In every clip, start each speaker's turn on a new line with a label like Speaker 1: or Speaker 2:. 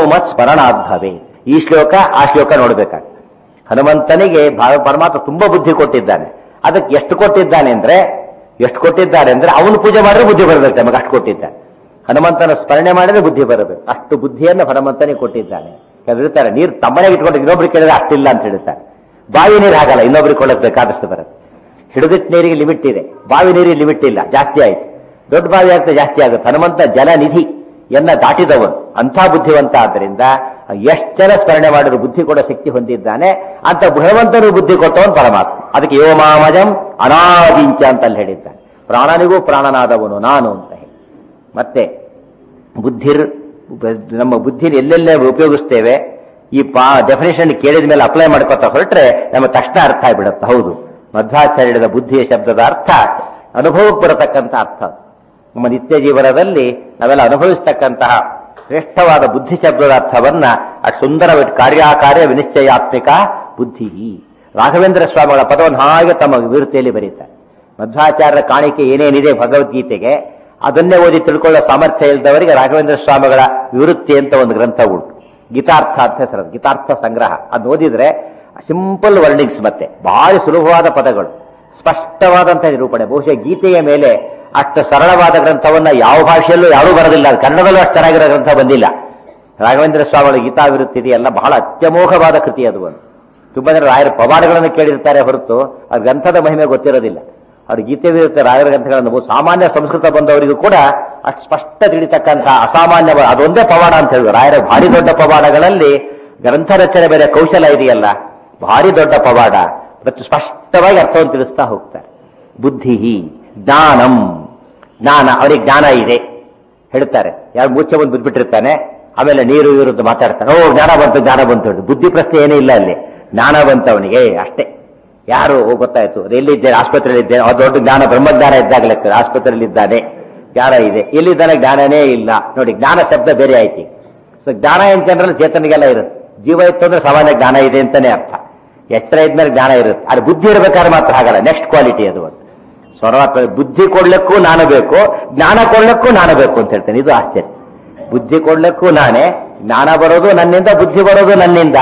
Speaker 1: ಹನುಮತ್ ಸ್ಮರಣಾದ್ಭವೆ ಈ ಶ್ಲೋಕ ಆ ಶ್ಲೋಕ ನೋಡ್ಬೇಕಾಗ್ತದೆ ಹನುಮಂತನಿಗೆ ಭಾ- ಪರಮಾತ್ಮ ತುಂಬಾ ಬುದ್ಧಿ ಕೊಟ್ಟಿದ್ದಾನೆ ಅದಕ್ಕೆ ಎಷ್ಟು ಕೊಟ್ಟಿದ್ದಾನೆ ಅಂದ್ರೆ ಎಷ್ಟು ಕೊಟ್ಟಿದ್ದಾರೆ ಅಂದ್ರೆ ಅವನು ಪೂಜೆ ಮಾಡಿದ್ರೆ ಬುದ್ಧಿ ಬರಬೇಕು ನಮಗೆ ಅಷ್ಟು ಕೊಟ್ಟಿದ್ದಾನೆ ಹನುಮಂತನ ಸ್ಮರಣೆ ಮಾಡಿದ್ರೆ ಬುದ್ಧಿ ಬರಬೇಕು ಅಷ್ಟು ಬುದ್ಧಿಯನ್ನು ಹನುಮಂತನಿಗೆ ಕೊಟ್ಟಿದ್ದಾನೆ ಕೆಲವ್ರು ಇರ್ತಾರೆ ನೀರು ತಮ್ಮನೆಗೆ ಇಟ್ಕೊಂಡು ಇನ್ನೊಬ್ರಿಗೆ ಕೇಳಿದ್ರೆ ಅಷ್ಟಿಲ್ಲ ಅಂತ ಹೇಳ್ತಾರೆ ಬಾವಿ ನೀರು ಹಾಗಲ್ಲ ಇನ್ನೊಬ್ರಿಗೆ ಕೊಳ್ಳಕ್ ಬೇಕಾದಷ್ಟು ಬರುತ್ತೆ ಹಿಡಿದಿಟ್ಟು ನೀರಿಗೆ ಲಿಮಿಟ್ ಇದೆ ಬಾವಿ ನೀರಿಗೆ ಲಿಮಿಟ್ ಇಲ್ಲ ಜಾಸ್ತಿ ಆಯ್ತು ದೊಡ್ಡ ಬಾವಿ ಆಗ್ತದೆ ಜಾಸ್ತಿ ಆಗುತ್ತೆ ಹನುಮಂತ ಜಲನಿಧಿ ಎನ್ನ ದಾಟಿದವನು ಅಂಥ ಬುದ್ಧಿವಂತ ಆದ್ದರಿಂದ ಎಷ್ಟು ಜನ ಸ್ಮರಣೆ ಮಾಡಿದ್ರು ಬುದ್ಧಿ ಕೊಡೋ ಶಕ್ತಿ ಹೊಂದಿದ್ದಾನೆ ಅಂತ ಭಗವಂತನು ಬುದ್ಧಿ ಕೊಟ್ಟವನು ಪರಮಾತ್ಮ ಅದಕ್ಕೆ ಯೋ ಮಾಮಜಂ ಅನಾದಿಂಚ ಅಂತ ಅಲ್ಲಿ ಹೇಳಿದ್ದಾನೆ ಪ್ರಾಣನಿಗೂ ಪ್ರಾಣನಾದವನು ನಾನು ಅಂತ ಹೇಳಿ ಮತ್ತೆ ಬುದ್ಧಿರ್ ನಮ್ಮ ಬುದ್ಧಿನ ಎಲ್ಲೆಲ್ಲೇ ಉಪಯೋಗಿಸ್ತೇವೆ ಈ ಪಾ ಡೆಫಿನೇಷನ್ ಕೇಳಿದ ಮೇಲೆ ಅಪ್ಲೈ ಮಾಡ್ಕೊತಾ ಹೊರಟ್ರೆ ನಮ್ಮ ತಕ್ಷಣ ಅರ್ಥ ಆಗ್ಬಿಡುತ್ತೆ ಹೌದು ಮಧ್ವಾಚಾರ್ಯದ ಬುದ್ಧಿಯ ಶಬ್ದದ ಅರ್ಥ ಅನುಭವಕ್ಕೆ ಬರತಕ್ಕಂಥ ಅರ್ಥ ಅದು. ನಮ್ಮ ನಿತ್ಯ ಜೀವನದಲ್ಲಿ ನಾವೆಲ್ಲ ಅನುಭವಿಸ್ತಕ್ಕಂತಹ ಶ್ರೇಷ್ಠವಾದ ಬುದ್ಧಿ ಶಬ್ದದ ಅರ್ಥವನ್ನ ಅಷ್ಟು ಸುಂದರವಾಗಿ ಕಾರ್ಯಾಕಾರ್ಯ ವಿನಿಶ್ಚಯಾತ್ಮಿಕ ಬುದ್ಧಿ ರಾಘವೇಂದ್ರ ಸ್ವಾಮಿಗಳ ಪದವನ್ನು ಹಾಗೆ ತಮ್ಮ ವಿವೃತ್ತಿಯಲ್ಲಿ ಬರೀತಾರೆ ಮಧ್ವಾಚಾರ್ಯರ ಕಾಣಿಕೆ ಏನೇನಿದೆ ಭಗವದ್ಗೀತೆಗೆ ಅದನ್ನೇ ಓದಿ ತಿಳ್ಕೊಳ್ಳೋ ಸಾಮರ್ಥ್ಯ ಇಲ್ಲದವರಿಗೆ ರಾಘವೇಂದ್ರ ಸ್ವಾಮಿಗಳ ವಿವೃತ್ತಿ ಅಂತ ಒಂದು ಗ್ರಂಥ ಉಂಟು ಗೀತಾರ್ಥ ಅಂತ ಹೆಸರು ಗೀತಾರ್ಥ ಸಂಗ್ರಹ ಅದು ಓದಿದ್ರೆ ಸಿಂಪಲ್ ವರ್ಣಿಂಗ್ಸ್ ಮತ್ತೆ ಬಹಳ ಸುಲಭವಾದ ಪದಗಳು ಸ್ಪಷ್ಟವಾದಂತಹ ನಿರೂಪಣೆ ಬಹುಶಃ ಗೀತೆಯ ಮೇಲೆ ಅಷ್ಟು ಸರಳವಾದ ಗ್ರಂಥವನ್ನ ಯಾವ ಭಾಷೆಯಲ್ಲೂ ಯಾರೂ ಬರೋದಿಲ್ಲ ಅದು ಕನ್ನಡದಲ್ಲೂ ಅಷ್ಟು ಚೆನ್ನಾಗಿರೋ ಗ್ರಂಥ ಬಂದಿಲ್ಲ ರಾಘವೇಂದ್ರ ಸ್ವಾಮಿಗಳ ಗೀತಾ ವಿರುತ್ತಿ ಇದೆಯಲ್ಲ ಬಹಳ ಅತ್ಯಮೋಘವಾದ ಕೃತಿ ಅದು ಒಂದು ತುಂಬಾ ಜನ ರಾಯರ ಪವಾಡಗಳನ್ನು ಕೇಳಿರ್ತಾರೆ ಹೊರತು ಆ ಗ್ರಂಥದ ಮಹಿಮೆ ಗೊತ್ತಿರೋದಿಲ್ಲ ಅವ್ರ ಗೀತೆ ವಿರುದ್ಧ ರಾಯರ ಗ್ರಂಥಗಳನ್ನು ಓದಿ ಸಾಮಾನ್ಯ ಸಂಸ್ಕೃತ ಬಂದವರಿಗೂ ಕೂಡ ಅಷ್ಟು ಸ್ಪಷ್ಟ ತಿಳಿತಕ್ಕಂಥ ಅಸಾಮಾನ್ಯ ಅದೊಂದೇ ಪವಾಡ ಅಂತ ಹೇಳಿದ್ರು ರಾಯರ ಭಾರಿ ದೊಡ್ಡ ಪವಾಡಗಳಲ್ಲಿ ಗ್ರಂಥ ರಚನೆ ಬೇರೆ ಕೌಶಲ ಇದೆಯಲ್ಲ ಭಾರಿ ದೊಡ್ಡ ಪವಾಡ ಮತ್ತು ಸ್ಪಷ್ಟವಾಗಿ ಅರ್ಥವನ್ನು ತಿಳಿಸ್ತಾ ಹೋಗ್ತಾರೆ ಬುದ್ಧಿ ಜ್ಞಾನಂ ಜ್ಞಾನ ಅವರಿಗೆ ಜ್ಞಾನ ಇದೆ ಹೇಳ್ತಾರೆ ಯಾರು ಮುಚ್ಚೆ ಬಂದು ಬಿಟ್ಬಿಟ್ಟಿರ್ತಾನೆ ಆಮೇಲೆ ನೀರು ವಿರುದ್ಧ ಮಾತಾಡ್ತಾನೆ ಓ ಜ್ಞಾನ ಬಂತು ಜ್ಞಾನ ಬಂತು ಅಂತ. ಬುದ್ಧಿ ಪ್ರಶ್ನೆ ಏನೇ ಇಲ್ಲ ಅಲ್ಲಿ ಜ್ಞಾನ ಬಂತು ಅವನಿಗೆ ಅಷ್ಟೇ ಯಾರು ಓ, ಗೊತ್ತಾಯ್ತು ಅದು ಎಲ್ಲಿದ್ದೇನೆ ಆಸ್ಪತ್ರೆಯಲ್ಲಿ ಇದ್ದೇನೆ ಅದು ದೊಡ್ಡ ಜ್ಞಾನ ಬ್ರಹ್ಮಜ್ಞಾನ ಇದ್ದಾಗ ಲೆಕ್ಕ ಆಸ್ಪತ್ರೆಯಲ್ಲಿ ಇದ್ದಾನೆ ಜ್ಞಾನ ಇದೆ ಎಲ್ಲಿದ್ದಾನೆ ಜ್ಞಾನನೇ ಇಲ್ಲ ನೋಡಿ ಜ್ಞಾನ ಶಬ್ದ ಬೇರೆ ಆಯ್ತು ಸೊ ಜ್ಞಾನ ಏನ್ ಜನರಲ್ ಚೇತನಿಗೆಲ್ಲ ಇರುತ್ತೆ ಜೀವ ಇತ್ತು ಅಂದ್ರೆ ಸಾಮಾನ್ಯ ಜ್ಞಾನ ಇದೆ ಅಂತಾನೆ ಅರ್ಥ ಎಚ್ಚರ ಇದ್ಮೇಲೆ ಜ್ಞಾನ ಇರುತ್ತೆ ಅದು ಬುದ್ಧಿ ಇರ್ಬೇಕಾದ್ರೆ ಮಾತ್ರ ಹಾಗಲ್ಲ ನೆಕ್ಸ್ಟ್ ಕ್ವಾಲಿಟಿ ಅದು ಒಂದು ಸ್ವರವಾತ್ಮ ಬುದ್ಧಿ ಕೊಡ್ಲಿಕ್ಕೂ ನಾನು ಬೇಕು ಜ್ಞಾನ ಕೊಡ್ಲಿಕ್ಕೂ ನಾನು ಬೇಕು ಅಂತ ಹೇಳ್ತೇನೆ ಇದು ಆಶ್ಚರ್ಯ ಬುದ್ಧಿ ಕೊಡ್ಲಿಕ್ಕೂ ನಾನೇ ಜ್ಞಾನ ಬರೋದು ನನ್ನಿಂದ ಬುದ್ಧಿ ಬರೋದು ನನ್ನಿಂದ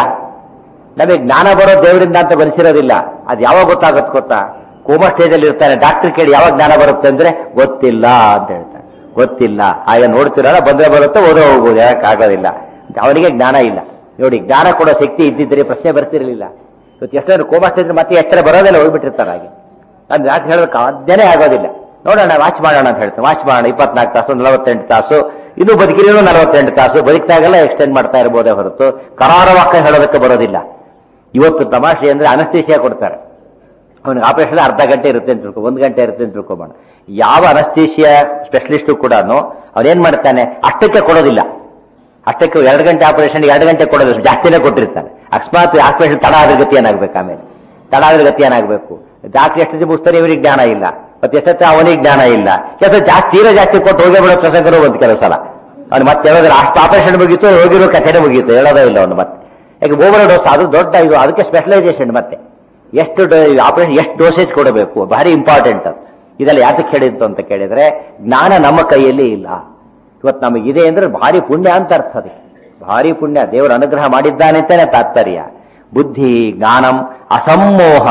Speaker 1: ನಮಗೆ ಜ್ಞಾನ ಬರೋದು ದೇವರಿಂದ ಅಂತ ಬರೆಸಿರೋದಿಲ್ಲ ಅದು ಯಾವಾಗ ಗೊತ್ತಾಗುತ್ತೆ ಗೊತ್ತಾ ಕೋಮಾ ಸ್ಟೇಜಲ್ಲಿ ಇರ್ತಾನೆ ಡಾಕ್ಟರ್ ಕೇಳಿ ಯಾವಾಗ ಜ್ಞಾನ ಬರುತ್ತೆ ಅಂದ್ರೆ ಗೊತ್ತಿಲ್ಲ ಅಂತ ಹೇಳ್ತಾನೆ ಗೊತ್ತಿಲ್ಲ ಆಗ ನೋಡ್ತಿರಲ್ಲ ಬಂದ್ರೆ ಬರುತ್ತೆ ಓದೋ ಹೋಗ್ಬೋದು ಯಾಕೆ ಆಗೋದಿಲ್ಲ ಅವನಿಗೆ ಜ್ಞಾನ ಇಲ್ಲ ನೋಡಿ ಜ್ಞಾನ ಕೊಡೋ ಶಕ್ತಿ ಇದ್ದಿದ್ರೆ ಪ್ರಶ್ನೆ ಬರ್ತಿರಲಿಲ್ಲ ಇವತ್ತು ಎಷ್ಟೋ ಕೋಮಾ ಸ್ಟೇಜ್ ಮತ್ತೆ ಎಷ್ಟರ ಬರೋದೆಲ್ಲ ಹೋಗ್ಬಿಟ್ಟಿರ್ತಾರೆ ಹಾಗೆ ನಾನು ಯಾಕೆ ಹೇಳೋದಕ್ಕೆ ಸಾಧ್ಯನೇ ಆಗೋದಿಲ್ಲ ನೋಡೋಣ ವಾಚ್ ಮಾಡೋಣ ಅಂತ ಹೇಳ್ತಾರೆ ವಾಚ್ ಮಾಡೋಣ ಇಪ್ಪತ್ನಾಲ್ಕು ತಾಸು ನಲವತ್ತೆಂಟು ತಾಸು ಇದು ಬದುಕಿರೋ ನಲವತ್ತೆಂಟು ತಾಸು ಬದುಕಿದಾಗೆಲ್ಲ ಎಕ್ಸ್ಟೆಂಡ್ ಮಾಡ್ತಾ ಇರ್ಬೋದೇ ಹೊರತು ಕರಾರವಾಕ್ಯ ಹೇಳೋದಕ್ಕೆ ಬರೋದಿಲ್ಲ ಇವತ್ತು ತಮಾಷೆ ಅಂದ್ರೆ ಅನಸ್ತೇಶಿಯಾ ಕೊಡ್ತಾರೆ ಅವನಿಗೆ ಆಪರೇಷನ್ ಅರ್ಧ ಗಂಟೆ ಇರುತ್ತೆ ಅಂತ ತಿಳ್ಕೊ ಒಂದು ಗಂಟೆ ಇರುತ್ತೆ ಅಂತ ತಿಳ್ಕೊಬೋಣ ಯಾವ ಅನಸ್ತೇಶಿಯಾ ಸ್ಪೆಷಲಿಸ್ಟು ಕೂಡ ಅವನೇನ್ ಮಾಡ್ತಾನೆ ಅಷ್ಟಕ್ಕೆ ಕೊಡೋದಿಲ್ಲ ಅಷ್ಟಕ್ಕೆ ಎರಡು ಗಂಟೆ ಆಪರೇಷನ್ ಎರಡು ಗಂಟೆ ಕೊಡೋದು ಜಾಸ್ತಿನೇ ಕೊಟ್ಟಿರ್ತಾನೆ ಅಕಸ್ಮಾತ್ ಆಪರೇಷನ್ ತಡ ಆದ್ರೆ ಗತಿ ಏನಾಗ್ಬೇಕು ಆಮೇಲೆ ತಡ ಆದ್ರೆ ಗತಿ ಏನಾಗಬೇಕು ಡಾಕ್ಟರ್ ಎಷ್ಟು ಮುಗಿಸ್ತಾರೆ ಇವರಿಗೆ ಜ್ಞಾನ ಇಲ್ಲ ಮತ್ತೆ ಎಷ್ಟೊತ್ತ ಅವನಿಗೆ ಜ್ಞಾನ ಇಲ್ಲ ಎಷ್ಟು ಜಾಸ್ತಿ ತೀರಾ ಜಾಸ್ತಿ ಕೊಟ್ಟು ಹೋಗೇ ಬಿಡೋ ಪ್ರಸಂಗನೂ ಒಂದು ಕೆಲವು ಸಲ ಅವ್ನು ಮತ್ತೆ ಹೇಳೋದಿಲ್ಲ ಅಷ್ಟು ಆಪರೇಷನ್ ಮುಗೀತು ಹೋಗಿರೋ ಕಥೆನೇ ಮುಗೀತು ಹೇಳೋದೇ ಇಲ್ಲ ಅವನು ಮತ್ತೆ ಯಾಕೆ ಓವರ್ ಡೋಸ್ ಅದು ದೊಡ್ಡ ಇದು ಅದಕ್ಕೆ ಸ್ಪೆಷಲೈಸೇಷನ್ ಮತ್ತೆ ಎಷ್ಟು ಆಪರೇಷನ್ ಎಷ್ಟು ಡೋಸೇಜ್ ಕೊಡಬೇಕು ಭಾರಿ ಇಂಪಾರ್ಟೆಂಟ್ ಅದು ಇದೆಲ್ಲ ಯಾತಕ್ಕೆ ಹೇಳಿದ್ದು ಅಂತ ಕೇಳಿದ್ರೆ ಜ್ಞಾನ ನಮ್ಮ ಕೈಯಲ್ಲಿ ಇಲ್ಲ ಇವತ್ತು ನಮಗಿದೆ ಅಂದ್ರೆ ಭಾರಿ ಪುಣ್ಯ ಅಂತ ಅರ್ಥ ಅದಕ್ಕೆ ಭಾರಿ ಪುಣ್ಯ ದೇವರ ಅನುಗ್ರಹ ಮಾಡಿದ್ದಾನೆ ಅಂತಾನೆ ತಾತ್ಪರ್ಯ ಬುದ್ಧಿ ಜ್ಞಾನಂ ಅಸಮ್ಮೋಹ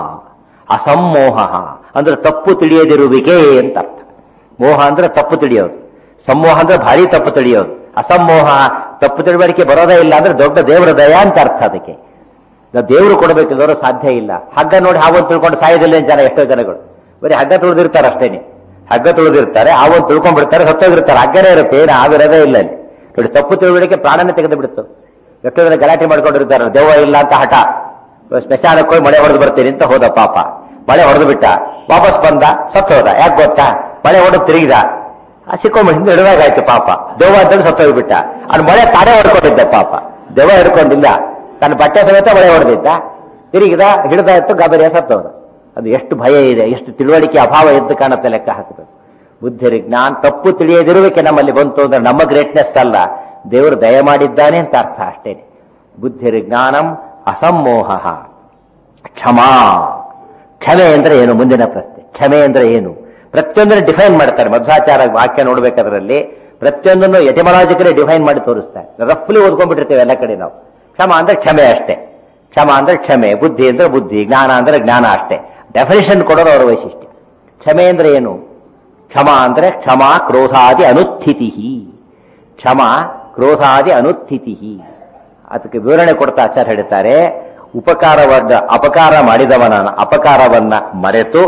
Speaker 1: ಅಸಮ್ಮೋಹ ಅಂದ್ರೆ ತಪ್ಪು ತಿಳಿಯದಿರುವಿಕೆ ಅಂತ ಅರ್ಥ ಮೋಹ ಅಂದ್ರೆ ತಪ್ಪು ತಿಳಿಯೋದು ಸಮೋಹ ಅಂದ್ರೆ ಭಾರಿ ತಪ್ಪು ತಿಳಿಯೋದು ಅಸಮ್ಮೋಹ ತಪ್ಪು ತಿಳುವಳಿಕೆ ಬರೋದೇ ಇಲ್ಲ ಅಂದ್ರೆ ದೊಡ್ಡ ದೇವರ ದಯ ಅಂತ ಅರ್ಥ ಅದಕ್ಕೆ ನಾವು ದೇವರು ಕೊಡಬೇಕಿಲ್ಲವರು ಸಾಧ್ಯ ಇಲ್ಲ ಹಗ್ಗ ನೋಡಿ ಹಾವನ್ನು ತಿಳ್ಕೊಂಡು ಸಾಯೋದಿಲ್ಲ ಜನ ಎಷ್ಟೋ ಜನಗಳು ಬರೀ ಹಗ್ಗ ತುಳಿದಿರ್ತಾರೆ ಅಷ್ಟೇನೆ ಹಗ್ಗ ತುಳಿದಿರ್ತಾರೆ ಹಾವನ್ನು ತಿಳ್ಕೊಂಡ್ಬಿಡ್ತಾರೆ ಸತ್ತೋಗಿರ್ತಾರೆ ಹಗ್ಗನೇ ಇರುತ್ತೆ ಏನು ಆಗಿರೋದೇ ಇಲ್ಲ ಅಲ್ಲಿ ನೋಡಿ ತಪ್ಪು ತಿಳುವಳಿಕೆ ಪ್ರಾಣನೇ ತೆಗೆದು ಬಿಡ್ತು ಎಷ್ಟೋ ಜನ ಗಲಾಟೆ ಮಾಡ್ಕೊಂಡಿರ್ತಾರೆ ದೆವ್ವ ಇಲ್ಲ ಅಂತ ಹಠ ಸ್ಮಶಾನಕ್ಕೆ ಹೋಗಿ ಮಳೆ ಹೊಡೆದು ಬರ್ತೀನಿ ಅಂತ ಹೋದ ಪಾಪ ಮಳೆ ಹೊಡೆದು ಬಿಟ್ಟ ವಾಪಸ್ ಬಂದ ಸತ್ತು ಹೋದ ಯಾಕೆ ಗೊತ್ತಾ ಮಳೆ ಹೊಡೆದು ತಿರುಗಿದ ಸಿಕ್ಕೊಂಡ್ ಹಿಂದೆ ಹಿಡಿದಾಗಾಯ್ತು ಪಾಪ ದೆವ್ವ ಅಂತೇಳಿ ಸತ್ತೋಗ್ಬಿಟ್ಟ ಅವ್ನು ಮಳೆ ತಾನೇ ಹೊಡ್ಕೊಂಡಿದ್ದ ಪಾಪ ದೆವ್ವ ಹಿಡ್ಕೊಂಡಿಲ್ಲ ತನ್ನ ಬಟ್ಟೆ ಸಮೇತ ಮಳೆ ಹೊಡೆದಿದ್ದ ತಿರುಗಿದ ಹಿಡಿದಾಯ್ತು ಗಾಬರಿಯ ಸತ್ತೋದ ಅದು ಎಷ್ಟು ಭಯ ಇದೆ ಎಷ್ಟು ತಿಳುವಳಿಕೆ ಅಭಾವ ಎದ್ದು ಕಾಣುತ್ತೆ ಲೆಕ್ಕ ಹಾಕಬೇಕು ಬುದ್ಧಿರಿ ಜ್ಞಾನ ತಪ್ಪು ತಿಳಿಯದಿರುವಿಕೆ ನಮ್ಮಲ್ಲಿ ಬಂತು ಅಂದ್ರೆ ನಮ್ಮ ಗ್ರೇಟ್ನೆಸ್ ಅಲ್ಲ ದೇವರು ದಯ ಮಾಡಿದ್ದಾನೆ ಅಂತ ಅರ್ಥ ಅಷ್ಟೇನೆ ಬುದ್ಧಿರಿ ಜ್ಞಾನಂ ಅಸಮ್ಮೋಹ ಕ್ಷಮಾ ಕ್ಷಮೆ ಅಂದ್ರೆ ಏನು ಮುಂದಿನ ಪ್ರಶ್ನೆ ಕ್ಷಮೆ ಅಂದ್ರೆ ಏನು ಪ್ರತಿಯೊಂದನ್ನು ಡಿಫೈನ್ ಮಾಡ್ತಾರೆ ಮಧ್ವಾಚಾರ ವಾಕ್ಯ ನೋಡ್ಬೇಕಾದ್ರಲ್ಲಿ ಪ್ರತಿಯೊಂದನ್ನು ಎಟಿಮಲಾಜಿಕಲಿ ಡಿಫೈನ್ ಮಾಡಿ ತೋರಿಸ್ತಾರೆ ರಫ್ಲಿ ಓದ್ಕೊಂಡ್ಬಿಟ್ಟಿರ್ತೇವೆ ಎಲ್ಲ ಕಡೆ ನಾವು ಕ್ಷಮ ಅಂದ್ರೆ ಕ್ಷಮೆ ಅಷ್ಟೇ ಕ್ಷಮ ಅಂದ್ರೆ ಕ್ಷಮೆ ಬುದ್ಧಿ ಅಂದ್ರೆ ಬುದ್ಧಿ ಜ್ಞಾನ ಅಂದ್ರೆ ಜ್ಞಾನ ಅಷ್ಟೇ ಡೆಫಿನೇಷನ್ ಕೊಡೋದು ಅವರ ವೈಶಿಷ್ಟ್ಯ ಕ್ಷಮೆ ಅಂದ್ರೆ ಏನು ಕ್ಷಮ ಅಂದ್ರೆ ಕ್ಷಮ ಕ್ರೋಧಾದಿ ಅನುಸ್ಥಿತಿ ಕ್ಷಮ ಕ್ರೋಧಾದಿ ಅನುಸ್ಥಿತಿ ಅದಕ್ಕೆ ವಿವರಣೆ ಕೊಡ್ತಾ ಆಚಾರ್ಯ ಹೇಳ್ತಾರೆ ಉಪಕಾರವನ್ನ ಅಪಕಾರ ಮಾಡಿದವನ ಅಪಕಾರವನ್ನ ಮರೆತು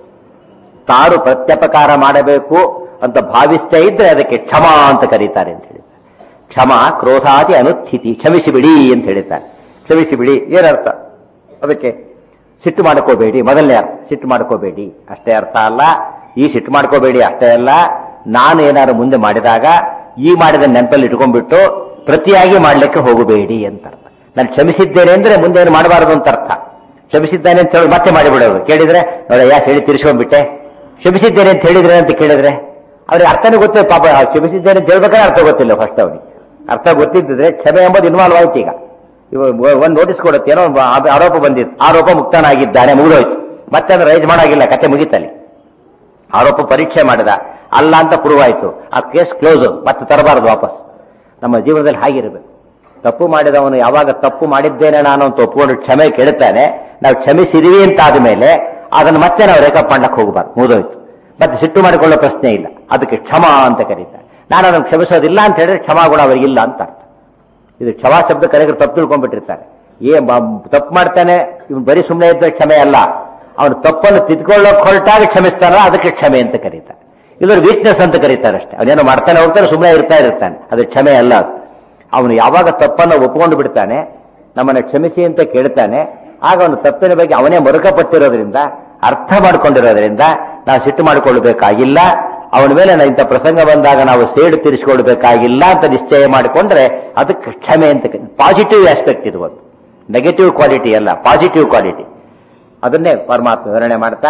Speaker 1: ತಾನು ಪ್ರತ್ಯಪಕಾರ ಮಾಡಬೇಕು ಅಂತ ಭಾವಿಸ್ತಾ ಇದ್ರೆ ಅದಕ್ಕೆ ಕ್ಷಮ ಅಂತ ಕರೀತಾರೆ ಅಂತ ಹೇಳಿದ್ದಾರೆ ಕ್ಷಮ ಕ್ರೋಧಾದಿ ಅನುಸ್ಥಿತಿ ಕ್ಷಮಿಸಿ ಬಿಡಿ ಅಂತ ಹೇಳಿದ್ದಾರೆ ಕ್ಷಮಿಸಿ ಬಿಡಿ ಏನರ್ಥ ಅದಕ್ಕೆ ಸಿಟ್ಟು ಮಾಡ್ಕೋಬೇಡಿ ಮೊದಲನೇ ಅರ್ಥ ಸಿಟ್ಟು ಮಾಡ್ಕೋಬೇಡಿ ಅಷ್ಟೇ ಅರ್ಥ ಅಲ್ಲ ಈ ಸಿಟ್ಟು ಮಾಡ್ಕೋಬೇಡಿ ಅಷ್ಟೇ ಅಲ್ಲ ನಾನು ಏನಾದ್ರು ಮುಂದೆ ಮಾಡಿದಾಗ ಈ ಮಾಡಿದ ನೆನಪಲ್ಲಿ ಇಟ್ಕೊಂಡ್ಬಿಟ್ಟು ಪ್ರತಿಯಾಗಿ ಮಾಡ್ಲಿಕ್ಕೆ ಹೋಗಬೇಡಿ ಅಂತ ಅರ್ಥ ನಾನು ಕ್ಷಮಿಸಿದ್ದೇನೆ ಅಂದ್ರೆ ಮುಂದೆ ಏನು ಮಾಡಬಾರದು ಅಂತ ಅರ್ಥ ಕ್ಷಮಿಸಿದ್ದಾನೆ ಅಂತ ಹೇಳಿ ಮತ್ತೆ ಮಾಡಿಬಿಡೋದು ಕೇಳಿದ್ರೆ ನೋಡ ಯಾಕೆ ಹೇಳಿ ತಿರ್ಸ್ಕೊಂಡ್ಬಿಟ್ಟೆ ಕ್ಷಮಿಸಿದ್ದೇನೆ ಅಂತ ಹೇಳಿದ್ರೆ ಅಂತ ಕೇಳಿದ್ರೆ ಅವ್ರಿಗೆ ಅರ್ಥನೇ ಗೊತ್ತಿಲ್ಲ ಪಾಪ ಆ ಕ್ಷಮಿಸಿದ್ದೇನೆ ಅಂತ ಹೇಳ್ಬೇಕಾದ್ರೆ ಅರ್ಥ ಗೊತ್ತಿಲ್ಲ ಫಸ್ಟ್ ಅವನಿಗೆ ಅರ್ಥ ಗೊತ್ತಿದ್ದಿದ್ರೆ ಕ್ಷಮೆ ಎಂಬುದು ಇನ್ವಾಲ್ವ್ ಆಯ್ತು ಈಗ ಇವಾಗ ಒಂದು ನೋಟಿಸ್ ಕೊಡುತ್ತೆ ಏನೋ ಒಂದು ಆ- ಆರೋಪ ಬಂದಿತ್ತು ಆರೋಪ ಮುಕ್ತನಾಗಿದ್ದಾನೆ ಮುಗಿದೋಯ್ತು ಮತ್ತೆ ಅದು ರೈಸ್ ಮಾಡಾಗಿಲ್ಲ ಕತೆ ಮುಗಿತಲ್ಲಿ ಆರೋಪ ಪರೀಕ್ಷೆ ಮಾಡಿದ ಅಲ್ಲ ಅಂತ ಪ್ರೂವ್ ಆಯ್ತು ಆ ಕೇಸ್ ಕ್ಲೋಸ್ ಮತ್ತೆ ತರಬಾರದು ವಾಪಸ್ ನಮ್ಮ ಜೀವನದಲ್ಲಿ ಹಾಗಿರಬೇಕು ತಪ್ಪು ಮಾಡಿದವನು ಯಾವಾಗ ತಪ್ಪು ಮಾಡಿದ್ದೇನೆ ನಾನು ಅಂತ ಒಪ್ಕೊಂಡು ಕ್ಷಮೆ ಕೇಳುತ್ತಾನೆ ನಾವು ಕ್ಷಮಿಸಿದೀವಿ ಅಂತ ಆದ್ಮೇಲೆ ಅದನ್ನು ಮತ್ತೆ ನಾವು ರೇಖಪ್ ಮಾಡಕ್ಕೆ ಹೋಗಬಾರ್ದು ಮುಗಿದೋಯ್ತು ಮತ್ತೆ ಸಿಟ್ಟು ಮಾಡಿಕೊಳ್ಳೋ ಪ್ರಶ್ನೆ ಇಲ್ಲ ಅದಕ್ಕೆ ಕ್ಷಮ ಅಂತ ಕರೀತಾರೆ ನಾನು ಅದನ್ನು ಕ್ಷಮಿಸೋದಿಲ್ಲ ಅಂತ ಹೇಳಿದ್ರೆ ಕ್ಷಮಾಗುಣ ಅವರಿಗಿಲ್ಲ ಅಂತ ಅರ್ಥ ಇದು ಕ್ಷಮಾ ಶಬ್ದ ಕರೆಗೆ ತಪ್ಪು ತಿಳ್ಕೊಂಡ್ಬಿಟ್ಟಿರ್ತಾರೆ ಏ ಮ- ತಪ್ಪು ಮಾಡ್ತಾನೆ ಇವನು ಬರೀ ಸುಮ್ಮನೆ ಇದ್ದ ಕ್ಷಮೆ ಅಲ್ಲ ಅವನು ತಪ್ಪನ್ನು ತಿದ್ಕೊಳ್ಳೋಕೆ ಹೊರಟಾಗಿ ಕ್ಷಮಿಸ್ತಾನ ಅದಕ್ಕೆ ಕ್ಷಮೆ ಅಂತ ಕರೀತಾರೆ ಇದ್ರ ವೀಕ್ನೆಸ್ ಅಂತ ಕರೀತಾರೆ ಅಷ್ಟೇ ಅವನೇನೋ ಮಾಡ್ತಾನೆ ಹೋಗ್ತಾನೆ ಸುಮ್ಮನೆ ಇರ್ತಾ ಇರ್ತಾನೆ ಅದು ಕ್ಷಮೆ ಅಲ್ಲ ಅದು. ಅವನು ಯಾವಾಗ ತಪ್ಪನ್ನು ಒಪ್ಕೊಂಡು ಬಿಡ್ತಾನೆ ನಮ್ಮನ್ನ ಕ್ಷಮಿಸಿ ಅಂತ ಕೇಳ್ತಾನೆ ಆಗ ಅವನು ತಪ್ಪಿನ ಬಗ್ಗೆ ಅವನೇ ಮರುಕಪಟ್ಟಿರೋದ್ರಿಂದ ಅರ್ಥ ಮಾಡ್ಕೊಂಡಿರೋದ್ರಿಂದ ನಾವು ಸಿಟ್ಟು ಮಾಡಿಕೊಳ್ಬೇಕಾಗಿಲ್ಲ ಅವನ ಮೇಲೆ ನಾ ಇಂಥ ಪ್ರಸಂಗ ಬಂದಾಗ ನಾವು ಸೇಡು ತೀರಿಸಿಕೊಳ್ಬೇಕಾಗಿಲ್ಲ ಅಂತ ನಿಶ್ಚಯ ಮಾಡಿಕೊಂಡ್ರೆ ಅದಕ್ಕೆ ಕ್ಷಮೆ ಅಂತ ಪಾಸಿಟಿವ್ ಆಸ್ಪೆಕ್ಟ್ ಇದು ಒಂದು ನೆಗೆಟಿವ್ ಕ್ವಾಲಿಟಿ ಅಲ್ಲ ಪಾಸಿಟಿವ್ ಕ್ವಾಲಿಟಿ ಅದನ್ನೇ ಪರಮಾತ್ಮ ವಿವರಣೆ ಮಾಡ್ತಾ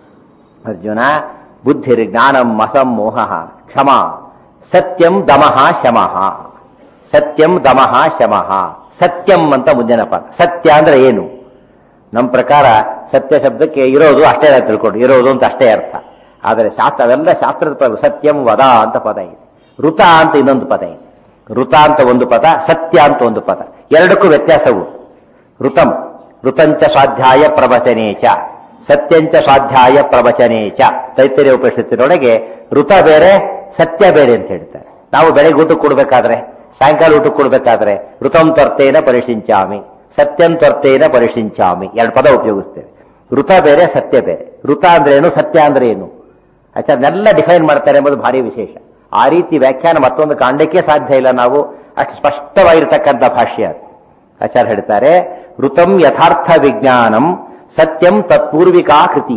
Speaker 1: ಅರ್ಜುನ ಬುದ್ಧಿರ್ ಜ್ಞಾನಂ ಅಸಮ್ಮೋಹ ಕ್ಷಮ ಸತ್ಯಂ ದಮಃ ಶಮಃ ಸತ್ಯಂ ದಮಃ ಶಮಃ ಸತ್ಯಂ ಅಂತ ಮುಂದಿನ ಪದ ಸತ್ಯ ಅಂದ್ರೆ ಏನು ನಮ್ಮ ಪ್ರಕಾರ ಸತ್ಯ ಶಬ್ದಕ್ಕೆ ಇರೋದು ಅಷ್ಟೇ ಅರ್ಥ ತಿಳ್ಕೊಂಡು ಇರೋದು ಅಂತ ಅಷ್ಟೇ ಅರ್ಥ ಆದರೆ ಶಾಸ್ತ್ರ ಅವೆಲ್ಲ ಶಾಸ್ತ್ರದ ಪದ ಸತ್ಯಂ ವದ ಅಂತ ಪದ ಇದೆ ಋತ ಅಂತ ಇನ್ನೊಂದು ಪದ ಇದೆ ಋತ ಅಂತ ಒಂದು ಪದ ಸತ್ಯ ಅಂತ ಒಂದು ಪದ ಎರಡಕ್ಕೂ ವ್ಯತ್ಯಾಸವು ಋತಂ ಋತಂಚ ಸ್ವಾಧ್ಯಾಯ ಪ್ರವಚನೇಚ ಸತ್ಯಂಚ ಸ್ವಾಧ್ಯಾಯ ಪ್ರವಚನೇಚ ತೈತರಿಯ ಉಪನಿಷತ್ತಿನೊಳಗೆ ಋತ ಬೇರೆ ಸತ್ಯ ಬೇರೆ ಅಂತ ಹೇಳ್ತಾರೆ ನಾವು ಬೆಳಗ್ಗೆ ಊಟಕ್ಕೆ ಕೊಡ್ಬೇಕಾದ್ರೆ ಸಾಯಂಕಾಲ ಊಟಕ್ಕೆ ಕೊಡ್ಬೇಕಾದ್ರೆ ಋತಂ ತ್ವರ್ತೇನ ಪರಿಶಿಂಚಾಮಿ ಸತ್ಯಂ ತ್ವರ್ತೇನ ಪರಿಶಿಂಚಾಮಿ ಎರಡು ಪದ ಉಪಯೋಗಿಸ್ತೇವೆ ಋತ ಬೇರೆ ಸತ್ಯ ಬೇರೆ ಋತ ಅಂದ್ರೆ ಏನು ಸತ್ಯ ಅಂದ್ರೆ ಏನು ಅದನ್ನೆಲ್ಲ ಡಿಫೈನ್ ಮಾಡ್ತಾರೆ ಎಂಬುದು ಭಾರಿ ವಿಶೇಷ ಆ ರೀತಿ ವ್ಯಾಖ್ಯಾನ ಮತ್ತೊಂದು ಕಾಂಡಕ್ಕೆ ಸಾಧ್ಯ ಇಲ್ಲ ನಾವು ಅಷ್ಟು ಸ್ಪಷ್ಟವಾಗಿರ್ತಕ್ಕಂಥ ಭಾಷ್ಯ ಅದು ಆಚಾರ್ಯ ಹೇಳ್ತಾರೆ ಋತಂ ಯಥಾರ್ಥ ವಿಜ್ಞಾನಂ ಸತ್ಯಂ ತತ್ಪೂರ್ವಿಕಾ ಕೃತಿ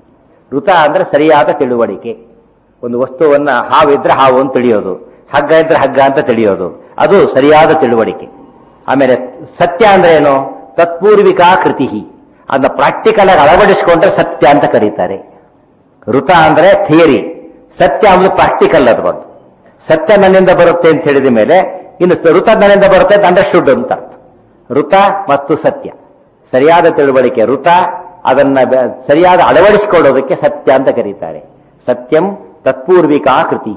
Speaker 1: ಋತ ಅಂದ್ರೆ ಸರಿಯಾದ ತಿಳುವಳಿಕೆ ಒಂದು ವಸ್ತುವನ್ನ ಹಾವಿದ್ರೆ ಹಾವು ಅಂತ ತಿಳಿಯೋದು ಹಗ್ಗ ಇದ್ರೆ ಹಗ್ಗ ಅಂತ ತಿಳಿಯೋದು ಅದು ಸರಿಯಾದ ತಿಳುವಳಿಕೆ ಆಮೇಲೆ ಸತ್ಯ ಅಂದ್ರೆ ಏನು ತತ್ಪೂರ್ವಿಕಾ ಕೃತಿ ಅದನ್ನ ಪ್ರಾಕ್ಟಿಕಲ್ ಆಗಿ ಅಳವಡಿಸಿಕೊಂಡ್ರೆ ಸತ್ಯ ಅಂತ ಕರೀತಾರೆ ಋತ ಅಂದ್ರೆ ಥಿಯರಿ ಸತ್ಯ ಅಂದ್ರೆ ಪ್ರಾಕ್ಟಿಕಲ್ ಅದು ಬಂದು ಸತ್ಯ ನನ್ನಿಂದ ಬರುತ್ತೆ ಅಂತ ಹೇಳಿದ ಮೇಲೆ ಇನ್ನು ಸ- ಋತ ನನ್ನಿಂದ ಬರುತ್ತೆ ಅಂತ ಅಂಡರ್ಸ್ಟುಡ್ ಅಂತ ಅರ್ಥ. ಋತ ಮತ್ತು ಸತ್ಯ ಸರಿಯಾದ ತಿಳುವಳಿಕೆ ಋತ ಅದನ್ನ ಬೆ- ಸರಿಯಾದ ಅಳವಡಿಸಿಕೊಳ್ಳೋದಕ್ಕೆ ಸತ್ಯ ಅಂತ ಕರೀತಾರೆ ಸತ್ಯಂ ತತ್ಪೂರ್ವಿಕಾ ಕೃತಿ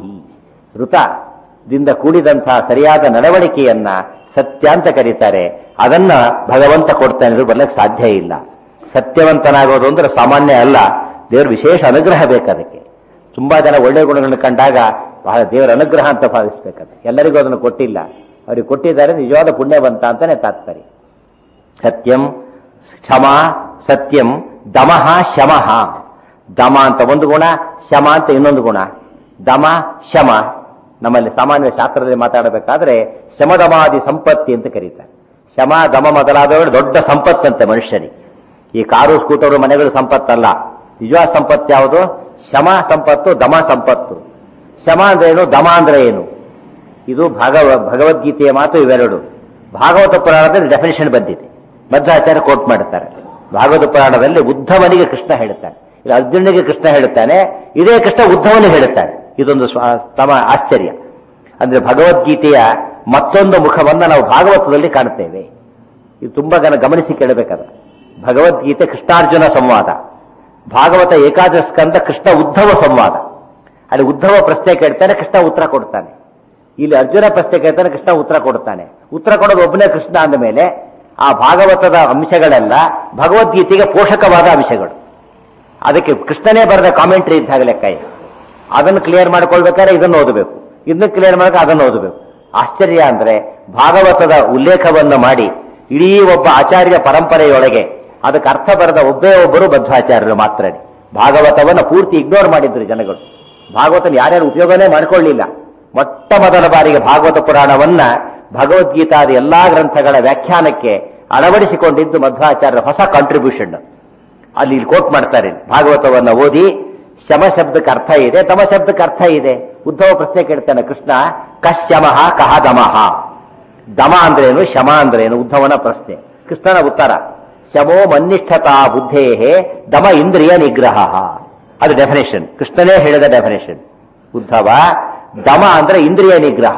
Speaker 1: ಋತದಿಂದ ಕೂಡಿದಂತಹ ಸರಿಯಾದ ನಡವಳಿಕೆಯನ್ನ ಸತ್ಯ ಅಂತ ಕರೀತಾರೆ ಅದನ್ನ ಭಗವಂತ ಕೊಡ್ತಾನೆ ಬರ್ಲಿಕ್ಕೆ ಸಾಧ್ಯ ಇಲ್ಲ ಸತ್ಯವಂತನಾಗೋದು ಅಂದ್ರೆ ಸಾಮಾನ್ಯ ಅಲ್ಲ ದೇವರ ವಿಶೇಷ ಅನುಗ್ರಹ ಬೇಕದಕ್ಕೆ ತುಂಬಾ ಜನ ಒಳ್ಳೆಯ ಗುಣಗಳನ್ನು ಕಂಡಾಗ ಬಹಳ ದೇವರ ಅನುಗ್ರಹ ಅಂತ ಭಾವಿಸ್ಬೇಕದು ಎಲ್ಲರಿಗೂ ಅದನ್ನು ಕೊಟ್ಟಿಲ್ಲ ಅವ್ರಿಗೆ ಕೊಟ್ಟಿದ್ದಾರೆ ನಿಜವಾದ ಪುಣ್ಯವಂತ ಅಂತಾನೆ ತಾತ್ಪರ್ಯ ಸತ್ಯಂ ಕ್ಷಮ ಸತ್ಯಂ ದಮಃ ಶಮಃ ದಮ ಅಂತ ಒಂದು ಗುಣ ಶಮ ಅಂತ ಇನ್ನೊಂದು ಗುಣ ದಮ ಶಮ ನಮ್ಮಲ್ಲಿ ಸಾಮಾನ್ಯ ಶಾಸ್ತ್ರದಲ್ಲಿ ಮಾತಾಡಬೇಕಾದ್ರೆ ಶಮದಮಾದಿ ಸಂಪತ್ತಿ ಅಂತ ಕರೀತಾರೆ ಶಮ ದಮ ಮೊದಲಾದವರು ದೊಡ್ಡ ಸಂಪತ್ತಂತೆ ಮನುಷ್ಯನಿಗೆ ಈ ಕಾರು ಸ್ಕೂಟರು ಮನೆಗಳು ಸಂಪತ್ತಲ್ಲ ನಿಜವಾದ ಸಂಪತ್ತು ಯಾವುದು ಶಮ ಸಂಪತ್ತು ದಮ ಸಂಪತ್ತು ಶಮ ಅಂದ್ರೆ ಏನು ದಮ ಅಂದ್ರೆ ಏನು ಇದು ಭಾಗವ ಭಗವದ್ಗೀತೆಯ ಮಾತು ಇವೆರಡು ಭಾಗವತ ಪುರಾಣದಲ್ಲಿ ಡೆಫಿನೇಷನ್ ಬಂದಿದೆ ಮಧ್ವಾಚಾರ್ಯ ಕೋಟ್ ಮಾಡುತ್ತಾರೆ ಭಾಗವತ ಪುರಾಣದಲ್ಲಿ ಉದ್ಧವನಿಗೆ ಕೃಷ್ಣ ಹೇಳುತ್ತಾನೆ ಇಲ್ಲಿ ಅರ್ಜುನಿಗೆ ಕೃಷ್ಣ ಹೇಳುತ್ತಾನೆ ಇದೇ ಕೃಷ್ಣ ಉದ್ಧವನಿಗೆ ಹೇಳುತ್ತಾನೆ ಇದೊಂದು ಸ್ವ- ತಮ ಆಶ್ಚರ್ಯ ಅಂದ್ರೆ ಭಗವದ್ಗೀತೆಯ ಮತ್ತೊಂದು ಮುಖವನ್ನ ನಾವು ಭಾಗವತದಲ್ಲಿ ಕಾಣುತ್ತೇವೆ ಇದು ತುಂಬಾ ಜನ ಗಮನಿಸಿ ಕೇಳಬೇಕಾದ ಭಗವದ್ಗೀತೆ ಕೃಷ್ಣಾರ್ಜುನ ಸಂವಾದ ಭಾಗವತ ಏಕಾದಶ ಸ್ಕಂದ ಕೃಷ್ಣ ಉದ್ಧವ ಸಂವಾದ ಅಲ್ಲಿ ಉದ್ಧವ ಪ್ರಶ್ನೆ ಕೇಳ್ತಾನೆ ಕೃಷ್ಣ ಉತ್ತರ ಕೊಡ್ತಾನೆ ಇಲ್ಲಿ ಅರ್ಜುನ ಪ್ರಶ್ನೆ ಕೇಳ್ತಾನೆ ಕೃಷ್ಣ ಉತ್ತರ ಕೊಡ್ತಾನೆ ಉತ್ತರ ಕೊಡೋದು ಒಬ್ಬನೇ ಕೃಷ್ಣ ಅಂದ ಮೇಲೆ ಆ ಭಾಗವತದ ಅಂಶಗಳೆಲ್ಲ ಭಗವದ್ಗೀತೆಗೆ ಪೋಷಕವಾದ ಅಂಶಗಳು ಅದಕ್ಕೆ ಕೃಷ್ಣನೇ ಬರೆದ ಕಾಮೆಂಟ್ರಿ ಇದ್ದಾಗ ಲೆಕ್ಕ ಇದೆ ಅದನ್ನು ಕ್ಲಿಯರ್ ಮಾಡ್ಕೊಳ್ಬೇಕಾದ್ರೆ ಇದನ್ನು ಓದಬೇಕು ಇದನ್ನು ಕ್ಲಿಯರ್ ಮಾಡಕ್ಕೆ ಅದನ್ನು ಓದಬೇಕು ಆಶ್ಚರ್ಯ ಅಂದ್ರೆ ಭಾಗವತದ ಉಲ್ಲೇಖವನ್ನು ಮಾಡಿ ಇಡೀ ಒಬ್ಬ ಆಚಾರ್ಯ ಪರಂಪರೆಯೊಳಗೆ ಅದಕ್ಕೆ ಅರ್ಥ ಬರೆದ ಒಬ್ಬೇ ಒಬ್ಬರು ಬದ್ಧಾಚಾರ್ಯರು ಮಾತ್ರ ಭಾಗವತವನ್ನು ಪೂರ್ತಿ ಇಗ್ನೋರ್ ಮಾಡಿದ್ರು ಜನಗಳು ಭಾಗವತನ ಯಾರ್ಯಾರು ಉಪಯೋಗನೇ ಮಾಡ್ಕೊಳ್ಳಿಲ್ಲ ಮೊಟ್ಟ ಮೊದಲ ಬಾರಿಗೆ ಭಾಗವತ ಪುರಾಣವನ್ನ ಭಗವದ್ಗೀತಾದ ಎಲ್ಲಾ ಗ್ರಂಥಗಳ ವ್ಯಾಖ್ಯಾನಕ್ಕೆ ಅಳವಡಿಸಿಕೊಂಡಿದ್ದು ಮಧ್ವಾಚಾರ್ಯರ ಹೊಸ ಕಾಂಟ್ರಿಬ್ಯೂಷನ್ ಅಲ್ಲಿ ಇಲ್ಲಿ ಕೋಟ್ ಮಾಡ್ತಾರೆ ಭಾಗವತವನ್ನ ಓದಿ ಶಮ ಶಬ್ದಕ್ಕೆ ಅರ್ಥ ಇದೆ ತಮ ಶಬ್ದಕ್ಕೆ ಅರ್ಥ ಇದೆ ಉದ್ಧವ ಪ್ರಶ್ನೆ ಕೇಳ್ತಾನೆ ಕೃಷ್ಣ ಕಶ್ಯಮಃ ಕಹ ದಮಃ ದಮ ಅಂದ್ರೇನು ಶಮ ಅಂದ್ರೇನು ಉದ್ಧವನ ಪ್ರಶ್ನೆ ಕೃಷ್ಣನ ಉತ್ತರ ಶಮೋ ಮನ್ನಿಷ್ಠತಾ ಬುದ್ಧೇಹೇ ದಮ ಇಂದ್ರಿಯ ನಿಗ್ರಹ ಅದು ಡೆಫಿನೇಷನ್ ಕೃಷ್ಣನೇ ಹೇಳಿದ ಡೆಫಿನೇಷನ್ ಉದ್ಧವ ದಮ ಅಂದ್ರೆ ಇಂದ್ರಿಯ ನಿಗ್ರಹ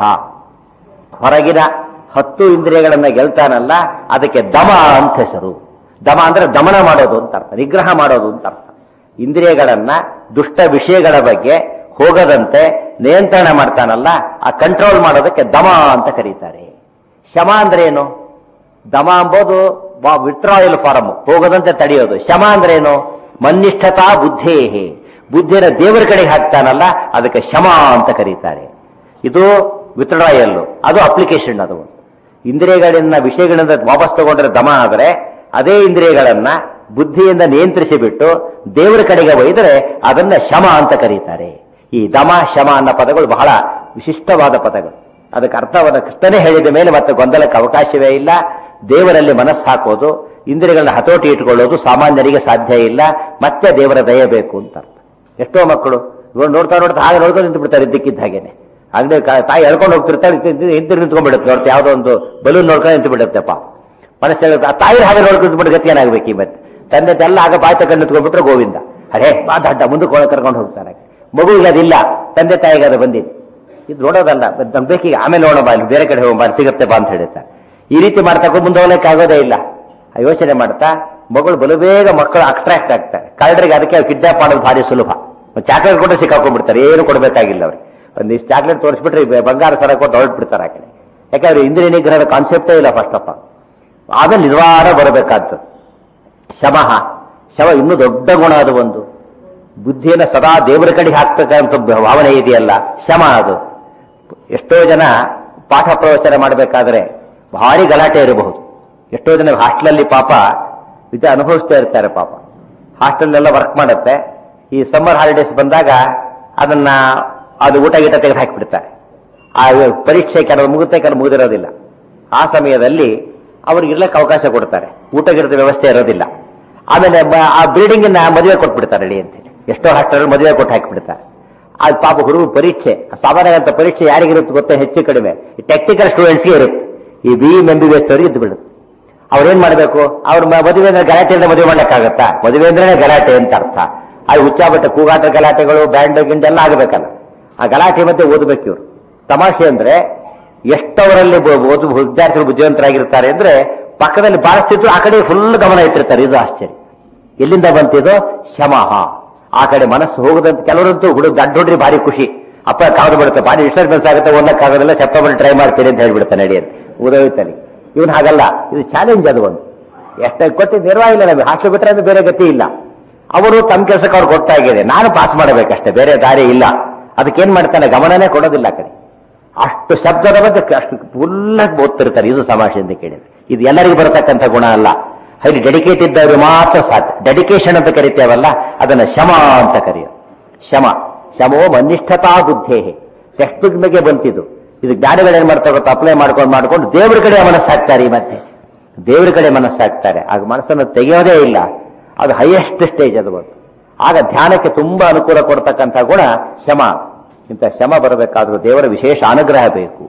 Speaker 1: ಹೊರಗಿನ ಹತ್ತು ಇಂದ್ರಿಯಗಳನ್ನ ಗೆಲ್ತಾನಲ್ಲ ಅದಕ್ಕೆ ದಮ ಅಂತ ಹೆಸರು ದಮ ಅಂದ್ರೆ ದಮನ ಮಾಡೋದು ಅಂತ ಅರ್ಥ ನಿಗ್ರಹ ಮಾಡೋದು ಅಂತ ಅರ್ಥ ಇಂದ್ರಿಯಗಳನ್ನ ದುಷ್ಟ ವಿಷಯಗಳ ಬಗ್ಗೆ ಹೋಗದಂತೆ ನಿಯಂತ್ರಣ ಮಾಡ್ತಾನಲ್ಲ ಆ ಕಂಟ್ರೋಲ್ ಮಾಡೋದಕ್ಕೆ ದಮ ಅಂತ ಕರೀತಾರೆ ಶಮ ಅಂದ್ರೆ ಏನು ದಮ ಅಂಬೋದು ವಿಟ್ರಾಯಲ್ ಫಾರಮ್ ಹೋಗದಂತೆ ತಡೆಯೋದು ಶಮ ಅಂದ್ರೆ ಏನು ಮನ್ನಿಷ್ಠತಾ ಬುದ್ಧೇಹೇ ಬುದ್ಧಿನ ದೇವರ ಕಡೆಗೆ ಹಾಕ್ತಾನಲ್ಲ ಅದಕ್ಕೆ ಶಮ ಅಂತ ಕರೀತಾರೆ ಇದು ವಿತ್ಡ್ರಾಯಲ್ ಅದು ಅಪ್ಲಿಕೇಶನ್ ಅದು ಇಂದ್ರಿಯಗಳಿಂದ ವಿಷಯಗಳಿಂದ ವಾಪಸ್ ತಗೊಂಡ್ರೆ ದಮ ಆದರೆ ಅದೇ ಇಂದ್ರಿಯಗಳನ್ನ ಬುದ್ಧಿಯಿಂದ ನಿಯಂತ್ರಿಸಿ ಬಿಟ್ಟು ದೇವರ ಕಡೆಗೆ ಒಯ್ದರೆ ಅದನ್ನ ಶಮ ಅಂತ ಕರೀತಾರೆ ಈ ದಮ ಶಮ ಅನ್ನೋ ಪದಗಳು ಬಹಳ ವಿಶಿಷ್ಟವಾದ ಪದಗಳು ಅದಕ್ಕೆ ಅರ್ಥವಾದ ಕೃಷ್ಣನೇ ಹೇಳಿದ ಮೇಲೆ ಮತ್ತೆ ಗೊಂದಲಕ್ಕೆ ಅವಕಾಶವೇ ಇಲ್ಲ ದೇವರಲ್ಲಿ ಮನಸ್ಸು ಹಾಕೋದು ಇಂದ್ರಿಯಗಳನ್ನ ಹತೋಟಿ ಇಟ್ಕೊಳ್ಳೋದು ಸಾಮಾನ್ಯರಿಗೆ ಸಾಧ್ಯ ಇಲ್ಲ ಮತ್ತೆ ದೇವರ ದಯ ಬೇಕು ಅಂತ ಅರ್ಥ ಎಷ್ಟೋ ಮಕ್ಕಳು ಇವಾಗ ನೋಡ್ತಾ ನೋಡ್ತಾ ಹಾಗೆ ನೋಡ್ತಾ ನಿಂತು ಬಿಡ್ತಾರೆ ಇದ್ದಕ್ಕಿದ್ದ ಹಾಗೇನೆ ಅಂಗಡಿ ತಾಯಿ ಎಳ್ಕೊಂಡು ಹೋಗ್ತಿರ್ತಾರೆ ಹಿಂದಿರು ನಿಂತ್ಕೊಂಡ್ಬಿಡುತ್ತೆ ನೋಡ್ತಾ ಯಾವುದೋ ಒಂದು ಬಲೂನ್ ನೋಡ್ಕೊಂಡು ನಿಂತು ಬಿಡುತ್ತೆಪ್ಪ ಮನಸ್ಸಲ್ಲಿ ಆ ತಾಯಿ ಹಾಗೆ ನೋಡ್ಕೊಂಡು ಬಿಟ್ಟು ಗತಿ ಏನಾಗಬೇಕು ಈ ಮತ್ತೆ ತಂದೆ ಎಲ್ಲ ಆಗ ಬಾಯಿ ತಗೊಂಡು ನಿಂತ್ಕೊಂಡ್ಬಿಟ್ರೆ ಗೋವಿಂದ ಅರೇ ಬಾ ದಡ್ಡ ಮುಂದಕ್ಕೆ ಕರ್ಕೊಂಡು ಹೋಗ್ತಾರೆ ಮಗುವಿಗೆ ಅದಿಲ್ಲ ತಂದೆ ತಾಯಿಗೆ ಅದು ಬಂದಿದೆ ಇದು ನೋಡೋದಲ್ಲ ನಮ್ಗೆ ಬೇಕೀಗ ಆಮೇಲೆ ನೋಡೋಣ ಬಾ ಇಲ್ಲಿ ಬೇರೆ ಕಡೆ ಹೋಗೋಣ ಬಾ ಅಲ್ಲಿ ಸಿಗುತ್ತೆ ಬಾ ಅಂತ ಹೇಳುತ್ತಾರೆ ಈ ರೀತಿ ಮಾಡ್ತಾ ಮುಂದೆ ಹೋಗ್ಲಿಕ್ಕೆ ಆಗೋದೇ ಇಲ್ಲ ಆ ಯೋಚನೆ ಮಾಡ್ತಾ ಮಗಳು ಬಲು ಬೇಗ ಮಕ್ಕಳು ಅಟ್ರಾಕ್ಟ್ ಆಗ್ತಾರೆ ಕಳ್ಳರಿಗೆ ಅದಕ್ಕೆ ಕಿಡ್ನಾಪ್ ಮಾಡೋದು ಭಾರಿ ಸುಲಭ ಚಾಕ್ಲೇಟ್ ಕೊಟ್ಟು ಸಿಕ್ಕಾಕೊಂಡ್ಬಿಡ್ತಾರೆ ಏನು ಕೊಡಬೇಕಾಗಿಲ್ಲ ಅವ್ರಿಗೆ ಒಂದಿಷ್ಟು ಚಾಕ್ಲೇಟ್ ತೋರಿಸ್ಬಿಟ್ರೆ ಈ ಬಂಗಾರ ಸರ ಕೊಟ್ಟು ಹೊರಟ್ಬಿಡ್ತಾರೆ ಆ ಕಡೆ ಯಾಕಂದ್ರೆ ಇಂದ್ರಿಯ ನಿಗ್ರಹದ ಕಾನ್ಸೆಪ್ಟೇ ಇಲ್ಲ ಫಸ್ಟ್ ಆಫ್ ಆಲ್ ಆಮೇಲೆ ನಿರ್ವಾರ ಬರಬೇಕಾದ್ದು ಶಮಃ ಶವ ಇನ್ನೂ ದೊಡ್ಡ ಗುಣ ಅದು ಒಂದು ಬುದ್ಧಿಯನ್ನು ಸದಾ ದೇವರ ಕಡೆಗೆ ಹಾಕ್ತಕ್ಕಂಥ ಭಾವನೆ ಇದೆಯಲ್ಲ ಶಮ ಅದು ಎಷ್ಟೋ ಜನ ಪಾಠ ಪ್ರವಚನ ಮಾಡಬೇಕಾದ್ರೆ ಭಾರಿ ಗಲಾಟೆ ಇರಬಹುದು ಎಷ್ಟೋ ಜನ ಹಾಸ್ಟೆಲಲ್ಲಿ ಪಾಪ ವಿದ್ಯೆ ಅನುಭವಿಸ್ತಾ ಇರ್ತಾರೆ ಪಾಪ ಹಾಸ್ಟೆಲ್ನೆಲ್ಲ ವರ್ಕ್ ಮಾಡುತ್ತೆ ಈ ಸಮ್ಮರ್ ಹಾಲಿಡೇಸ್ ಬಂದಾಗ ಅದನ್ನ ಅದು ಊಟ ಗೀಟ ತೆಗೆದು ಹಾಕಿಬಿಡ್ತಾರೆ ಆ ಪರೀಕ್ಷೆ ಕೆಲವು ಮುಗುತ್ತೆ ಕೆಲವು ಮುಗಿದಿರೋದಿಲ್ಲ ಆ ಸಮಯದಲ್ಲಿ ಅವ್ರಿಗೆ ಇರ್ಲಕ್ಕೆ ಅವಕಾಶ ಕೊಡ್ತಾರೆ ಊಟ ಗಿಡದ ವ್ಯವಸ್ಥೆ ಇರೋದಿಲ್ಲ ಆಮೇಲೆ ಬ- ಆ ಬಿಲ್ಡಿಂಗ್ ಮದುವೆ ಕೊಟ್ಬಿಡ್ತಾರೆ ರೆಡಿ ಅಂತೇಳಿ ಎಷ್ಟೋ ಹಾಸ್ಟೆಲ್ ಮದುವೆ ಕೊಟ್ಟು ಹಾಕಿಬಿಡ್ತಾರೆ ಅದು ಪಾಪ ಹುಡುಗ ಪರೀಕ್ಷೆ ಸಾಮಾನ್ಯವಂತ ಪರೀಕ್ಷೆ ಯಾರಿಗಿರುತ್ತೆ ಗೊತ್ತೋ ಹೆಚ್ಚು ಕಡಿಮೆ ಟೆಕ್ನಿಕಲ್ ಸ್ಟೂಡೆಂಟ್ಸ್ಗೆ ಇರುತ್ತೆ ಈ B M B B S ಅವರಿಗೆ ಇದ್ದು ಬಿಡುತ್ತೆ ಅವ್ರೇನ್ ಮಾಡಬೇಕು ಅವ್ರ ಮ- ಮದುವೆ ಅಂದ್ರೆ ಗಲಾಟೆಯಿಂದ ಮದುವೆ ಮಾಡಕ್ಕಾಗತ್ತಾ ಮದುವೆ ಅಂದ್ರೆ ಗಲಾಟೆ ಅಂತ ಅರ್ಥ ಅದು ಹುಚ್ಚಾಬಟ್ಟ ಕೂಗಾಟ ಗಲಾಟೆಗಳು ಬ್ಯಾಂಡ್ ಗಿಂಡ್ ಎಲ್ಲ ಆಗಬೇಕಲ್ಲ ಆ ಗಲಾಟೆ ಮಧ್ಯೆ ಓದಬೇಕು ಇವರು ತಮಾಷೆ ಅಂದ್ರೆ ಎಷ್ಟವರಲ್ಲಿ ಬ- ಓದು ವಿದ್ಯಾರ್ಥಿಗಳು ಬುದ್ಧಿವಂತರಾಗಿರ್ತಾರೆ ಅಂದ್ರೆ ಪಕ್ಕದಲ್ಲಿ ಬಾರಿಸ್ತಿದ್ರು ಆ ಕಡೆ ಫುಲ್ ಗಮನ ಇಟ್ಟಿರ್ತಾರೆ ಇದು ಆಶ್ಚರ್ಯ ಎಲ್ಲಿಂದ ಬಂತಿದು ಶಮಃ ಆ ಕಡೆ ಮನಸ್ಸು ಹೋಗದಂತ ಕೆಲವರಂತೂ ಹುಡುಗ ದಡ್ಡ ಹುಡ್ರಿ ಭಾರಿ ಖುಷಿ ಅಪ್ಪ ಕಾದು ಬಿಡುತ್ತೆ ಭಾರಿ ಡಿಸ್ಟರ್ಬೆನ್ಸ್ ಆಗುತ್ತೆ ಓದಕ್ಕಾಗೋದಿಲ್ಲ ಸೆಪ್ಟೆಂಬರ್ ಟ್ರೈ ಮಾಡ್ತೀರಿ ಅಂತ ಹೇಳ್ಬಿಡ್ತಾನೆ ನಡಿ ಅಂತ ಉದವಿತಲ್ಲಿ ಇವನ್ ಹಾಗಲ್ಲ ಇದು ಚಾಲೆಂಜ್ ಅದು ಒಂದು ಎಷ್ಟೇ ಕೊಟ್ಟಿದ್ದು ನಿರ್ವಾಹ ಇಲ್ಲ ನಮಗೆ ಹಾಸ್ಟೆಲ್ ಬಿಟ್ರೆ ಅಂದ್ರೆ ಬೇರೆ ಗತಿ ಇಲ್ಲ ಅವರು ತಮ್ಮ ಕೆಲಸಕ್ಕೆ ಅವ್ರು ಗೊತ್ತಾಗಿದೆ ನಾನು ಪಾಸ್ ಮಾಡಬೇಕಷ್ಟೇ ಬೇರೆ ದಾರಿ ಇಲ್ಲ ಅದಕ್ಕೇನ್ ಮಾಡ್ತಾನೆ ಗಮನನೇ ಕೊಡೋದಿಲ್ಲ ಆ ಕಡೆ ಅಷ್ಟು ಶಬ್ದದ ಬಗ್ಗೆ ಅಷ್ಟು ಫುಲ್ಲಾಗಿ ಓದ್ತಿರ್ತಾರೆ ಇದು ಸಮಾಷೆ ಅಂತ ಕೇಳಿದ್ರೆ ಇದು ಎಲ್ಲರಿಗೂ ಬರತಕ್ಕಂಥ ಗುಣ ಅಲ್ಲ ಹೈಲಿ ಡೆಡಿಕೇಟ್ ಇದ್ದವರು ಮಾತ್ರ ಸಾಧ್ಯ ಡೆಡಿಕೇಶನ್ ಅಂತ ಕರಿತೇವಲ್ಲ ಅದನ್ನ ಶಮ ಅಂತ ಕರೆಯೋದು ಶಮ ಶಮೋ ಮನಿಷ್ಠತಾ ಬುದ್ಧೇ ಟೆಕ್ಸ್ಟ್ ಬುಕ್ ಬಗ್ಗೆ ಬಂತಿದ್ದು ಇದು ಜ್ಞಾನಿಗಳು ಏನ್ ಮಾಡ್ತಾರೆ ಗೊತ್ತಾ ಅಪ್ಲೈ ಮಾಡ್ಕೊಂಡು ಮಾಡ್ಕೊಂಡು ದೇವ್ರ ಕಡೆ ಮನಸ್ಸಾಗ್ತಾರೆ ಈ ಮತ್ತೆ ದೇವ್ರ ಕಡೆ ಮನಸ್ಸಾಗ್ತಾರೆ ಆಗ ಮನಸ್ಸನ್ನು ತೆಗೆಯೋದೇ ಇಲ್ಲ ಅದು ಹೈಯೆಸ್ಟ್ ಸ್ಟೇಜ್ ಅದು ಬಂತು ಆಗ ಧ್ಯಾನಕ್ಕೆ ತುಂಬಾ ಅನುಕೂಲ ಕೊಡ್ತಕ್ಕಂಥ ಗುಣ ಶಮ ಇಂಥ ಶಮ ಬರಬೇಕಾದ್ರೂ ದೇವರ ವಿಶೇಷ ಅನುಗ್ರಹ ಬೇಕು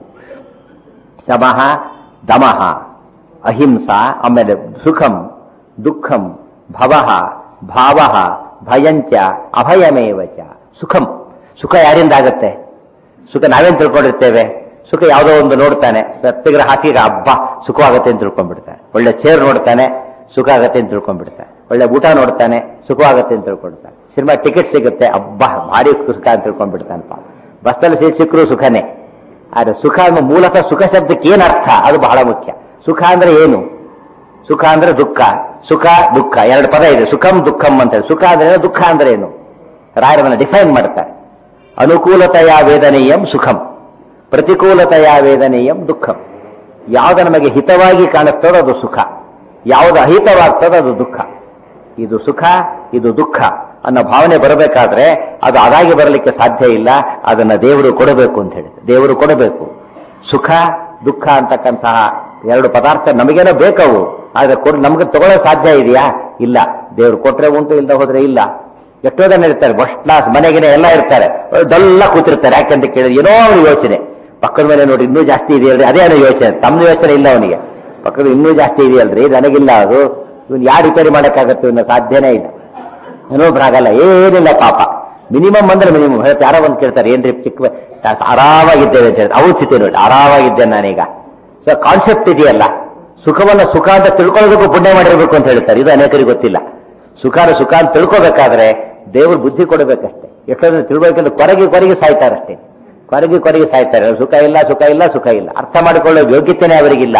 Speaker 1: ಶಮಃ ದಮಃ ಅಹಿಂಸಾ ಆಮೇಲೆ ಸುಖಂ ದುಃಖಂ ಭವಃ ಭಾವಃ ಭಯಂಚ ಅಭಯಮೇವ ಚ ಸುಖಂ ಸುಖ ಯಾರಿಂದ ಆಗತ್ತೆ ಸುಖ ನಾವೇನ್ ತಿಳ್ಕೊಂಡಿರ್ತೇವೆ ಸುಖ ಯಾವುದೋ ಒಂದು ನೋಡ್ತಾನೆ ಸತ್ತಿಗ್ರ ಹಾಕಿಗ ಹಬ್ಬ ಸುಖವಾಗತ್ತೆ ಅಂತ ತಿಳ್ಕೊಂಡ್ಬಿಡ್ತಾನೆ ಒಳ್ಳೆ ಚೇರ್ ನೋಡ್ತಾನೆ ಸುಖ ಆಗತ್ತೆ ಅಂತ ತಿಳ್ಕೊಂಡ್ಬಿಡ್ತಾನೆ ಒಳ್ಳೆ ಊಟ ನೋಡ್ತಾನೆ ಸುಖವಾಗತ್ತೆ ಅಂತ ತಿಳ್ಕೊಳ್ತಾನೆ ಸಿನಿಮಾ ಟಿಕೆಟ್ ಸಿಗುತ್ತೆ ಹಬ್ಬ ಭಾರಿ ಸುಖ ಅಂತ ತಿಳ್ಕೊಂಡ್ಬಿಡ್ತಾನೆ ಪಾಪ ಬಸ್ಸಲ್ಲಿ ಸೀಟ್ ಸಿಕ್ಕರೂ ಸುಖನೇ ಆದ್ರೆ ಸುಖ ಅನ್ನೋ ಮೂಲತಃ ಸುಖ ಶಬ್ದಕ್ಕೆ ಏನ್ ಅರ್ಥ ಅದು ಬಹಳ ಮುಖ್ಯ ಸುಖ ಅಂದ್ರೆ ಏನು ಸುಖ ಅಂದ್ರೆ ದುಃಖ ಸುಖ ದುಃಖ ಎರಡು ಪದ ಇದೆ ಸುಖಂ ದುಃಖಂ ಅಂತ ಹೇಳಿ ಸುಖ ಅಂದ್ರೆ ಏನು ದುಃಖ ಅಂದ್ರೆ ಏನು ರಾಯರವನ್ನ ಡಿಫೈನ್ ಮಾಡ್ತಾರೆ ಅನುಕೂಲತೆಯ ವೇದನೀಯಂ ಸುಖಂ ಪ್ರತಿಕೂಲತೆಯ ವೇದನೀಯಂ ದುಃಖಂ ಯಾವುದು ನಮಗೆ ಹಿತವಾಗಿ ಕಾಣಿಸ್ತದೋ ಅದು ಸುಖ ಯಾವುದು ಅಹಿತವಾಗ್ತದೋ ಅದು ದುಃಖ ಇದು ಸುಖ ಇದು ದುಃಖ ಅನ್ನೋ ಭಾವನೆ ಬರಬೇಕಾದ್ರೆ ಅದು ಅದಾಗಿ ಬರಲಿಕ್ಕೆ ಸಾಧ್ಯ ಇಲ್ಲ ಅದನ್ನ ದೇವರು ಕೊಡಬೇಕು ಅಂತ ಹೇಳಿ ದೇವರು ಕೊಡಬೇಕು ಸುಖ ದುಃಖ ಅಂತಕ್ಕಂತಹ ಎರಡು ಪದಾರ್ಥ ನಮಗೇನೋ ಬೇಕವು ಆದ್ರೆ ಕೊಡ್ ನಮಗೆ ತಗೊಳ್ಳೋ ಸಾಧ್ಯ ಇದೆಯಾ ಇಲ್ಲ ದೇವ್ರು ಕೊಟ್ರೆ ಉಂಟು ಇಲ್ಲದೆ ಹೋದ್ರೆ ಇಲ್ಲ ಎಷ್ಟೋ ಜನ ಇರ್ತಾರೆ ಫಸ್ಟ್ ಕ್ಲಾಸ್ ಮನೆಗಿನ ಎಲ್ಲ ಇರ್ತಾರೆ ಡಲ್ಲ ಕೂತಿರ್ತಾರೆ ಯಾಕೆಂತ ಕೇಳಿದ್ರೆ ಏನೋ ಅವನ ಯೋಚನೆ ಪಕ್ಕದ ಮನೆ ನೋಡಿ ಇನ್ನೂ ಜಾಸ್ತಿ ಇದೆಯಲ್ರಿ ಅದೇ ಅವನ ಯೋಚನೆ ತಮ್ಮ ಯೋಚನೆ ಇಲ್ಲ ಅವನಿಗೆ ಪಕ್ಕದ ಇನ್ನೂ ಜಾಸ್ತಿ ಇದೆಯಲ್ರಿ ನನಗಿಲ್ಲ ಅದು ಇವನ್ ಯಾರು ರಿಪೇರಿ ಮಾಡಕ್ಕಾಗತ್ತೆ ಇವನ್ನ ಸಾಧ್ಯನೇ ಇಲ್ಲ ಏನೊಬ್ರಾಗಲ್ಲ ಏನಿಲ್ಲ ಪಾಪ ಮಿನಿಮಮ್ ಅಂದ್ರೆ ಮಿನಿಮಮ್ ಹೇಳ್ತಾರೆ ಯಾರೋ ಒಂದು ಕೇಳ್ತಾರೆ ಏನ್ರಿ ಚಿಕ್ಕ ವ- ತಾ- ಆರಾಮಾಗಿದ್ದೇವೆ ಅಂತ ಹೇಳ್ತಾರೆ ಅವ್ರ ಸ್ಥಿತಿ ನೋಡಿ ಆರಾಮಾಗಿದ್ದೇನೆ ನಾನೀಗ ಸೊ ಕಾನ್ಸೆಪ್ಟ್ ಇದೆಯಲ್ಲ ಸುಖವನ್ನ ಸುಖ ಅಂತ ತಿಳ್ಕೊಳ್ಳೋದಕ್ಕೂ ಪುಣ್ಯ ಮಾಡಿರ್ಬೇಕು ಅಂತ ಹೇಳ್ತಾರೆ ಇದು ಅನೇಕರಿಗೆ ಗೊತ್ತಿಲ್ಲ ಸುಖಾನ ಸುಖ ಅಂತ ತಿಳ್ಕೋಬೇಕಾದ್ರೆ ದೇವ್ರು ಬುದ್ಧಿ ಕೊಡಬೇಕಷ್ಟೇ ಎಷ್ಟೊಂದು ತಿಳ್ಬೇಕಂದ್ರೆ ಕೊರಗಿ ಕೊರಗಿ ಸಾಯ್ತಾರಷ್ಟೇ ಕೊರಗಿ ಕೊರಗಿ ಸಾಯ್ತಾರೆ ಸುಖ ಇಲ್ಲ ಸುಖ ಇಲ್ಲ ಸುಖ ಇಲ್ಲ ಅರ್ಥ ಮಾಡಿಕೊಳ್ಳೋ ಯೋಗ್ಯತೆನೇ ಅವರಿಗಿಲ್ಲ